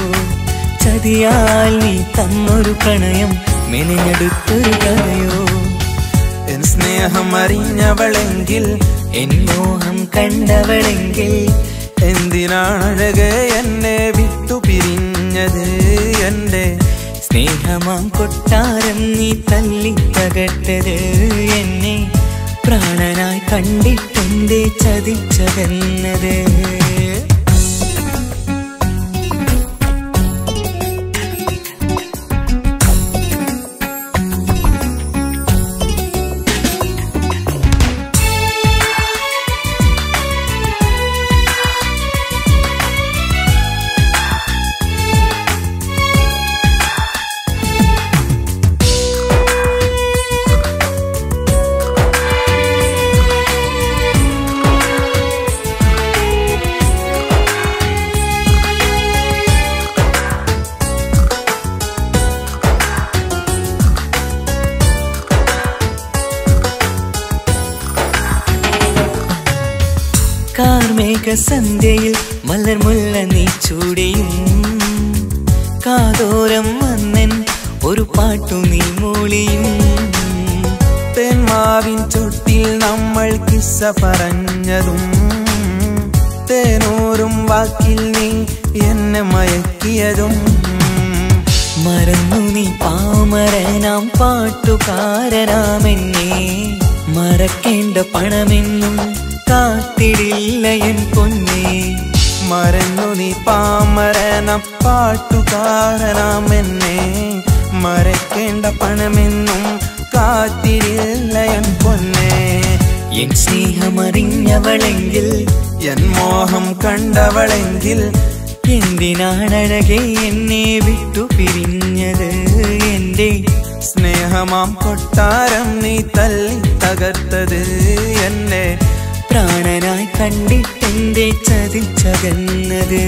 ചതിയാൽ നീ തന്നൊരു പ്രണയം മെനഞ്ഞെടുത്തൊരു കഥയോ എൻ സ്നേഹം അറിഞ്ഞവളെങ്കിൽ എൻ മോഹം കണ്ടവളെങ്കിൽ എന്തിനാണഴകെ എന്നെ വിട്ടു പിരിഞ്ഞത് എന്റെ സ്നേഹമാം കൊട്ടാരം നീ തല്ലി തകർത്തത് എന്നെ പ്രാണനായി കണ്ടിട്ടെന്തേ ചതിച്ചതെന്നത് സന്ധ്യയിൽ മലർമുല്ല നീ ചൂടിയും കാതോരം വന്നൻ ഒരു പാട്ടു നീ മൂളിയും തേന്മാവിൻ ചുട്ടിൽ നമ്മൾ കിസ്സ പറഞ്ഞതും തേനൂറും വാക്കിൽ നീ എന്നെ മയക്കിയതും മറന്നു നീ പാമരനാം പാട്ടുകാരനാമെന്നെ മറക്കേണ്ട പണമെന്നും കാത്തിടില്ല എൻ പൊന്നേ മറന്നു നീ പാമരനം പാട്ടുകാരനാം എന്നെ മറക്കേണ്ട പണമെന്നും കാത്തിരില്ല എൻ പൊന്നെ എൻ സ്നേഹമറിഞ്ഞവളെങ്കിൽ എൻ മോഹം കണ്ടവളെങ്കിൽ എന്തിനാണഴകെ എന്നെ വിട്ടു പിരിഞ്ഞത് എന്റെ സ്നേഹമാം കൊട്ടാരം നീ തല്ലി തകർത്തത് എന്നെ പ്രാണനായി കണ്ടിട്ടെന്റെ ചതിച്ചകന്നത്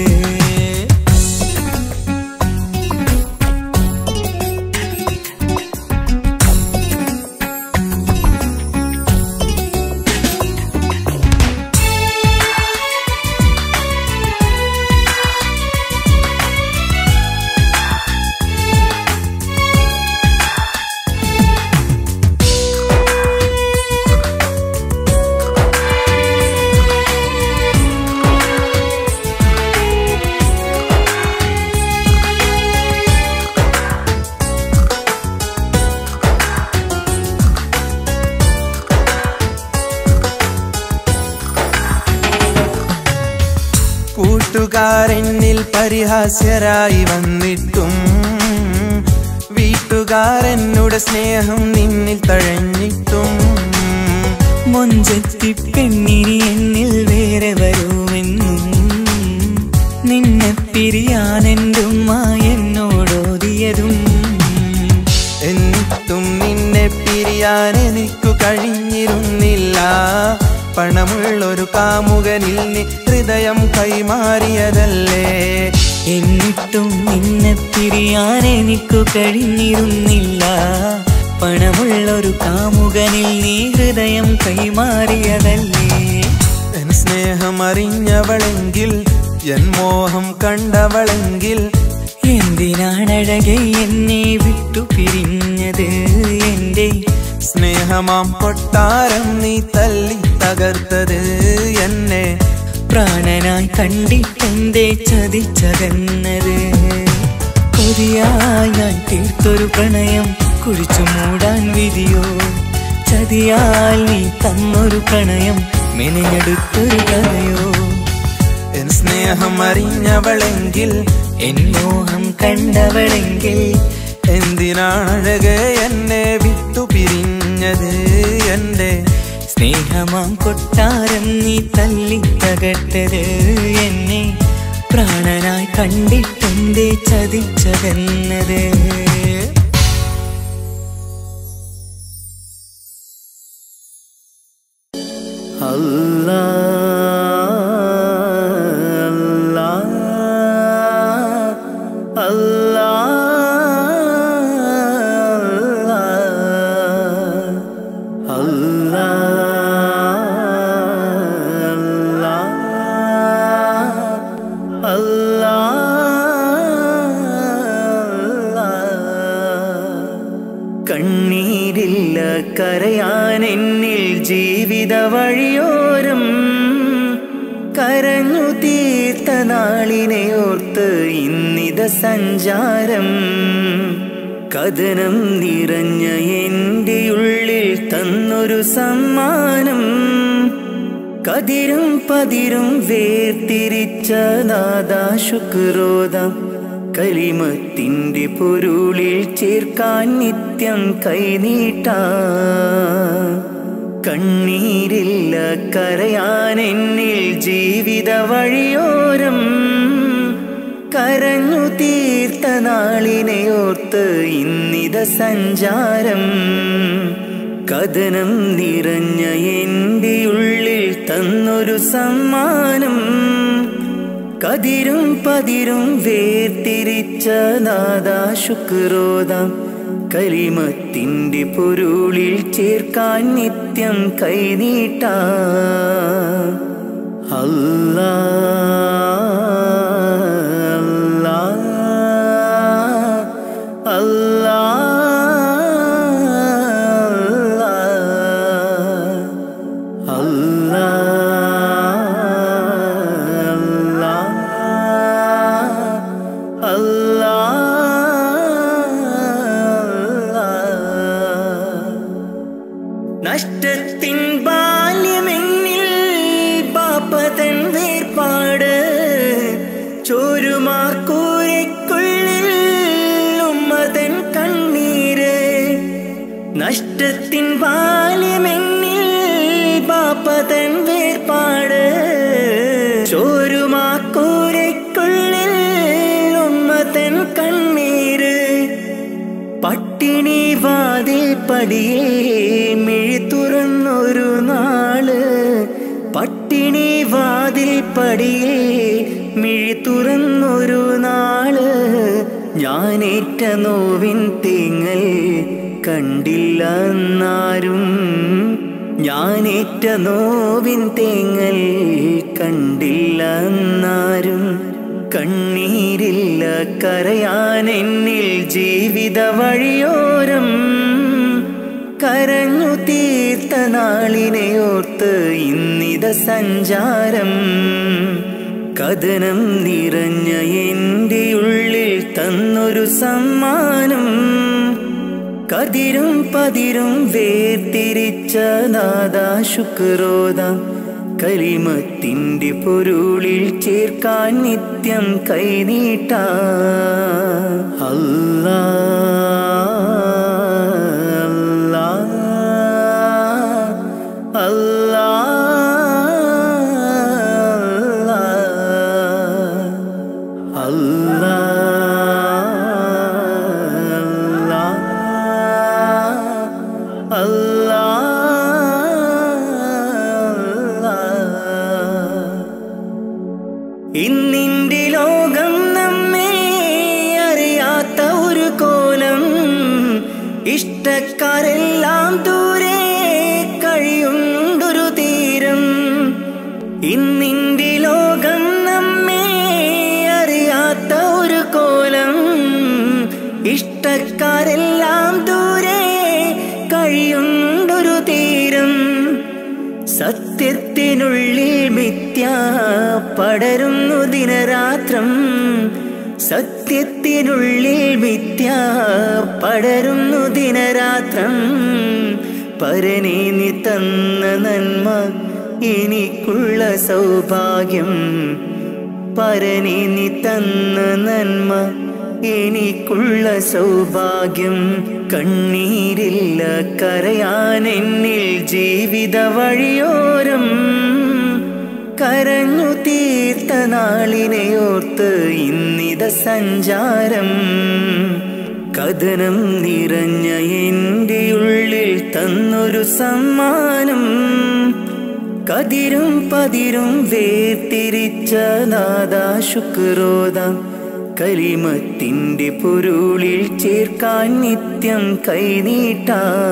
കൂട്ടുകാരെന്നിൽ പരിഹാസ്യരായി വന്നിട്ടും വീട്ടുകാരെന്നുടെ സ്നേഹം നിന്നിൽ തഴഞ്ഞിട്ടും മൊഞ്ചത്തി പെണ്ണിനി എന്നിൽ വേറെ വരുമെന്നും നിന്നെ പിരിയാനെന്റുമ്മ എന്നോടോതിയതും എന്നിട്ടും നിന്നെ പിരിയാൻ എനിക്കു കഴിഞ്ഞിരുന്നില്ല പണമുള്ളൊരു കാമുകനിൽ നീ ഹൃദയം കൈമാറിയതല്ലേ എന്നിട്ടും നിന്നെ പിരിയാൻ എനിക്കു കഴിഞ്ഞിരുന്നില്ല പണമുള്ളൊരു കാമുകനിൽ നീ ഹൃദയം കൈമാറിയതല്ലേ എൻ സ്നേഹം അറിഞ്ഞവളെങ്കിൽ എൻ മോഹം കണ്ടവളെങ്കിൽ എന്തിനാണഴകെ എന്നെ വിട്ടു പിരിഞ്ഞത് എന്റെ സ്നേഹമാം കൊട്ടാരം നീ തല്ലി തകർത്തത് എന്നെ പ്രാണനായി കണ്ടിട്ടെന്റെ ചതിച്ചകന്നത് കൊതിയായി ഞാൻ തീർത്തൊരു പ്രണയം കുഴിച്ചു മൂടാൻ വിധിയോ ചതിയാൽ നീ തന്നൊരു പ്രണയം മെനഞ്ഞെടുത്തൊരു കഥയോ എൻ സ്നേഹം അറിഞ്ഞവളെങ്കിൽ എൻ മോഹം കണ്ടവളെങ്കിൽ എന്തിനാണഴകെ എന്നെ വിട്ടു പിരിഞ്ഞത് എന്റെ സ്നേഹമാം കൊട്ടാരം നീ തല്ലി തകർത്തത് എന്നെ പ്രാണനായി കണ്ടിട്ടെന്റെ ചതിച്ചതെന്നത് കണ്ണീരില്ല കരയാൻ എന്നിൽ ജീവിത വഴിയോരം കരഞ്ഞു തീർത്ത നാളിനെ ഓർത്ത് ഇന്നിത സഞ്ചാരം കഥനം നിറഞ്ഞ എൻ്റെ ഉള്ളിൽ തന്നൊരു സമ്മാനം കതിരും പതിരും വേർതിരിച്ച നാദാ ശുക്രോദം കലിമത്തിൻ്റെ പൊരുളിൽ ചേർക്കാൻ നിത്യം കൈനീട്ട കണ്ണീരില്ല കരയാൻ എന്നിൽ ജീവിത വഴിയോരം കരഞ്ഞു തീർത്ത നാളിനെ ഓർത്ത് ഇന്നിത സഞ്ചാരം കഥനം നിറഞ്ഞ എൻ്റെ ഉള്ളിൽ തന്നൊരു സമ്മാനം കതിരും പതിരും വേർതിരിച്ച നാദാ ശുക്രോദം കലിമത്തിൻ്റെ പൊരുളിൽ ചേർക്കാൻ നിത്യം കൈനീട്ട അല്ലാ അല്ലാ അല്ലാ അല്ലാ അല്ലാ നഷ്ടത്തിൻ ബാല്യമെന്നിൽ പാപ്പതൻ വേർപാട് ചോരുമാക്കൂരയ്ക്കുള്ളിൽ ഉമ്മതൻ കണ്ണീര് നഷ്ടത്തിൻ ബാല്യമെന്നിൽ പാപ്പതൻ വേർപാട് ചോരുമാക്കൂരയ്ക്കുള്ളിൽ ഉമ്മതൻ കണ്ണീര് പട്ടിണി വാതിൽ പടിയേ മിഴി തുറന്നൊരു നാള് പട്ടിണി വാതിൽ പടിയേ മിഴി തുറന്നൊരു നാള് ഞാനേറ്റ നോവിൻ തേങ്ങൽ കണ്ടില്ല എന്നാരും ഞാനേറ്റ നോവിൻ തേങ്ങൽ കണ്ടില്ല എന്നാരും കണ്ണീരില്ല കരയാൻ എന്നിൽ ജീവിത വഴിയോരം കരഞ്ഞു തീർത്ത നാളിനെ ഓർത്ത് ഇന്നിത സഞ്ചാരം കഥനം നിറഞ്ഞ എൻ്റെ ഉള്ളിൽ തന്നൊരു സമ്മാനം കതിരും പതിരും വേർതിരിച്ച നാദാ ശുക്രോദാം കലിമത്തിൻ്റെ പൊരുളിൽ ചേർക്കാൻ നിത്യം കൈനീട്ട അല്ലാ അല്ലാ അല്ലാ അല്ലാ ഇന്നിന്റെ ലോകം നമ്മെ അറിയാത്ത ഒരു കോലം ഇഷ്ടക്കാരെല്ലാം ദൂരെ കഴിയുണ്ടൊരു തീരം ഇന്നിന്റെ ലോകം നമ്മെ അറിയാത്ത ഒരു കോലം ഇഷ്ടക്കാരെല്ലാം ദൂരെ കഴിയുണ്ടൊരു തീരം സത്യത്തിനുള്ളിൽ മിഥ്യ പടരുന്നു ദിനരാത്രം സത്യത്തിനുള്ളിൽ മിഥ്യ പടരുന്നു ദിനരാത്രം പരനെ നീ തന്ന നന്മ എനിക്കുള്ള സൗഭാഗ്യം പരനെ നീ തന്ന നന്മ എനിക്കുള്ള സൗഭാഗ്യം കണ്ണീരില്ല കരയാൻ എന്നിൽ ജീവിത വഴിയോരം കരഞ്ഞു തീർത്ത നാളിനെ ഓർത്ത് ഇന്നിത സഞ്ചാരം കഥനം നിറഞ്ഞ എൻ്റെ ഉള്ളിൽ തന്നൊരു സമ്മാനം കതിരും പതിരും വേർതിരിച്ച നാദാ ശുക്രോദാം കലിമത്തിൻ്റെ പൊരുളിൽ ചേർക്കാൻ നിത്യം കൈനീട്ട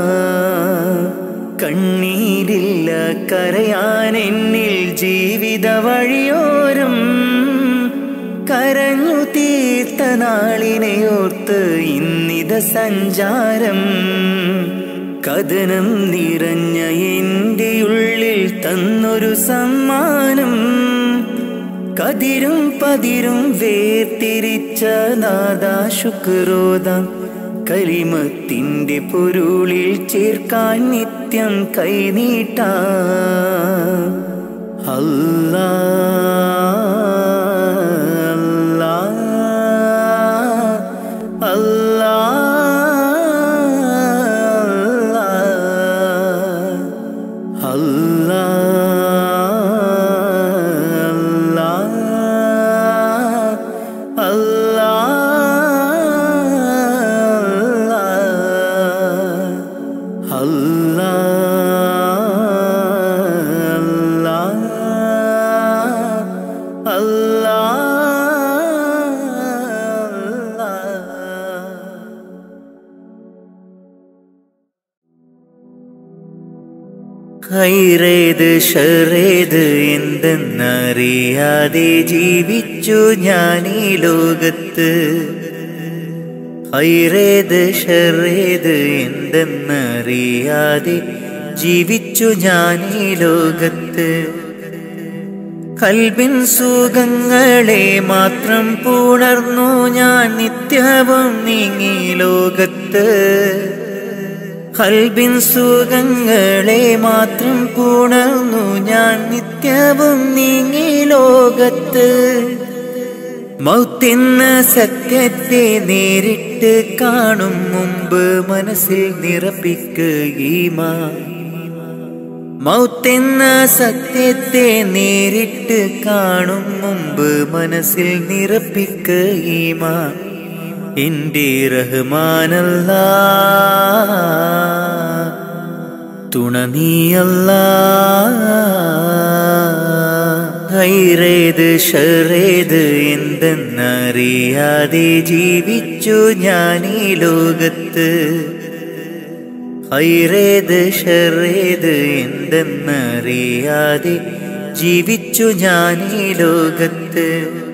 കണ്ണീരില്ല കരയാൻ എന്നിൽ ജീവിത വഴിയോരം കരഞ്ഞു തീർത്ത നാളിനെ ഓർത്ത് ഇന്നിത സഞ്ചാരം കഥനം നിറഞ്ഞ എൻ്റെ ഉള്ളിൽ തന്നൊരു സമ്മാനം കതിരും പതിരും വേർതിരിച്ച നാദാ ശുക്രോദാം കലിമത്തിൻ്റെ പൊരുളിൽ ചേർക്കാൻ നിത്യം കൈനീട്ട അല്ലാ അല്ലാ അല്ലാ അല്ലാ അല്ലാ അല്ലാ അല്ലാ ഹൈറേത് ഷറേത് എന്തെന്നറിയാതെ ജീവിച്ചു ഞാൻ ഈ ലോകത്ത് ഹൈറേത് ഷറേത് എന്തെന്നറിയാതെ ജീവിച്ചു ഞാൻ ഈ ലോകത്ത് കൽബിൻ സുഖങ്ങളെ മാത്രം പുണർന്നു ഞാൻ നിത്യവും നീങ്ങി ലോകത്ത് കൽബിൻ സുഖങ്ങളെ മാത്രം പുണർന്നു ഞാൻ നിത്യവും നീങ്ങി ലോകത്ത് മൗത്തെന്ന സത്യത്തെ നേരിട്ട് കാണും മുമ്പ് മനസ്സിൽ നിറപ്പിക്കുകീമാ മൗത്തെന്ന സത്യത്തെ നേരിട്ട് കാണും മുമ്പ് മനസ്സിൽ നിറപ്പിക്കുകീമാ എന്റെ റഹ്മാനല്ല തുണ നീയല്ല ഹൈറേത് ഷറേത് എന്തെന്നറിയാതെ ജീവിച്ചു ഞാൻ ഈ ലോകത്ത് ഹൈറേത് ഷറേത് എന്തെന്നറിയാതെ ജീവിച്ചു ഞാൻ ഈ ലോകത്ത്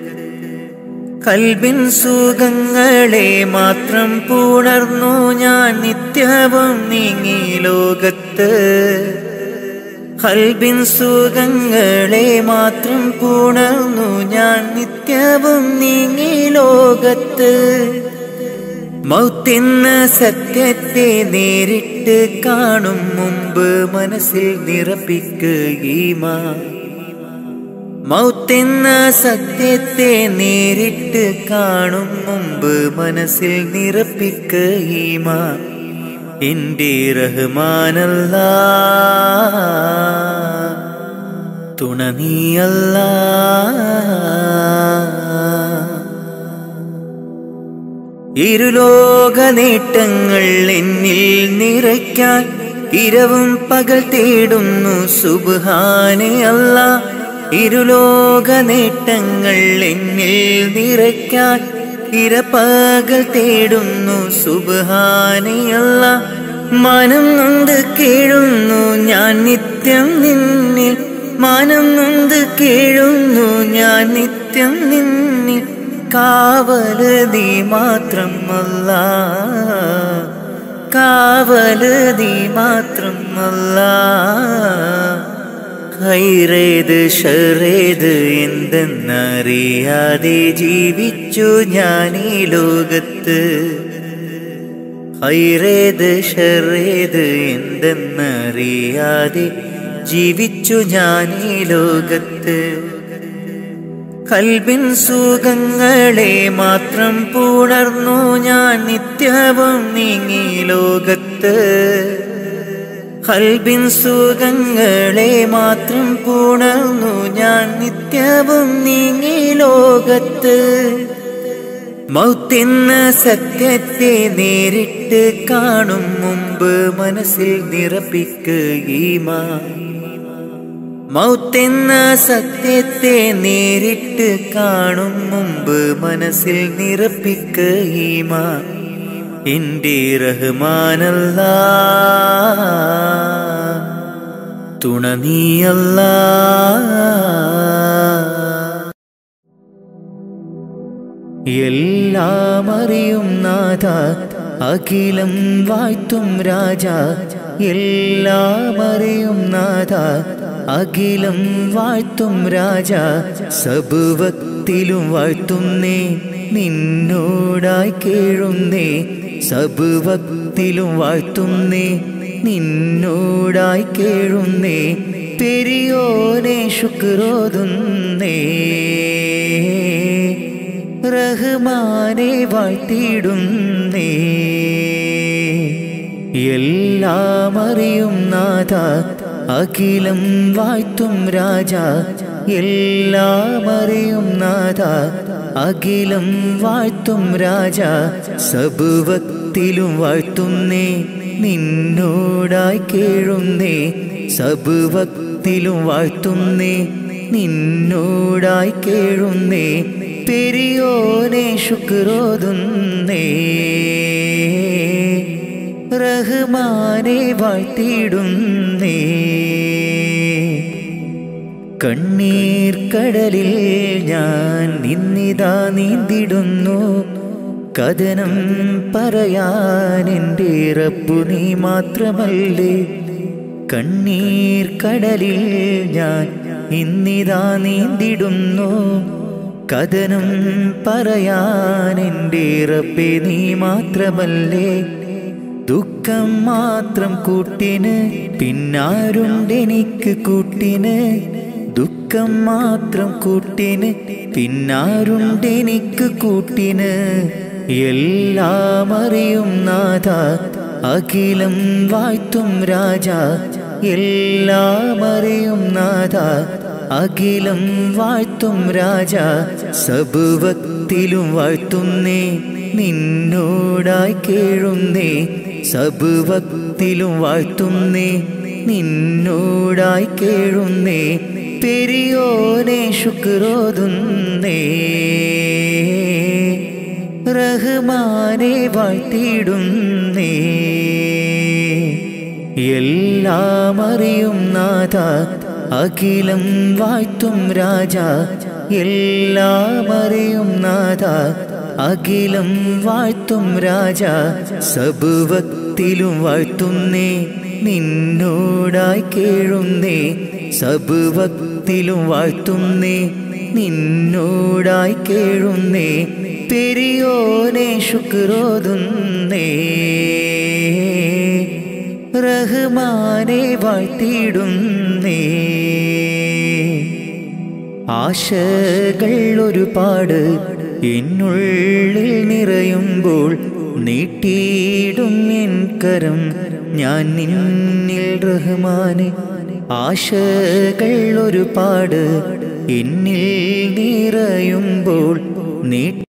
കൽബിൻ സുഖങ്ങളെ മാത്രം പുണർന്നു ഞാൻ നിത്യവും നീങ്ങി ലോകത്ത് കൽബിൻ സുഖങ്ങളെ മാത്രം പുണർന്നു ഞാൻ നിത്യവും നീങ്ങി ലോകത്ത് മൗത്തെന്ന സത്യത്തെ നേരിട്ട് കാണും മുമ്പ് മനസ്സിൽ നിറപ്പിക്കുകീമാ മൗത്തെന്ന സത്യത്തെ നേരിട്ട് കാണും മുമ്പ് മനസ്സിൽ നിറപ്പിക്കുകീമാ എന്റെ റഹ്മാനല്ല തുണ നീയല്ല ഇരുലോക നേട്ടങ്ങൾ എന്നിൽ നിറയ്ക്കാൻ ഇരവും പകൽ തേടുന്നു സുബാനെ അല്ല ഇരുലോക നേട്ടങ്ങൾ എന്നിൽ നിറയ്ക്കാൻ ഇരപ്പകൽ തേടുന്നു സുബാനെ അല്ല മനം നൊന്ത് കേഴുന്നു ഞാൻ നിത്യം നിന്നിൽ മാനം നൊന്ത് കേഴുന്നു ഞാൻ നിത്യം നിന്നിൽ കാവല് നീ മാത്രം അല്ല കാവല് നീ മാത്രം അല്ല ഹൈറേത് ഷറേത് എന്തെന്നറിയാതെ ജീവിച്ചു ഞാൻ ഈ ലോകത്ത് ഹൈറേത് ഷറേത് എന്തെന്നറിയാതെ ജീവിച്ചു ഞാൻ ഈ ലോകത്ത് കൽബിൻ സുഖങ്ങളെ മാത്രം പുണർന്നു ഞാൻ നിത്യവും നീങ്ങി ലോകത്ത് കൽബിൻ സുഖങ്ങളെ മാത്രം പുണർന്നു ഞാൻ നിത്യവും നീങ്ങി ലോകത്ത് മൗത്തെന്ന സത്യത്തെ നേരിട്ട് കാണും മുമ്പ് മനസ്സിൽ നിറപ്പിക്കുകീമാ മൗത്തെന്ന സത്യത്തെ നേരിട്ട് കാണും മുമ്പ് മനസ്സിൽ നിറപ്പിക്കുകീമാ എന്റെ റഹ്മാനല്ല തുണ നീയല്ല എല്ലാം അറിയും നാഥ അഖിലം വാഴ്ത്തും രാജ എല്ലാം അറിയും നാഥ അഖിലം വാഴ്ത്തും രാജ സബുവത്തിലും വാഴ്ത്തുന്നേ നിന്നോടായി കേഴുന്നേ സബുവത്തിലും വാഴ്ത്തുന്നേ നിന്നോടായി കേഴുന്നേ പെരിയോനെ ശുക്രോതുന്നേ റഹ്മാനെ വാഴ്ത്തിയിടുന്നേ എല്ലാം അറിയും നാഥ അഖിലം വാഴ്ത്തും രാജ എല്ലാം അറിയും നാഥ അഖിലം വാഴ്ത്തും രാജ സബുവത്തിലും വാഴ്ത്തുന്നേ നിന്നോടായി കേഴുന്നേ സബുവത്തിലും വാഴ്ത്തുന്നേ നിന്നോടായി കേഴുന്നേ പെരിയോനെ ശുക്രോതുന്നേ റഹ്മാനെ വാഴ്ത്തിയിടുന്നേ കണ്ണീർ കടലിൽ ഞാൻ നിന്നിതാ നീന്തിടുന്നു കഥനം പറയാൻ എൻ്റെ റബ്ബു നീ മാത്രമല്ലേ കണ്ണീർ കടലിൽ ഞാൻ ഇന്നിതാ നീന്തിടുന്നു കഥനം പറയാൻ എൻ്റെ റബ്ബെ നീ മാത്രമല്ലേ ദുഃഖം മാത്രം കൂട്ടിന് പിന്നാരുണ്ടെനിക്ക് കൂട്ടിന് ദുഃഖം മാത്രം കൂട്ടിന് പിന്നാരുണ്ടെനിക്ക് കൂട്ടിന് എല്ലാം അറിയും നാഥ അഖിലം വാഴ്ത്തും രാജ എല്ലാം അറിയും നാഥ അഖിലം വാഴ്ത്തും രാജ സബുവത്തിലും വാഴ്ത്തുന്നേ നിന്നോടായി കേഴുന്നേ സബുവത്തിലും വാഴ്ത്തുന്നേ നിന്നോടായി കേഴുന്നേ പെരിയോനെ ശുക്രോതുന്നേ റഹ്മാനെ വാഴ്ത്തിയിടുന്നേ എല്ലാം അറിയും നാഥ അഖിലം വാഴ്ത്തും രാജ എല്ലാം അറിയും നാഥ അഖിലം വാഴ്ത്തും രാജ സബുവത്തിലും വാഴ്ത്തുന്നേ നിന്നോടായി കേഴുന്നേ സബുവത്തിലും വാഴ്ത്തുന്നേ നിന്നോടായി കേഴുന്നേ പെരിയോനെ ശുക്രോതുന്നേ റഹ്മാനെ വാഴ്ത്തിയിടുന്നേ ആശകൾ ഒരുപാട് എന്നുള്ളിൽ നിറയുമ്പോൾ നീട്ടിയിടും എൻ കരം ഞാൻ നിന്നിൽ റഹ്മാനെ ആശകൾ ഒരുപാട് എന്നിൽ നിറയുമ്പോൾ നീ